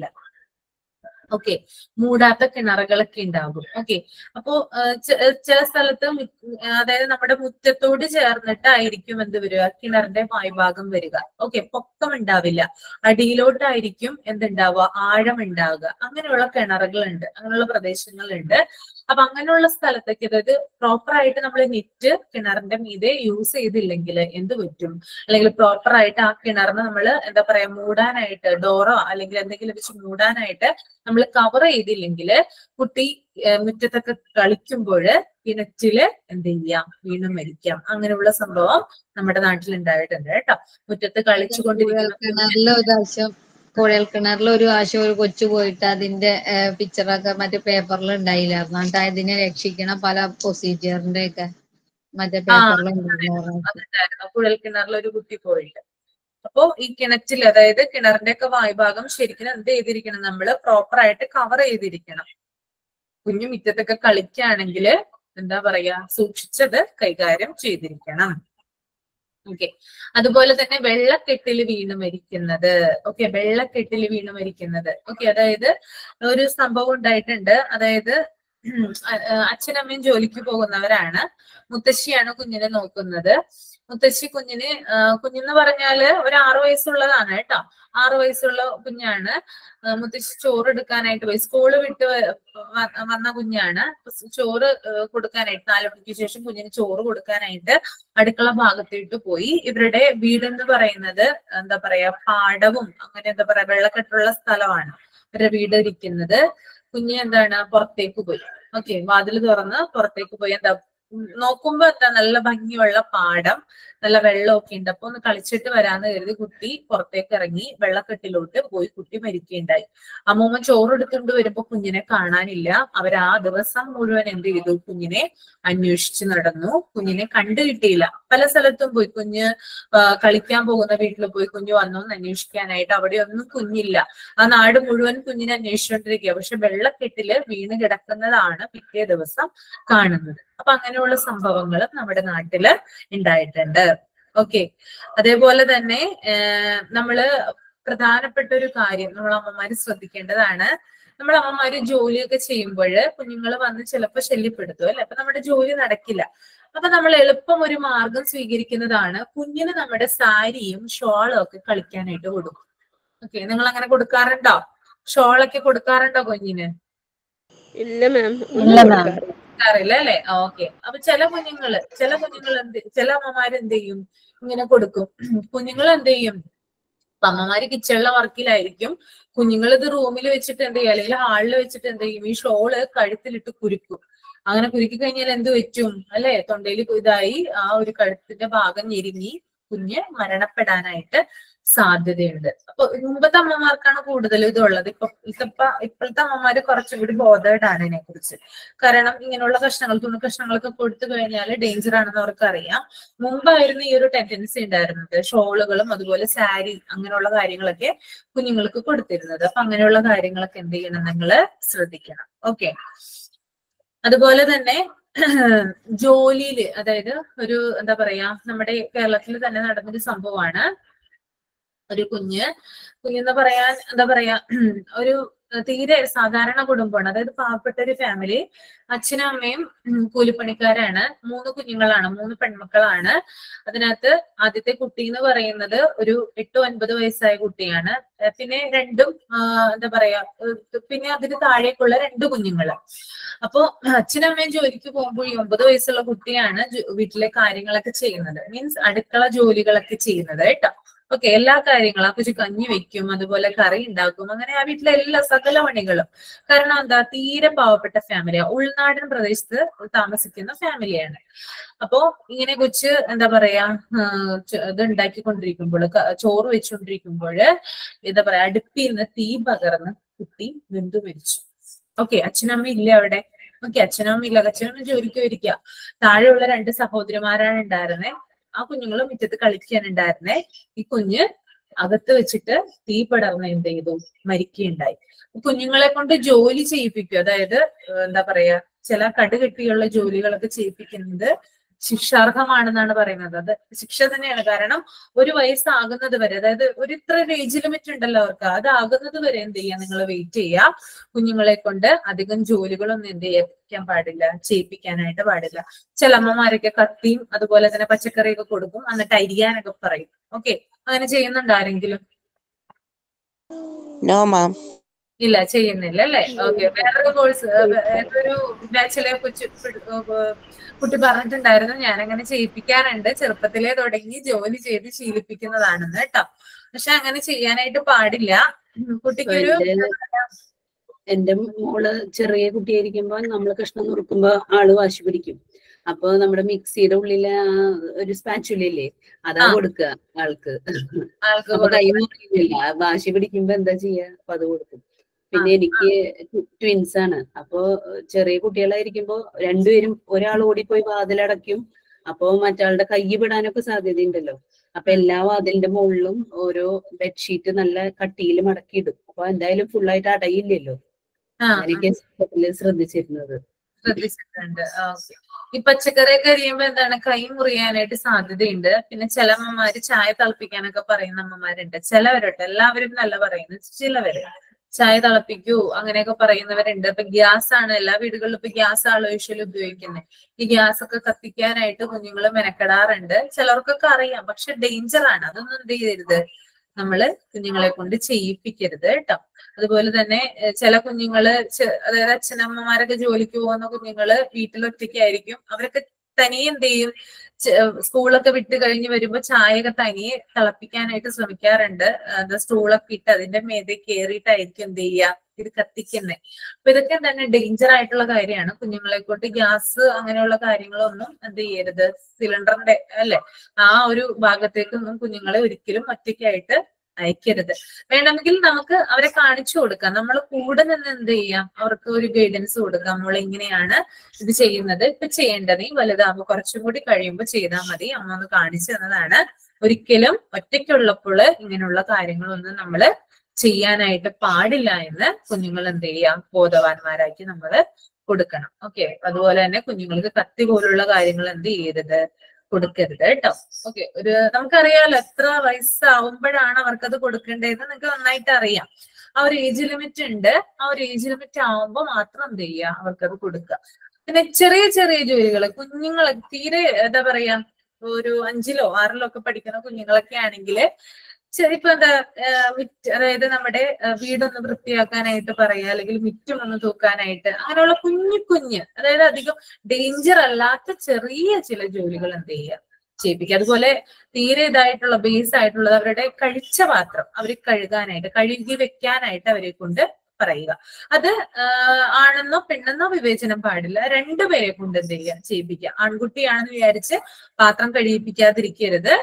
ഓക്കെ മൂടാത്ത കിണറുകളൊക്കെ ഉണ്ടാകും ഓക്കെ അപ്പോ ആ, ചെ- ചില സ്ഥലത്ത് മു- അതായത് നമ്മുടെ മുറ്റത്തോട് ചേർന്നിട്ടായിരിക്കും എന്ത് വരിക കിണറിന്റെ വായ്ഭാഗം വരിക ഓക്കെ പൊക്കം ഉണ്ടാവില്ല അടിയിലോട്ടായിരിക്കും എന്തുണ്ടാവുക ആഴം ഉണ്ടാവുക അങ്ങനെയുള്ള കിണറുകളുണ്ട് അങ്ങനെയുള്ള പ്രദേശങ്ങളുണ്ട് അപ്പൊ അങ്ങനെയുള്ള സ്ഥലത്തൊക്കെ അതായത് പ്രോപ്പർ ആയിട്ട് നമ്മൾ നെറ്റ് കിണറിന്റെ മീതെ യൂസ് ചെയ്തില്ലെങ്കിൽ എന്ത് പറ്റും അല്ലെങ്കിൽ പ്രോപ്പർ ആയിട്ട് ആ കിണറിന് നമ്മൾ എന്താ പറയാ മൂടാനായിട്ട് ഡോറോ അല്ലെങ്കിൽ എന്തെങ്കിലും വെച്ച് മൂടാനായിട്ട് നമ്മൾ കവർ ചെയ്തില്ലെങ്കിൽ കുട്ടി ഏഹ് മുറ്റത്തൊക്കെ കളിക്കുമ്പോൾ കിണറ്റില് എന്ത് ചെയ്യാം വീണ്ടും മരിക്കാം അങ്ങനെയുള്ള സംഭവം നമ്മുടെ നാട്ടിൽ ഉണ്ടായിട്ടുണ്ട് കേട്ടോ മുറ്റത്ത് കളിച്ചുകൊണ്ടിരിക്കുന്ന കുഞ്ഞ് കിണറിലെ ഒരു പ്രാവശ്യം കുഴൽ കിണറിൽ ഒരു പ്രാവശ്യം ഒരു കൊച്ചു പോയിട്ട് അതിന്റെ പിക്ചറൊക്കെ മറ്റേ പേപ്പറിൽ ഉണ്ടായില്ലായിരുന്നു എന്നിട്ട് അതിനെ രക്ഷിക്കണ പല പ്രൊസീജിയറിന്റെ ഒക്കെ മറ്റേ ആ പേപ്പറിൽ ഉണ്ടായിരുന്നു അതുണ്ടായിരുന്നു കുഴൽ കിണറിൽ ഒരു കുട്ടി പോയിട്ട് അപ്പോ ഈ കിണറ്റിൽ അതായത് കിണറിന്റെ ഒക്കെ വായ്ഭാഗം ശരിക്കും എന്ത് ചെയ്തിരിക്കണം നമ്മൾ പ്രോപ്പർ ആയിട്ട് കവർ ചെയ്തിരിക്കണം കുഞ്ഞു മുറ്റത്തൊക്കെ കളിക്കുകയാണെങ്കിൽ എന്താ പറയാ സൂക്ഷിച്ചത് കൈകാര്യം ചെയ്തിരിക്കണം ഓക്കെ അതുപോലെ തന്നെ വെള്ളക്കെട്ടിൽ വീണ് മരിക്കുന്നത് ഓക്കെ വെള്ളക്കെട്ടിൽ വീണ് മരിക്കുന്നത് ഓക്കെ അതായത് ഒരു സംഭവം ഉണ്ടായിട്ടുണ്ട് അതായത് ഉം, അ- ആ, അച്ഛനമ്മയും ജോലിക്ക് പോകുന്നവരാണ് മുത്തശ്ശിയാണ് കുഞ്ഞിനെ നോക്കുന്നത് മുത്തശ്ശി കുഞ്ഞിന് ആ, കുഞ്ഞെന്ന് പറഞ്ഞാല് ഒരു ആറു വയസ്സുള്ളതാണ് കേട്ടോ ആറു വയസ്സുള്ള കുഞ്ഞാണ് ആ, മുത്തശ്ശി ചോറ് എടുക്കാനായിട്ട് പോയി സ്കൂള് വിട്ട് വ- വ- വന്ന കുഞ്ഞാണ് അപ്പൊ സ് ചോറ് ആ, കൊടുക്കാനായിട്ട് നാല് മണിക്ക് ശേഷം കുഞ്ഞിന് ചോറ് കൊടുക്കാനായിട്ട് അടുക്കള ഭാഗത്തേട്ട് പോയി ഇവരുടെ വീടെന്ന് പറയുന്നത് എന്താ പറയാ പാടവും അങ്ങനെ എന്താ പറയാ വെള്ളക്കെട്ടുള്ള സ്ഥലമാണ് ഇവരുടെ വീട് ഇരിക്കുന്നത് കുഞ്ഞ് എന്താണ് പുറത്തേക്ക് പോയി ഓക്കെ വാതിൽ തുറന്ന് പുറത്തേക്ക് പോയി എന്താ ഉം നോക്കുമ്പോ എന്താ നല്ല ഭംഗിയുള്ള പാടം നല്ല വെള്ളമൊക്കെ ഉണ്ട് അപ്പൊ ഒന്ന് കളിച്ചിട്ട് വരാന്ന് കരുതി കുട്ടി പുറത്തേക്ക് ഇറങ്ങി വെള്ളക്കെട്ടിലോട്ട് പോയി കുട്ടി മരിക്കുകയുണ്ടായി അമ്മൂമ്മ ചോറ് എടുത്തുകൊണ്ട് വരുമ്പോ കുഞ്ഞിനെ കാണാനില്ല അവർ ആ ദിവസം മുഴുവൻ എന്ത് ചെയ്തു കുഞ്ഞിനെ അന്വേഷിച്ച് നടന്നു കുഞ്ഞിനെ കണ്ടു കിട്ടിയില്ല പല സ്ഥലത്തും പോയി കുഞ്ഞ് ആ, കളിക്കാൻ പോകുന്ന വീട്ടിൽ പോയി കുഞ്ഞ് വന്നു എന്ന് അന്വേഷിക്കാനായിട്ട് അവിടെ ഒന്നും കുഞ്ഞില്ല ആ നാട് മുഴുവൻ കുഞ്ഞിനെ അന്വേഷിച്ചുകൊണ്ടിരിക്കുക പക്ഷെ വെള്ളക്കെട്ടില് വീണ് കിടക്കുന്നതാണ് പിറ്റേ ദിവസം കാണുന്നത് അപ്പൊ അങ്ങനെയുള്ള സംഭവങ്ങൾ നമ്മുടെ നാട്ടില് ഉണ്ടായിട്ടുണ്ട് ഓക്കെ അതേപോലെ തന്നെ ഏഹ് നമ്മള് പ്രധാനപ്പെട്ട ഒരു കാര്യം നമ്മൾ അമ്മമാര് ശ്രദ്ധിക്കേണ്ടതാണ് നമ്മൾ അമ്മമാര് ജോലിയൊക്കെ ചെയ്യുമ്പോൾ കുഞ്ഞുങ്ങൾ വന്ന് ചിലപ്പോൾ ശല്യപ്പെടുത്തും അല്ലെ അപ്പൊ നമ്മുടെ ജോലി നടക്കില്ല അപ്പൊ നമ്മൾ എളുപ്പം ഒരു മാർഗം സ്വീകരിക്കുന്നതാണ് കുഞ്ഞിന് നമ്മുടെ സാരിയും ഷോളും ഒക്കെ കളിക്കാനായിട്ട് കൊടുക്കും ഓക്കെ നിങ്ങൾ അങ്ങനെ കൊടുക്കാറുണ്ടോ ഷോളൊക്കെ കൊടുക്കാറുണ്ടോ കുഞ്ഞിന് ഇല്ല മാം ഇല്ല മാം അറിയില്ല അല്ലെ ഓക്കെ അപ്പൊ ചില കുഞ്ഞുങ്ങള് ചില കുഞ്ഞുങ്ങൾ എന്ത് ചില അമ്മമാര് എന്ത് ചെയ്യും ഇങ്ങനെ കൊടുക്കും കുഞ്ഞുങ്ങൾ എന്ത് ചെയ്യും ഇപ്പൊ അമ്മമാര് കിച്ചണിലെ വർക്കിലായിരിക്കും കുഞ്ഞുങ്ങൾ ഇത് റൂമിൽ വെച്ചിട്ട് എന്ത് ചെയ്യും അല്ലെങ്കിൽ ഹാളിൽ വെച്ചിട്ട് എന്ത് ചെയ്യും ഈ ഷോള് കഴുത്തിലിട്ട് കുരുക്കും അങ്ങനെ കുരുക്കി കഴിഞ്ഞാൽ എന്ത് പറ്റും അല്ലെ തൊണ്ടയിൽ ഇതായി ആ ഒരു കഴുത്തിന്റെ ഭാഗം ഞെരുങ്ങി കുഞ്ഞ് മരണപ്പെടാനായിട്ട് സാധ്യതയുണ്ട് അപ്പൊ മുമ്പത്തെ അമ്മമാർക്കാണ് കൂടുതൽ ഇതുള്ളത് ഇപ്പൊ ഇപ്പൊ ഇപ്പോഴത്തെ അമ്മമാര് കുറച്ചും കൂടി ബോധേഡ് ആണ് ഇതിനെ കുറിച്ച് കാരണം ഇങ്ങനെയുള്ള കഷ്ണങ്ങൾ തുണി കഷ്ണങ്ങളൊക്കെ കൊടുത്തു കഴിഞ്ഞാൽ ഡേഞ്ചർ ആണെന്ന് അവർക്ക് അറിയാം മുമ്പായിരുന്നു ഈ ഒരു ടെൻഡൻസി ഉണ്ടായിരുന്നത് ഷോളുകളും അതുപോലെ സാരി അങ്ങനെയുള്ള കാര്യങ്ങളൊക്കെ കുഞ്ഞുങ്ങൾക്ക് കൊടുത്തിരുന്നത് അപ്പൊ അങ്ങനെയുള്ള കാര്യങ്ങളൊക്കെ എന്ത് ചെയ്യണം നിങ്ങൾ ശ്രദ്ധിക്കണം ഓക്കെ അതുപോലെ തന്നെ ജോലിയില് അതായത് ഒരു എന്താ പറയാ നമ്മുടെ കേരളത്തിൽ തന്നെ നടന്നൊരു സംഭവമാണ് ഒരു കുഞ്ഞ് കുഞ്ഞെന്ന് പറയാൻ എന്താ പറയാ ഒരു തീരെ സാധാരണ കുടുംബമാണ് അതായത് പാവപ്പെട്ട ഒരു ഫാമിലി അച്ഛനും അമ്മയും ഉം, കൂലിപ്പണിക്കാരാണ് മൂന്ന് കുഞ്ഞുങ്ങളാണ് മൂന്ന് പെൺമക്കളാണ് അതിനകത്ത് ആദ്യത്തെ കുട്ടി എന്ന് പറയുന്നത് ഒരു എട്ട് ഒൻപത് വയസ്സായ കുട്ടിയാണ് ഏർ പിന്നെ രണ്ടും ആ, എന്താ പറയാ ഏർ പിന്നെ അതിന് താഴേക്കുള്ള രണ്ട് കുഞ്ഞുങ്ങള് അപ്പോ അച്ഛനും അമ്മയും ജോലിക്ക് പോകുമ്പോൾ ഈ ഒമ്പത് വയസ്സുള്ള കുട്ടിയാണ് ജോ- വീട്ടിലെ കാര്യങ്ങളൊക്കെ ചെയ്യുന്നത് മീൻസ് അടുക്കള ജോലികളൊക്കെ ചെയ്യുന്നത് കേട്ടോ ഓക്കെ എല്ലാ കാര്യങ്ങളും ആ കുഞ്ഞ് കഞ്ഞി വെക്കും അതുപോലെ കറി ഉണ്ടാക്കും അങ്ങനെ ആ വീട്ടിലെ എല്ലാ സകല പണികളും കാരണം എന്താ തീരെ പാവപ്പെട്ട ഫാമിലിയാ ഉൾനാടൻ പ്രദേശത്ത് താമസിക്കുന്ന ഫാമിലിയാണ് അപ്പോ ഇങ്ങനെ കൊച്ച് എന്താ പറയാ ആ, ച- ഇത് ഉണ്ടാക്കിക്കൊണ്ടിരിക്കുമ്പോൾ ചോറ് വെച്ചുകൊണ്ടിരിക്കുമ്പോൾ എന്താ പറയാ അടുപ്പിൽ നിന്ന് തീ പകർന്ന് കുട്ടി വെന്തു മരിച്ചു ഓക്കെ അച്ഛനമ്മ ഇല്ല അവിടെ ഓക്കെ അച്ഛനമ്മ ഇല്ല അച്ഛനമ്മ ജോലിക്ക് വരിക താഴെയുള്ള രണ്ട് സഹോദരിമാരാണ് ഉണ്ടായിരുന്നേ ആ കുഞ്ഞുങ്ങൾ മുറ്റത്ത് കളിക്കാനുണ്ടായിരുന്നേ ഈ കുഞ്ഞ് അകത്ത് വെച്ചിട്ട് തീ പടർന്ന് എന്ത് ചെയ്തു മരിക്കുകയുണ്ടായി കുഞ്ഞുങ്ങളെ കൊണ്ട് ജോലി ചെയ്യിപ്പിക്കും അതായത് ഏഹ് എന്താ പറയാ ചില കടുകെട്ടിയുള്ള ജോലികളൊക്കെ ചെയ്യിപ്പിക്കുന്നത് ശിക്ഷാർഹമാണെന്നാണ് പറയുന്നത് അത് ശിക്ഷ തന്നെയാണ് കാരണം ഒരു വയസ്സാകുന്നത് വരെ അതായത് ഒരു ഇത്ര ഏജ് ലിമിറ്റ് ഉണ്ടല്ലോ അവർക്ക് അത് ആകുന്നത് വരെ എന്ത് ചെയ്യാ നിങ്ങൾ വെയിറ്റ് ചെയ്യുക കുഞ്ഞുങ്ങളെ കൊണ്ട് അധികം ജോലികളൊന്നും എന്ത് ചെയ്യിപ്പിക്കാൻ പാടില്ല ചെയ്യിപ്പിക്കാനായിട്ട് പാടില്ല ചില അമ്മമാരൊക്കെ കത്തിയും അതുപോലെ തന്നെ പച്ചക്കറിയൊക്കെ കൊടുക്കും എന്നിട്ട് അരിയാനൊക്കെ പറയും ഓക്കെ അങ്ങനെ ചെയ്യുന്നുണ്ടോ ആരെങ്കിലും നോ മാം ഇല്ല ചെയ്യുന്നില്ല അല്ലേ ഓക്കെ വേറൊരു കോഴ്സ് വേറൊരു ബാച്ചിലെ കൊച്ചു ഏർ കുട്ടി പറഞ്ഞിട്ടുണ്ടായിരുന്നു ഞാൻ അങ്ങനെ ചെയ്യിപ്പിക്കാറുണ്ട് ചെറുപ്പത്തിലേ തുടങ്ങി ജോലി ചെയ്ത് ശീലിപ്പിക്കുന്നതാണെന്ന് കേട്ടോ പക്ഷെ അങ്ങനെ ചെയ്യാനായിട്ട് പാടില്ല ഉം, കുട്ടിക്കൊരു എന്റെ എന്റെ മോള് ചെറിയ കുട്ടിയായിരിക്കുമ്പോ നമ്മള് കഷ്ണം നുറുക്കുമ്പോ ആള് വാശി പിടിക്കും അപ്പൊ നമ്മുടെ മിക്സിയുടെ ഉള്ളിലെ ആ ഒരു സ്പാച്ചുലില്ലേ അതാ ആ. കൊടുക്കുക ആൾക്ക് ആൾക്ക് അപ്പൊ കൈ കൊടുക്കും. മുറിയുന്നില്ല വാശി പിടിക്കുമ്പോ എന്താ ചെയ്യാ അപ്പൊ അത് കൊടുക്കും പിന്നെ എനിക്ക് ട്വിൻസ് ആണ് അപ്പൊ ചെറിയ കുട്ടികളായിരിക്കുമ്പോ രണ്ടുപേരും ഒരാൾ ഓടിപ്പോയി വാതിലടയ്ക്കും അപ്പൊ മറ്റാളുടെ കൈ വിടാനൊക്കെ സാധ്യതയുണ്ടല്ലോ അപ്പൊ എല്ലാ വാതിലിന്റെ മുകളിലും ഓരോ ബെഡ്ഷീറ്റ് നല്ല കട്ടിയിൽ മടക്കിയിടും അപ്പൊ എന്തായാലും full ആയിട്ട് അടയില്ലല്ലോ ആ, അങ്ങനെയൊക്കെ ചെറുപ്പത്തില് ശ്രദ്ധിച്ചിരുന്നത് ശ്രദ്ധിച്ചിട്ടുണ്ട് ഓക്കെ ഈ പച്ചക്കറിയൊക്കെ അരിയുമ്പോ എന്താണ് കൈ മുറിയാനായിട്ട് സാധ്യതയുണ്ട് പിന്നെ ചില അമ്മമാര് ചായ തിളപ്പിക്കാനൊക്കെ പറയുന്ന അമ്മമാരുണ്ട് ചിലവരുണ്ട് എല്ലാവരും നല്ല പറയുന്നു ചിലവര് ചായ തിളപ്പിക്കൂ അങ്ങനെയൊക്കെ പറയുന്നവരുണ്ട് ഇപ്പൊ ഗ്യാസ് ആണ് എല്ലാ വീടുകളിലും ഇപ്പൊ ഗ്യാസ് ആണ് യൂഷ്വലി ഉപയോഗിക്കുന്നത് ഈ ഗ്യാസ് ഒക്കെ കത്തിക്കാനായിട്ട് കുഞ്ഞുങ്ങൾ മെനക്കെടാറുണ്ട് ചിലർക്കൊക്കെ അറിയാം പക്ഷെ ഡേഞ്ചർ ആണ് അതൊന്നും എന്ത് ചെയ്യരുത് നമ്മള് കുഞ്ഞുങ്ങളെ കൊണ്ട് ചെയ്യിപ്പിക്കരുത് കേട്ടോ അതുപോലെ തന്നെ ഏഹ് ചില കുഞ്ഞുങ്ങള് ചെ- അതായത് അച്ഛനമ്മമാരൊക്കെ ജോലിക്ക് പോകുന്ന കുഞ്ഞുങ്ങള് വീട്ടിൽ ഒറ്റയ്ക്കായിരിക്കും അവരൊക്കെ തനിയെ എന്ത് ചെയ്യും ചെ- സ്കൂളൊക്കെ വിട്ട് കഴിഞ്ഞ് വരുമ്പോ ചായയൊക്കെ തനിയെ തിളപ്പിക്കാനായിട്ട് ശ്രമിക്കാറുണ്ട് എന്താ സ്റ്റൂളൊക്കെ ഇട്ട് അതിന്റെ മേതെ കയറിയിട്ടായിരിക്കും എന്ത് ചെയ്യുക ഇത് കത്തിക്കുന്നത് അപ്പൊ ഇതൊക്കെ തന്നെ ഡേഞ്ചർ ആയിട്ടുള്ള കാര്യമാണ് കുഞ്ഞുങ്ങളെ കൊണ്ട് ഗ്യാസ് അങ്ങനെയുള്ള കാര്യങ്ങളൊന്നും എന്ത് ചെയ്യരുത് സിലിണ്ടറിന്റെ അല്ലെ ആ ഒരു ഭാഗത്തേക്കൊന്നും കുഞ്ഞുങ്ങളെ ഒരിക്കലും ഒറ്റയ്ക്കായിട്ട് അയക്കരുത് വേണമെങ്കിൽ നമുക്ക് അവരെ കാണിച്ചു കൊടുക്കാം നമ്മൾ കൂടെ നിന്ന് എന്ത് ചെയ്യാം അവർക്ക് ഒരു ഗൈഡൻസ് കൊടുക്കാം നമ്മൾ എങ്ങനെയാണ് ഇത് ചെയ്യുന്നത് ഇപ്പൊ ചെയ്യേണ്ടത് നീ വലുതാകുമ്പോ കുറച്ചും കൂടി കഴിയുമ്പോൾ ചെയ്താൽ മതി അമ്മ ഒന്ന് കാണിച്ചു തന്നതാണ് ഒരിക്കലും ഒറ്റയ്ക്കുള്ളപ്പോൾ ഇങ്ങനെയുള്ള കാര്യങ്ങളൊന്നും നമ്മൾ ചെയ്യാനായിട്ട് പാടില്ല എന്ന് കുഞ്ഞുങ്ങൾ എന്ത് ചെയ്യാം ബോധവാന്മാരാക്കി നമ്മൾ കൊടുക്കണം ഓക്കെ അതുപോലെ തന്നെ കുഞ്ഞുങ്ങൾക്ക് കത്തി പോലുള്ള കാര്യങ്ങൾ എന്ത് ചെയ്യരുത് കൊടുക്കരുത് കേട്ടോ ഓക്കെ ഒരു നമുക്കറിയാലോ എത്ര വയസ്സാവുമ്പോഴാണ് അവർക്കത് കൊടുക്കേണ്ടതെന്ന് നിങ്ങൾക്ക് നന്നായിട്ട് അറിയാം ആ ഒരു ഏജ് ലിമിറ്റ് ഉണ്ട് ആ ഒരു ഏജ് ലിമിറ്റ് ആവുമ്പോ മാത്രം എന്ത് ചെയ്യുക അവർക്കത് കൊടുക്കുക പിന്നെ ചെറിയ ചെറിയ ജോലികൾ കുഞ്ഞുങ്ങൾ തീരെ എന്താ പറയാ ഒരു അഞ്ചിലോ ആറിലോ ഒക്കെ പഠിക്കുന്ന കുഞ്ഞുങ്ങളൊക്കെ ആണെങ്കിൽ ഇപ്പൊ എന്താ ആഹ് വിറ്റ് അതായത് നമ്മുടെ ആഹ് വീടൊന്ന് വൃത്തിയാക്കാനായിട്ട് പറയാ അല്ലെങ്കിൽ മിറ്റം ഒന്ന് തൂക്കാനായിട്ട് അങ്ങനെയുള്ള കുഞ്ഞു കുഞ്ഞ് അതായത് അധികം ഡേഞ്ചർ അല്ലാത്ത ചെറിയ ചില ജോലികൾ എന്ത് ചെയ്യുക ചെയ്യിപ്പിക്കുക അതുപോലെ തീരെ ഇതായിട്ടുള്ള ബേസ് ആയിട്ടുള്ളത് അവരുടെ കഴിച്ച പാത്രം അവർ കഴുകാനായിട്ട് കഴുകി വെക്കാനായിട്ട് അവരെ കൊണ്ട് പറയുക അത് ആഹ് ആണെന്നോ പെണ്ണെന്നോ വിവേചനം പാടില്ല രണ്ടുപേരെ കൊണ്ട് എന്ത് ചെയ്യുക ചെയ്യിപ്പിക്കുക ആൺകുട്ടിയാണെന്ന് വിചാരിച്ച് പാത്രം കഴിയിപ്പിക്കാതിരിക്കരുത്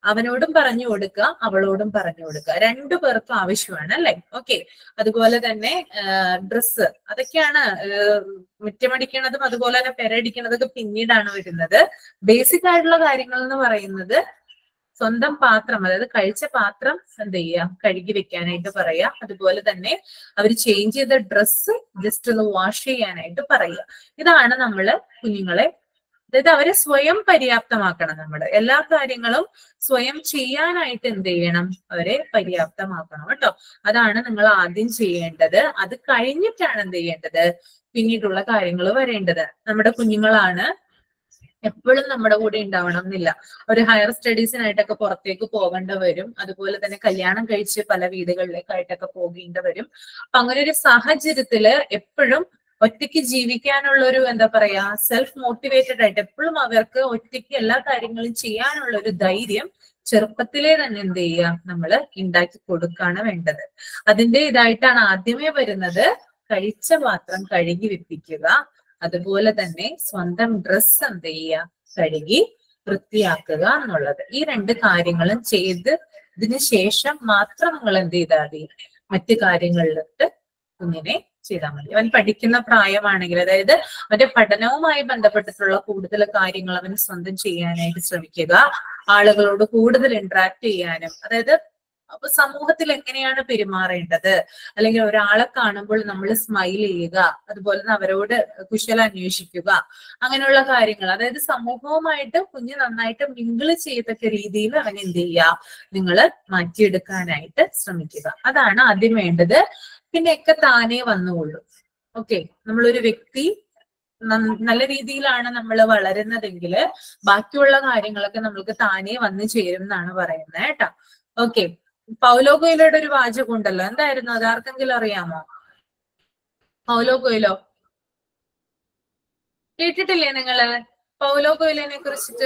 അവനോടും പറഞ്ഞു കൊടുക്കുക അവളോടും പറഞ്ഞു കൊടുക്കുക രണ്ടു പേർക്കും ആവശ്യമാണ് അല്ലെ ഓക്കെ അതുപോലെ തന്നെ ഡ്രസ്സ് അതൊക്കെയാണ് ഏഹ്, മുറ്റമടിക്കണതും അതുപോലെ തന്നെ പെരടിക്കണതൊക്കെ പിന്നീടാണ് വരുന്നത് ബേസിക് ആയിട്ടുള്ള കാര്യങ്ങൾ എന്ന് പറയുന്നത് സ്വന്തം പാത്രം അതായത് കഴിച്ച പാത്രം എന്ത് ചെയ്യാം കഴുകി വെക്കാനായിട്ട് പറയാ അതുപോലെ തന്നെ അവർ ചേഞ്ച് ചെയ്ത ഡ്രസ്സ് ജസ്റ്റ് ഒന്ന് വാഷ് ചെയ്യാനായിട്ട് പറയുക ഇതാണ് നമ്മള് കുഞ്ഞുങ്ങളെ അതായത് അവരെ സ്വയം പര്യാപ്തമാക്കണം നമ്മൾ എല്ലാ കാര്യങ്ങളും സ്വയം ചെയ്യാനായിട്ട് എന്ത് ചെയ്യണം അവരെ പര്യാപ്തമാക്കണം കേട്ടോ അതാണ് നിങ്ങൾ ആദ്യം ചെയ്യേണ്ടത് അത് കഴിഞ്ഞിട്ടാണ് എന്ത് ചെയ്യേണ്ടത് പിന്നീടുള്ള കാര്യങ്ങൾ വരേണ്ടത് നമ്മുടെ കുഞ്ഞുങ്ങളാണ് എപ്പോഴും നമ്മുടെ കൂടെ ഉണ്ടാവണം എന്നില്ല ഒരു ഹയർ സ്റ്റഡീസിനായിട്ടൊക്കെ പുറത്തേക്ക് പോകേണ്ട വരും അതുപോലെ തന്നെ കല്യാണം കഴിച്ച് പല വീടുകളിലേക്കായിട്ടൊക്കെ പോകേണ്ടി വരും അപ്പൊ അങ്ങനെ ഒരു സാഹചര്യത്തില് എപ്പോഴും ഒറ്റയ്ക്ക് ജീവിക്കാനുള്ള ഒരു എന്താ പറയാ സെൽഫ് മോട്ടിവേറ്റഡ് ആയിട്ട് എപ്പോഴും അവർക്ക് ഒറ്റയ്ക്ക് എല്ലാ കാര്യങ്ങളും ചെയ്യാനുള്ള ഒരു ധൈര്യം ചെറുപ്പത്തിലേ തന്നെ എന്ത് ചെയ്യുക നമ്മള് ഉണ്ടാക്കി കൊടുക്കാണ് വേണ്ടത് അതിന്റെ ഇതായിട്ടാണ് ആദ്യമേ വരുന്നത് കഴിച്ച പാത്രം കഴുകി വെപ്പിക്കുക അതുപോലെ തന്നെ സ്വന്തം ഡ്രസ്സ് എന്ത് ചെയ്യുക കഴുകി വൃത്തിയാക്കുക എന്നുള്ളത് ഈ രണ്ട് കാര്യങ്ങളും ചെയ്ത് ഇതിന് ശേഷം മാത്രം നിങ്ങൾ എന്ത് ചെയ്താൽ മതി മറ്റു കാര്യങ്ങളിലിട്ട് കുഞ്ഞിനെ ചെയ്താൽ മതി അവൻ പഠിക്കുന്ന പ്രായമാണെങ്കിൽ അതായത് അവന്റെ പഠനവുമായി ബന്ധപ്പെട്ടിട്ടുള്ള കൂടുതൽ കാര്യങ്ങൾ അവൻ സ്വന്തം ചെയ്യാനായിട്ട് ശ്രമിക്കുക ആളുകളോട് കൂടുതൽ ഇന്ററാക്ട് ചെയ്യാനും അതായത് അപ്പൊ സമൂഹത്തിൽ എങ്ങനെയാണ് പെരുമാറേണ്ടത് അല്ലെങ്കിൽ ഒരാളെ കാണുമ്പോൾ നമ്മൾ സ്മൈൽ ചെയ്യുക അതുപോലെ തന്നെ അവരോട് കുശല അന്വേഷിക്കുക അങ്ങനെയുള്ള കാര്യങ്ങൾ അതായത് സമൂഹവുമായിട്ട് കുഞ്ഞ് നന്നായിട്ട് മിങ്കിള് ചെയ്യത്തക്ക രീതിയിൽ അവൻ എന്ത് ചെയ്യുക നിങ്ങൾ മാറ്റിയെടുക്കാനായിട്ട് ശ്രമിക്കുക അതാണ് ആദ്യം വേണ്ടത് പിന്നെ ഒക്കെ താനേ വന്നുകൊള്ളൂ ഓക്കെ നമ്മളൊരു വ്യക്തി നം- നല്ല രീതിയിലാണ് നമ്മൾ വളരുന്നതെങ്കിൽ ബാക്കിയുള്ള കാര്യങ്ങളൊക്കെ നമ്മൾക്ക് താനേ വന്നു ചേരും എന്നാണ് പറയുന്നത് കേട്ടോ ഓക്കെ പൗലോ കൊയിലോയുടെ ഒരു വാചകം ഉണ്ടല്ലോ എന്തായിരുന്നു അത് ആർക്കെങ്കിലും അറിയാമോ പൗലോ കൊയിലോ കേട്ടിട്ടില്ലേ നിങ്ങള് പൗലോ കൊയിലോനെ കുറിച്ചിട്ട്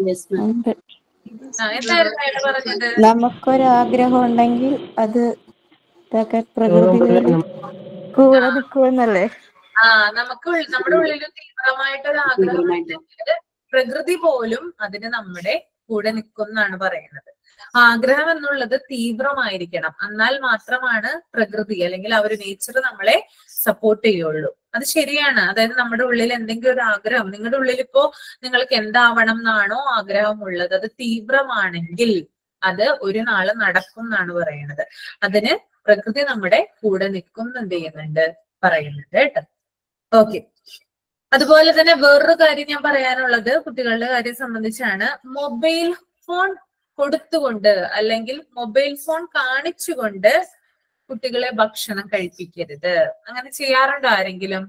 ആ, എന്തായിരുന്നു അയാൾ പറഞ്ഞത് നമുക്കൊരാഗ്രഹം ഉണ്ടെങ്കിൽ അത് ഇതൊക്കെ പ്രകൃതിയോട് കൂടെ നിൽക്കുമെന്നല്ലേ ആ നമുക്ക് ഉൾ- നമ്മുടെ ഉള്ളിൽ തീവ്രമായിട്ടൊരു ആഗ്രഹം ഉണ്ടെങ്കിൽ പ്രകൃതി പോലും അതിന് നമ്മുടെ കൂടെ നിൽക്കുമെന്നാണ് പറയുന്നത് ആഗ്രഹം എന്നുള്ളത് തീവ്രമായിരിക്കണം എന്നാൽ മാത്രമാണ് പ്രകൃതി അല്ലെങ്കിൽ ആ ഒരു നേച്ചർ നമ്മളെ സപ്പോർട്ട് ചെയ്യുള്ളൂ അത് ശരിയാണ് അതായത് നമ്മുടെ ഉള്ളിൽ എന്തെങ്കിലും ഒരു ആഗ്രഹം നിങ്ങളുടെ ഉള്ളിൽ ഇപ്പോ നിങ്ങൾക്ക് എന്താവണം എന്നാണോ ആഗ്രഹം ഉള്ളത് അത് തീവ്രമാണെങ്കിൽ അത് ഒരു നാള് നടക്കും എന്നാണ് പറയുന്നത് അതിന് പ്രകൃതി നമ്മുടെ കൂടെ നിൽക്കും എന്ത് ചെയ്യുന്നുണ്ട് പറയുന്നുണ്ട് കേട്ടോ ഓക്കെ അതുപോലെ തന്നെ വേറൊരു കാര്യം ഞാൻ പറയാനുള്ളത് കുട്ടികളുടെ കാര്യം സംബന്ധിച്ചാണ് മൊബൈൽ ഫോൺ കൊടുത്തുകൊണ്ട് അല്ലെങ്കിൽ മൊബൈൽ ഫോൺ കാണിച്ചുകൊണ്ട് കുട്ടികളെ ഭക്ഷണം കഴിപ്പിക്കരുത് അങ്ങനെ ചെയ്യാറുണ്ടോ ആരെങ്കിലും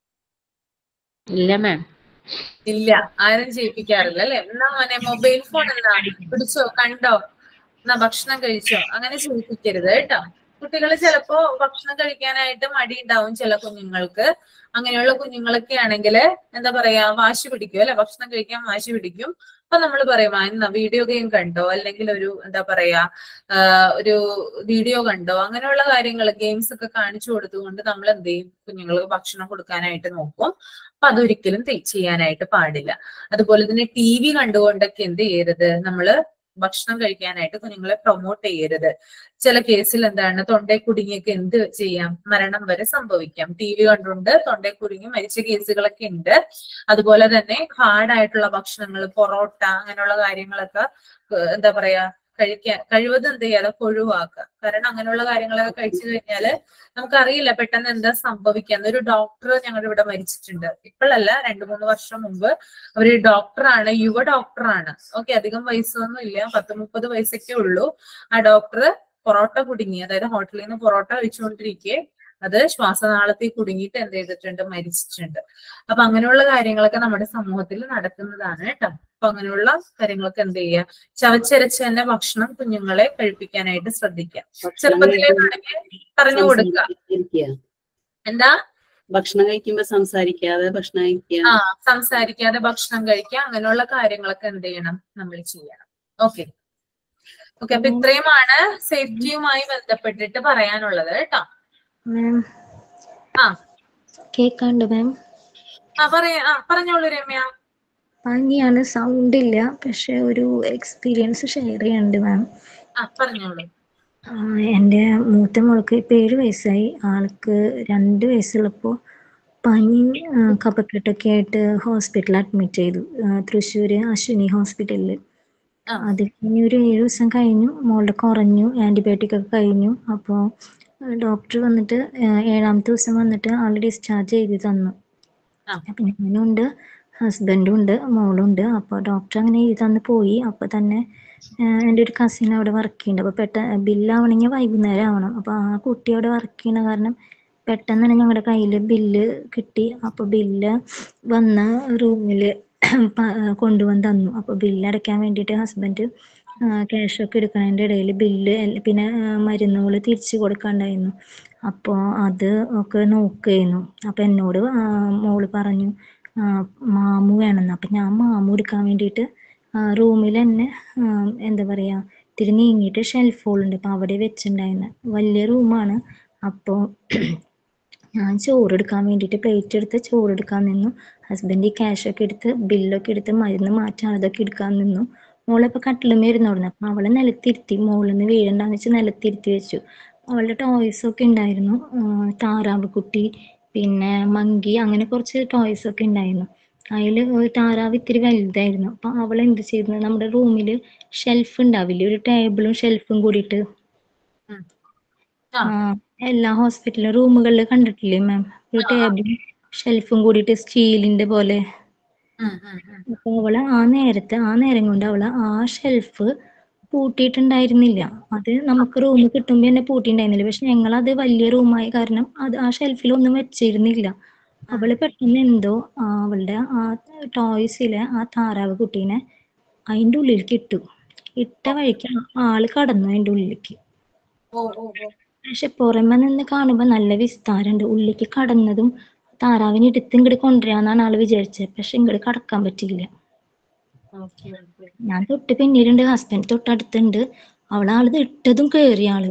ഇല്ല മാം ഇല്ല ആരും ചെയ്യിപ്പിക്കാറില്ല അല്ലെ എന്നാ മോനെ മൊബൈൽ ഫോൺ എന്നാ പിടിച്ചോ കണ്ടോ എന്നാ ഭക്ഷണം കഴിച്ചോ അങ്ങനെ ചെയ്യിപ്പിക്കരുത് കേട്ടോ കുട്ടികൾ ചിലപ്പോ ഭക്ഷണം കഴിക്കാനായിട്ട് മടി ഉണ്ടാവും ചില കുഞ്ഞുങ്ങൾക്ക് അങ്ങനെയുള്ള കുഞ്ഞുങ്ങളൊക്കെ ആണെങ്കിൽ എന്താ പറയാ വാശി പിടിക്കും അല്ലെ ഭക്ഷണം കഴിക്കാൻ വാശി പിടിക്കും അപ്പൊ നമ്മൾ പറയും ആ എന്നാ വീഡിയോ ഗെയിം കണ്ടോ അല്ലെങ്കിൽ ഒരു എന്താ പറയാ ആ, ഒരു വീഡിയോ കണ്ടോ അങ്ങനെയുള്ള കാര്യങ്ങൾ ഗെയിംസ് ഒക്കെ കാണിച്ചു കൊടുത്തുകൊണ്ട് നമ്മൾ എന്ത് ചെയ്യും കുഞ്ഞുങ്ങൾക്ക് ഭക്ഷണം കൊടുക്കാനായിട്ട് നോക്കും അപ്പൊ അതൊരിക്കലും തെ- ചെയ്യാനായിട്ട് പാടില്ല അതുപോലെ തന്നെ ടി വി കണ്ടുകൊണ്ടൊക്കെ എന്ത് ചെയ്യരുത് നമ്മള് ഭക്ഷണം കഴിക്കാനായിട്ട് കുഞ്ഞുങ്ങളെ പ്രൊമോട്ട് ചെയ്യരുത് ചില കേസിൽ എന്താണ് തൊണ്ടേ കുടുങ്ങിയൊക്കെ എന്ത് ചെയ്യാം മരണം വരെ സംഭവിക്കാം ടി വി കണ്ടുകൊണ്ട് തൊണ്ടേ കുടുങ്ങി മരിച്ച കേസുകളൊക്കെ ഉണ്ട് അതുപോലെ തന്നെ ഹാർഡ് ആയിട്ടുള്ള ഭക്ഷണങ്ങൾ പൊറോട്ട അങ്ങനെയുള്ള കാര്യങ്ങളൊക്കെ ഏഹ് എന്താ പറയാ കഴിക്കാൻ കഴിവതും എന്ത് ചെയ്യുക അതൊക്കെ ഒഴിവാക്കുക കാരണം അങ്ങനെയുള്ള കാര്യങ്ങളൊക്കെ കഴിച്ചു കഴിഞ്ഞാല് നമുക്കറിയില്ല പെട്ടെന്ന് എന്താ സംഭവിക്കാന്ന് ഒരു ഡോക്ടർ ഞങ്ങളുടെ ഇവിടെ മരിച്ചിട്ടുണ്ട് ഇപ്പോഴല്ല രണ്ടു മൂന്ന് വർഷം മുമ്പ് അവര് ഡോക്ടറാണ് യുവ ഡോക്ടറാണ് ഓക്കെ അധികം വയസ്സൊന്നും ഇല്ല പത്ത് മുപ്പത് വയസ്സൊക്കെ ഉള്ളൂ ആ ഡോക്ടർ പൊറോട്ട കുടുങ്ങി അതായത് ഹോട്ടലിൽ നിന്ന് പൊറോട്ട കഴിച്ചുകൊണ്ടിരിക്കെ അത് ശ്വാസനാളത്തിൽ കുടുങ്ങിയിട്ട് എന്ത് ചെയ്തിട്ടുണ്ട് മരിച്ചിട്ടുണ്ട് അപ്പൊ അങ്ങനെയുള്ള കാര്യങ്ങളൊക്കെ നമ്മുടെ സമൂഹത്തിൽ നടക്കുന്നതാണ് കേട്ടോ അപ്പൊ അങ്ങനെയുള്ള കാര്യങ്ങളൊക്കെ എന്ത് ചെയ്യുക ചവച്ചരച്ച് തന്നെ ഭക്ഷണം കുഞ്ഞുങ്ങളെ കഴിപ്പിക്കാനായിട്ട് ശ്രദ്ധിക്കാം ചെറുപ്പത്തിലേ തുടങ്ങി പറഞ്ഞു കൊടുക്കുക സംസാരിക്കുക. എന്താ ഭക്ഷണം കഴിക്കുമ്പോ സംസാരിക്കാതെ ഭക്ഷണം കഴിക്കുക ആ സംസാരിക്കാതെ ഭക്ഷണം കഴിക്കുക അങ്ങനെയുള്ള കാര്യങ്ങളൊക്കെ എന്ത് ചെയ്യണം നമ്മൾ ചെയ്യണം ഓക്കെ ഓക്കെ അപ്പൊ ഇത്രയുമാണ് സേഫ്റ്റിയുമായി ബന്ധപ്പെട്ടിട്ട് പറയാനുള്ളത് കേട്ടോ മാം ആ കേക്കാണ്ട് മാം ആ പറയാ ആ പറഞ്ഞോളൂ രമ്യ പനിയാണ് സൗണ്ട് ഇല്ല പക്ഷെ ഒരു എക്സ്പീരിയൻസ് ഷെയർ ചെയ്യാനുണ്ട് മാം ആ പറഞ്ഞോളൂ എൻ്റെ മൂത്ത മോൾക്ക് ഇപ്പം ഏഴ് വയസ്സായി ആൾക്ക് രണ്ട് വയസ്സുള്ളപ്പോൾ പനിയും ആ, കഫക്കെട്ടൊക്കെ ആയിട്ട് ഹോസ്പിറ്റലിൽ അഡ്മിറ്റ് ചെയ്തു ആ, തൃശ്ശൂര് അശ്വിനി ഹോസ്പിറ്റലിൽ അത് കഴിഞ്ഞ് ഒരു ഏഴ് ദിവസം കഴിഞ്ഞു മോളുടെ കുറഞ്ഞു ആൻറ്റിബയോട്ടിക് ഒക്കെ കഴിഞ്ഞു അപ്പോൾ ഡോക്ടർ വന്നിട്ട് ആ, ഏഴാമത്തെ ദിവസം വന്നിട്ട് ആൾ ഡിസ്ചാർജ് ചെയ്ത് തന്നു അപ്പം ഞാനും ഉണ്ട് ഹസ്ബൻഡും ഉണ്ട് മോളും ഉണ്ട് അപ്പോൾ ഡോക്ടർ അങ്ങനെ എഴുതി തന്ന് പോയി അപ്പോൾ തന്നെ ആ, എൻ്റെ ഒരു കസിൻ അവിടെ വർക്ക് ചെയ്യുന്നുണ്ട് അപ്പോൾ പെട്ട ബില്ലാവണമെങ്കിൽ വൈകുന്നേരം ആവണം അപ്പോൾ ആ കുട്ടി അവിടെ വർക്ക് ചെയ്യുന്ന കാരണം പെട്ടെന്ന് തന്നെ ഞങ്ങളുടെ കയ്യിൽ ബില്ല് കിട്ടി അപ്പോൾ ബില്ല് വന്ന റൂമിൽ കൊണ്ടുവന്ന് തന്നു അപ്പോൾ ബില്ല് അടയ്ക്കാൻ വേണ്ടിയിട്ട് ഹസ്ബൻഡ് ക്യാഷൊക്കെ എടുക്കുന്നതിൻ്റെ ഇടയിൽ ബില്ല് പിന്നെ മരുന്നുകൾ തിരിച്ചു കൊടുക്കാണ്ടായിരുന്നു അപ്പോൾ അത് ഒക്കെ നോക്കുകയായിരുന്നു അപ്പോൾ എന്നോട് ആ, മോള് പറഞ്ഞു ആ, മാമു വേണമെന്ന് അപ്പം ഞാൻ മാമു എടുക്കാൻ വേണ്ടിയിട്ട് റൂമിൽ തന്നെ ആ, എന്താ പറയുക ഇത്തിരി നീങ്ങിയിട്ട് ഷെൽഫ് ഹോളുണ്ട് അപ്പോൾ അവിടെ വെച്ചിട്ടുണ്ടായിരുന്നു വലിയ റൂമാണ് അപ്പോൾ ഞാൻ ചോറ് എടുക്കാൻ വേണ്ടിയിട്ട് പ്ലേറ്റ് എടുത്ത് ചോറ് എടുക്കാൻ നിന്നു ഹസ്ബൻഡ് ഈ ക്യാഷൊക്കെ എടുത്ത് ബില്ലൊക്കെ എടുത്ത് മരുന്ന് മാറ്റാൻ അതൊക്കെ എടുക്കാൻ നിന്നു മോളിപ്പോൾ കട്ടിലുമേ ഇരുന്നോടുന്നു അപ്പം അവളെ നിലത്തിരുത്തി മോളിൽ നിന്ന് വീഴണ്ടെന്ന് വെച്ച് നിലത്തിരുത്തി വെച്ചു അവളുടെ ടോയ്സ് ഒക്കെ ഉണ്ടായിരുന്നു ആ, താറാവ് കുട്ടി പിന്നെ മങ്കി അങ്ങനെ കുറച്ച് ടോയ്സ് ഒക്കെ ഉണ്ടായിരുന്നു അതിൽ ഒരു താറാവ് ഇത്തിരി വലുതായിരുന്നു അപ്പം അവൾ എന്ത് ചെയ്തു നമ്മുടെ റൂമിൽ ഷെൽഫ് ഉണ്ടാവില്ലേ ഒരു ടേബിളും ഷെൽഫും കൂടിയിട്ട് ആ എല്ലാ ഹോസ്പിറ്റലിലും റൂമുകളിൽ കണ്ടിട്ടില്ലേ മാം ഒരു ടേബിളും ഷെൽഫും കൂടിയിട്ട് സ്റ്റീലിന്റെ പോലെ അപ്പൊ അവള് ആ നേരത്തെ ആ നേരം കൊണ്ട് അവള് ആ ഷെൽഫ് പൂട്ടിയിട്ടുണ്ടായിരുന്നില്ല അത് നമുക്ക് റൂം കിട്ടുമ്പോ തന്നെ പൂട്ടിയിട്ടുണ്ടായിരുന്നില്ല പക്ഷെ ഞങ്ങൾ അത് വലിയ റൂമായ കാരണം അത് ആ ഷെൽഫിൽ ഒന്നും വെച്ചിരുന്നില്ല അവള് പെട്ടെന്ന് എന്തോ ആ അവളുടെ ആ ടോയ്സിലെ ആ താറാവ് കുട്ടീനെ അതിന്റെ ഉള്ളിലേക്ക് ഇട്ടു ഇട്ട വഴിക്ക് ആ ആള് കടന്നു അതിന്റെ ഉള്ളിലേക്ക് ഓ ഓ ഓ പക്ഷെ പുറമെ നിന്ന് കാണുമ്പോ നല്ല വിസ്താരമുണ്ട് ഉള്ളിലേക്ക് കടന്നതും താറാവിനെ എടുത്ത് ഇങ്ങോട്ട് കൊണ്ടുവരാന്നാണ് ആള് വിചാരിച്ചത് പക്ഷെ ഇങ്ങോട്ട് കടക്കാൻ പറ്റിയില്ല ഓക്കെ ഓക്കെ ഞാൻ തൊട്ട് പിന്നീടുണ്ട് ഹസ്ബൻഡ് തൊട്ടടുത്തുണ്ട് അവളാളത് ഇട്ടതും കേറി ആള്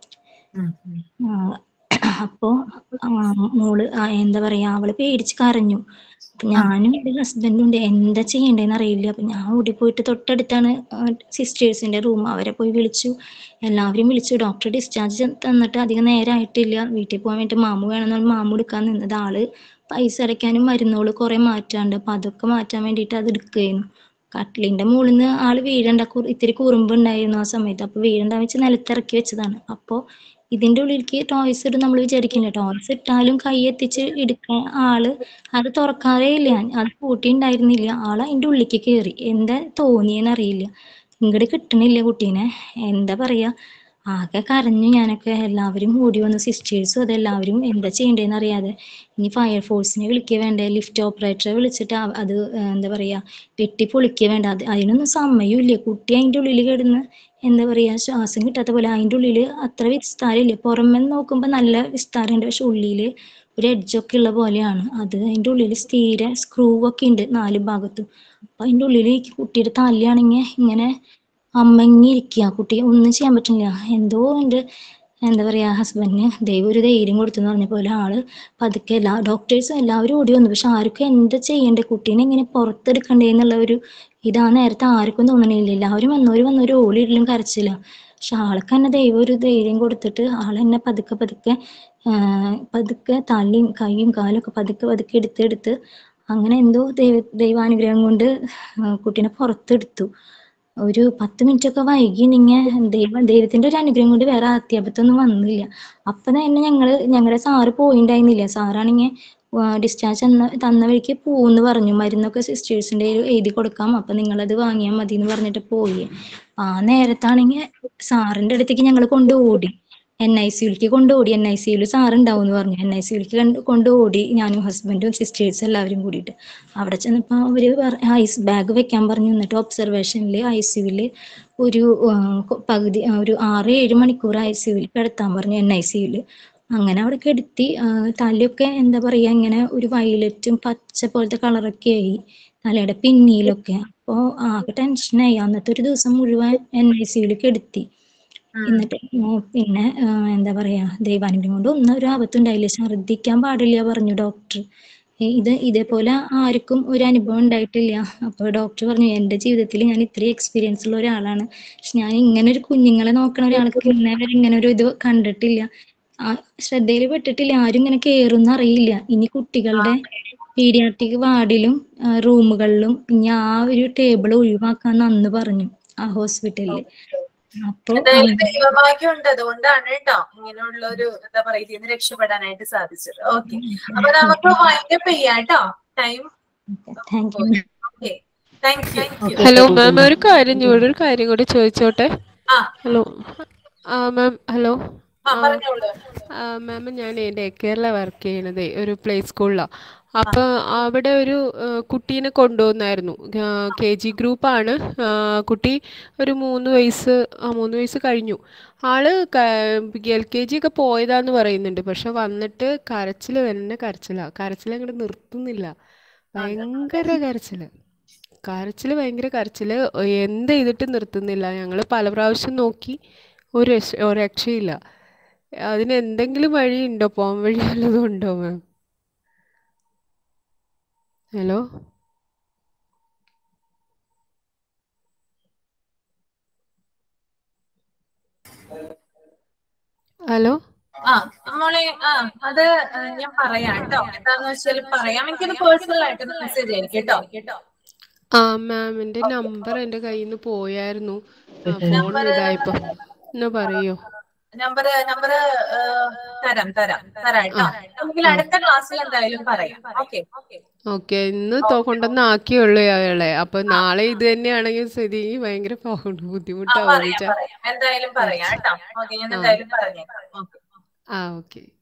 ആ, അപ്പോ ആ, മോള് ആ, എന്താ പറയാ അവള് പേടിച്ച് കരഞ്ഞു അപ്പൊ ഞാനും എന്റെ ഹസ്ബൻഡും ഉണ്ട് എന്താ ചെയ്യണ്ടേന്ന് അറിയില്ല അപ്പൊ ഞാൻ ഓടിപ്പോയിട്ട് തൊട്ടടുത്താണ് സിസ്റ്റേഴ്സിന്റെ റൂം അവരെ പോയി വിളിച്ചു എല്ലാവരും വിളിച്ചു ഡോക്ടർ ഡിസ്ചാർജ് തന്നിട്ട് അധികം നേരം ആയിട്ടില്ല വീട്ടിൽ പോകാൻ വേണ്ടി മാമു വേണമെന്ന് പറഞ്ഞ് മാമു എടുക്കാൻ നിന്നത് ആള് പൈസ അടയ്ക്കാനും മരുന്നുകൾ കുറെ മാറ്റാണ്ട് അപ്പൊ അതൊക്കെ മാറ്റാൻ വേണ്ടിയിട്ട് അത് എടുക്കുകയായിരുന്നു കട്ടിലിന്റെ മുകളിൽ നിന്ന് ആള് വീഴണ്ട കു- ഇത്തിരി കുറുമ്പ് ഉണ്ടായിരുന്നു ആ സമയത്ത് അപ്പൊ വീഴണ്ട വെച്ച് നിലത്തിറക്കി വെച്ചതാണ് അപ്പോ ഇതിന്റെ ഉള്ളിലേക്ക് ടോയ്സ് ഇടും നമ്മൾ വിചാരിക്കില്ല ടോയ്സ് ഇട്ടാലും കൈ എത്തിച്ച് എടുക്കാൻ ആള് അത് തുറക്കാറേ ഇല്ല അത് പൂട്ടിണ്ടായിരുന്നില്ല ആള് അതിന്റെ ഉള്ളിലേക്ക് കയറി എന്താ തോന്നിയെന്ന് അറിയില്ല ഇങ്ങോട്ട് കിട്ടണില്ല കുട്ടീനെ എന്താ പറയാ ആകെ കരഞ്ഞു ഞാനൊക്കെ എല്ലാവരും ഓടി വന്നു സിസ്റ്റേഴ്സും അതെല്ലാവരും എന്താ ചെയ്യണ്ടേന്ന് അറിയാതെ ഇനി ഫയർഫോഴ്സിനെ വിളിക്കുക വേണ്ടേ ലിഫ്റ്റ് ഓപ്പറേറ്ററെ വിളിച്ചിട്ട് അവ- അത് ഏഹ് എന്താ പറയാ വെട്ടി പൊളിക്കുക വേണ്ട അത് അതിനൊന്നും സമയമില്ല കുട്ടി അതിന്റെ ഉള്ളിൽ കിടന്ന് എന്താ പറയാ ശ്വാസം കിട്ടാത്ത പോലെ അതിന്റെ ഉള്ളില് അത്ര വിസ്താരമില്ല പുറമെ നോക്കുമ്പോ നല്ല വിസ്താരമുണ്ട് പക്ഷെ ഉള്ളില് ഒരു എഡ്ജൊക്കെ ഉള്ള പോലെയാണ് അത് അതിന്റെ ഉള്ളില് സ്ഥിര സ്ക്രൂ ഒക്കെ ഉണ്ട് നാല് ഭാഗത്തും അപ്പൊ അതിന്റെ ഉള്ളില് ഈ കുട്ടിയുടെ തലയാണെങ്കിൽ ഇങ്ങനെ അമ്മങ്ങിയിരിക്കുക കുട്ടി ഒന്നും ചെയ്യാൻ പറ്റുന്നില്ല എന്തോ ഉണ്ട് എന്താ പറയാ ഹസ്ബൻഡിന് ദൈവം ഒരു ധൈര്യം കൊടുത്തു എന്ന് പറഞ്ഞ പോലെ ആള് പതുക്കെ എല്ലാ ഡോക്ടേഴ്സും എല്ലാവരും ഓടി വന്നു പക്ഷെ ആർക്കും എന്താ ചെയ്യണ്ടേ കുട്ടീനെ എങ്ങനെ പുറത്തെടുക്കണ്ടേ എന്നുള്ള ഒരു ഇതാ നേരത്തെ ആർക്കും തോന്നണില്ല എല്ലാവരും വന്നവര് വന്നവര് ഓടിയിടലും കരച്ചില്ല പക്ഷെ ആൾക്ക് തന്നെ ദൈവം ഒരു ധൈര്യം കൊടുത്തിട്ട് ആൾ എന്നെ പതുക്കെ പതുക്കെ ആഹ് പതുക്കെ തലയും കൈയും കാലും ഒക്കെ പതുക്കെ പതുക്കെ എടുത്തെടുത്ത് അങ്ങനെ എന്തോ ദൈവ ദൈവാനുഗ്രഹം കൊണ്ട് ആ, കുട്ടീനെ പുറത്തെടുത്തു ഒരു പത്ത് മിനിറ്റ് ഒക്കെ വൈകി നിങ്ങ ദൈവ ദൈവത്തിന്റെ ഒരു അനുഗ്രഹം കൊണ്ട് വേറെ അത്യാപത്തൊന്നും വന്നില്ല അപ്പൊ തന്നെ ഞങ്ങള് ഞങ്ങളുടെ സാറ് പോയിണ്ടായിരുന്നില്ല സാറാണെങ്കിൽ ഡിസ്ചാർജ് തന്ന തന്ന വഴിക്ക് പോന്ന് പറഞ്ഞു മരുന്നൊക്കെ സിസ്റ്റേഴ്സിന്റെ എഴുതി കൊടുക്കാം അപ്പൊ നിങ്ങളത് വാങ്ങിയാൽ മതി എന്ന് പറഞ്ഞിട്ട് പോയി ആ നേരത്താണെങ്കിൽ സാറിന്റെ അടുത്തേക്ക് ഞങ്ങൾ കൊണ്ട് ഓടി എൻ ഐ സിയിലേക്ക് കൊണ്ട് ഓടി എൻ ഐ സിയിൽ സാറുണ്ടാവും എന്ന് പറഞ്ഞു എൻ ഐ സിയിലേക്ക് കൊണ്ട് ഓടി ഞാനും ഹസ്ബൻഡും സിസ്റ്റേഴ്സും എല്ലാവരും കൂടിയിട്ട് അവിടെ ചെന്നപ്പോൾ അവര് ഐസ് ബാഗ് വെക്കാൻ പറഞ്ഞു എന്നിട്ട് ഒബ്സർവേഷനിൽ ഐ സിയുല് ഒരു ആ, കൊ- പകുതി ആ, ഒരു ആറ് ഏഴ് മണിക്കൂർ ഐ സിയുല് കിടത്താൻ പറഞ്ഞു എൻ ഐ സിയുല് അങ്ങനെ അവിടെ കിടത്തി ആ, തലയൊക്കെ എന്താ പറയാ ഇങ്ങനെ ഒരു വയലറ്റും പച്ച പോലത്തെ കളറൊക്കെ ആയി തലയുടെ പിന്നിയിലൊക്കെ അപ്പോ ആകെ ടെൻഷനായി അന്നത്തെ ഒരു ദിവസം മുഴുവൻ എൻ ഐ സിയുല് കിടത്തി എന്നിട്ട് ഉം പിന്നെ ആ, എന്താ പറയാ ദൈവാനുഗ്രഹം കൊണ്ട് ഒന്നും ഒരു ആപത്തും ഉണ്ടായില്ല ഛർദ്ദിക്കാൻ പാടില്ല പറഞ്ഞു ഡോക്ടർ ഏ, ഇത് ഇതേപോലെ ആർക്കും ഒരു അനുഭവം ഉണ്ടായിട്ടില്ല അപ്പോൾ ഡോക്ടർ പറഞ്ഞു എൻ്റെ ജീവിതത്തിൽ ഞാൻ ഇത്രയും എക്സ്പീരിയൻസ് ഉള്ള ഒരാളാണ് പക്ഷെ ഞാൻ ഇങ്ങനെ ഒരു കുഞ്ഞുങ്ങളെ നോക്കണ ഒരാൾക്ക് ഇന്നേ വരെ ഇങ്ങനെ ഒരു ഇത് കണ്ടിട്ടില്ല ആ, ശ്രദ്ധയിൽ പെട്ടിട്ടില്ല ആരും ഇങ്ങനെ കേറുന്ന അറിയില്ല ഇനി കുട്ടികളുടെ പീഡിയാട്രിക് വാർഡിലും റൂമുകളിലും ഇനി ആ ഒരു ടേബിൾ ഒഴിവാക്കാന്ന് അന്ന് പറഞ്ഞു ആ ഹോസ്പിറ്റലിൽ അപ്പൊ എന്തായാലും ദൈവഭാഗ്യമുണ്ട് അതുകൊണ്ടാണ് കേട്ടോ ഇങ്ങനെയുള്ള ഒരു എന്താ പറയാ ഇതിന്ന് രക്ഷപ്പെടാനായിട്ട് സാധിച്ചത് ഓക്കെ അപ്പൊ നമുക്ക് വൈൻഡപ്പ് ചെയ്യാം കേട്ടോ time thank you okay thank you hello ma'am ഒരു കാര്യം ഇവിടെ ഒരു കാര്യം കൂടി ചോദിച്ചോട്ടെ ആ. ഹലോ ആ മാം ഹലോ ആ പറഞ്ഞോളൂ മാം ഞാൻ ഡേ കെയറിലാണ് വർക്ക് ചെയ്യണത് ഒരു പ്ലേ സ്കൂളിലാണ് അപ്പൊ അവിടെ ഒരു ആ, കുട്ടീനെ കൊണ്ടുവന്നായിരുന്നു കെ ജി ഗ്രൂപ്പാണ് കുട്ടി ഒരു മൂന്ന് വയസ്സ് ആ മൂന്ന് വയസ്സ് കഴിഞ്ഞു ആള് എൽ കെ ജി ഒക്കെ പോയതാന്ന് പറയുന്നുണ്ട് പക്ഷെ വന്നിട്ട് കരച്ചിൽ തന്നെ കരച്ചിലാ കരച്ചിൽ അങ്ങോട്ട് നിർത്തുന്നില്ല ഭയങ്കര കരച്ചില് കരച്ചില് ഭയങ്കര കരച്ചില് എന്ത് ചെയ്തിട്ട് നിർത്തുന്നില്ല ഞങ്ങൾ പല പ്രാവശ്യം നോക്കി ഒരു രക്ഷ- ഒരു രക്ഷയില്ല അതിന് എന്തെങ്കിലും വഴിയുണ്ടോ പോകാൻ വഴി വല്ലതും ഉണ്ടോ മാം ഹലോ ഹലോ ആ മോളെ ആ അത് ആ, ഞാൻ പറയാം കേട്ടോ എന്താന്ന് വെച്ചാൽ പറയാം എനിക്കൊന്ന് പേഴ്സണൽ ആയിട്ട് മെസ്സേജ് ആയിരിക്കും കേട്ടോ കേട്ടോ ആ മാം എൻ്റെ നമ്പർ എൻ്റെ കയ്യിൽ നിന്ന് പോയായിരുന്നു ഫോൺ ഇതായപ്പോ ഒന്ന് പറയോ നമ്പർ നമ്പർ തരാം തരാം തരാം കേട്ടോ നമുക്ക് അടുത്ത ക്ലാസ്സിൽ എന്തായാലും പറയാം ഓക്കെ ഓക്കെ ഇന്ന് തൊ- കൊണ്ടുവന്ന് ആക്കിയുള്ളൂ അയാളെ അപ്പൊ നാളെ ഇത് തന്നെയാണെങ്കിൽ സ്ഥിതി ഭയങ്കര പാവം ബുദ്ധിമുട്ടാവും പറയാം വിളിച്ചാ പറയാം എന്തായാലും പറയാം കേട്ടോ ഓക്കെ ഞാൻ എന്തായാലും പറഞ്ഞേക്കാം ഓക്കെ ആ ഓക്കെ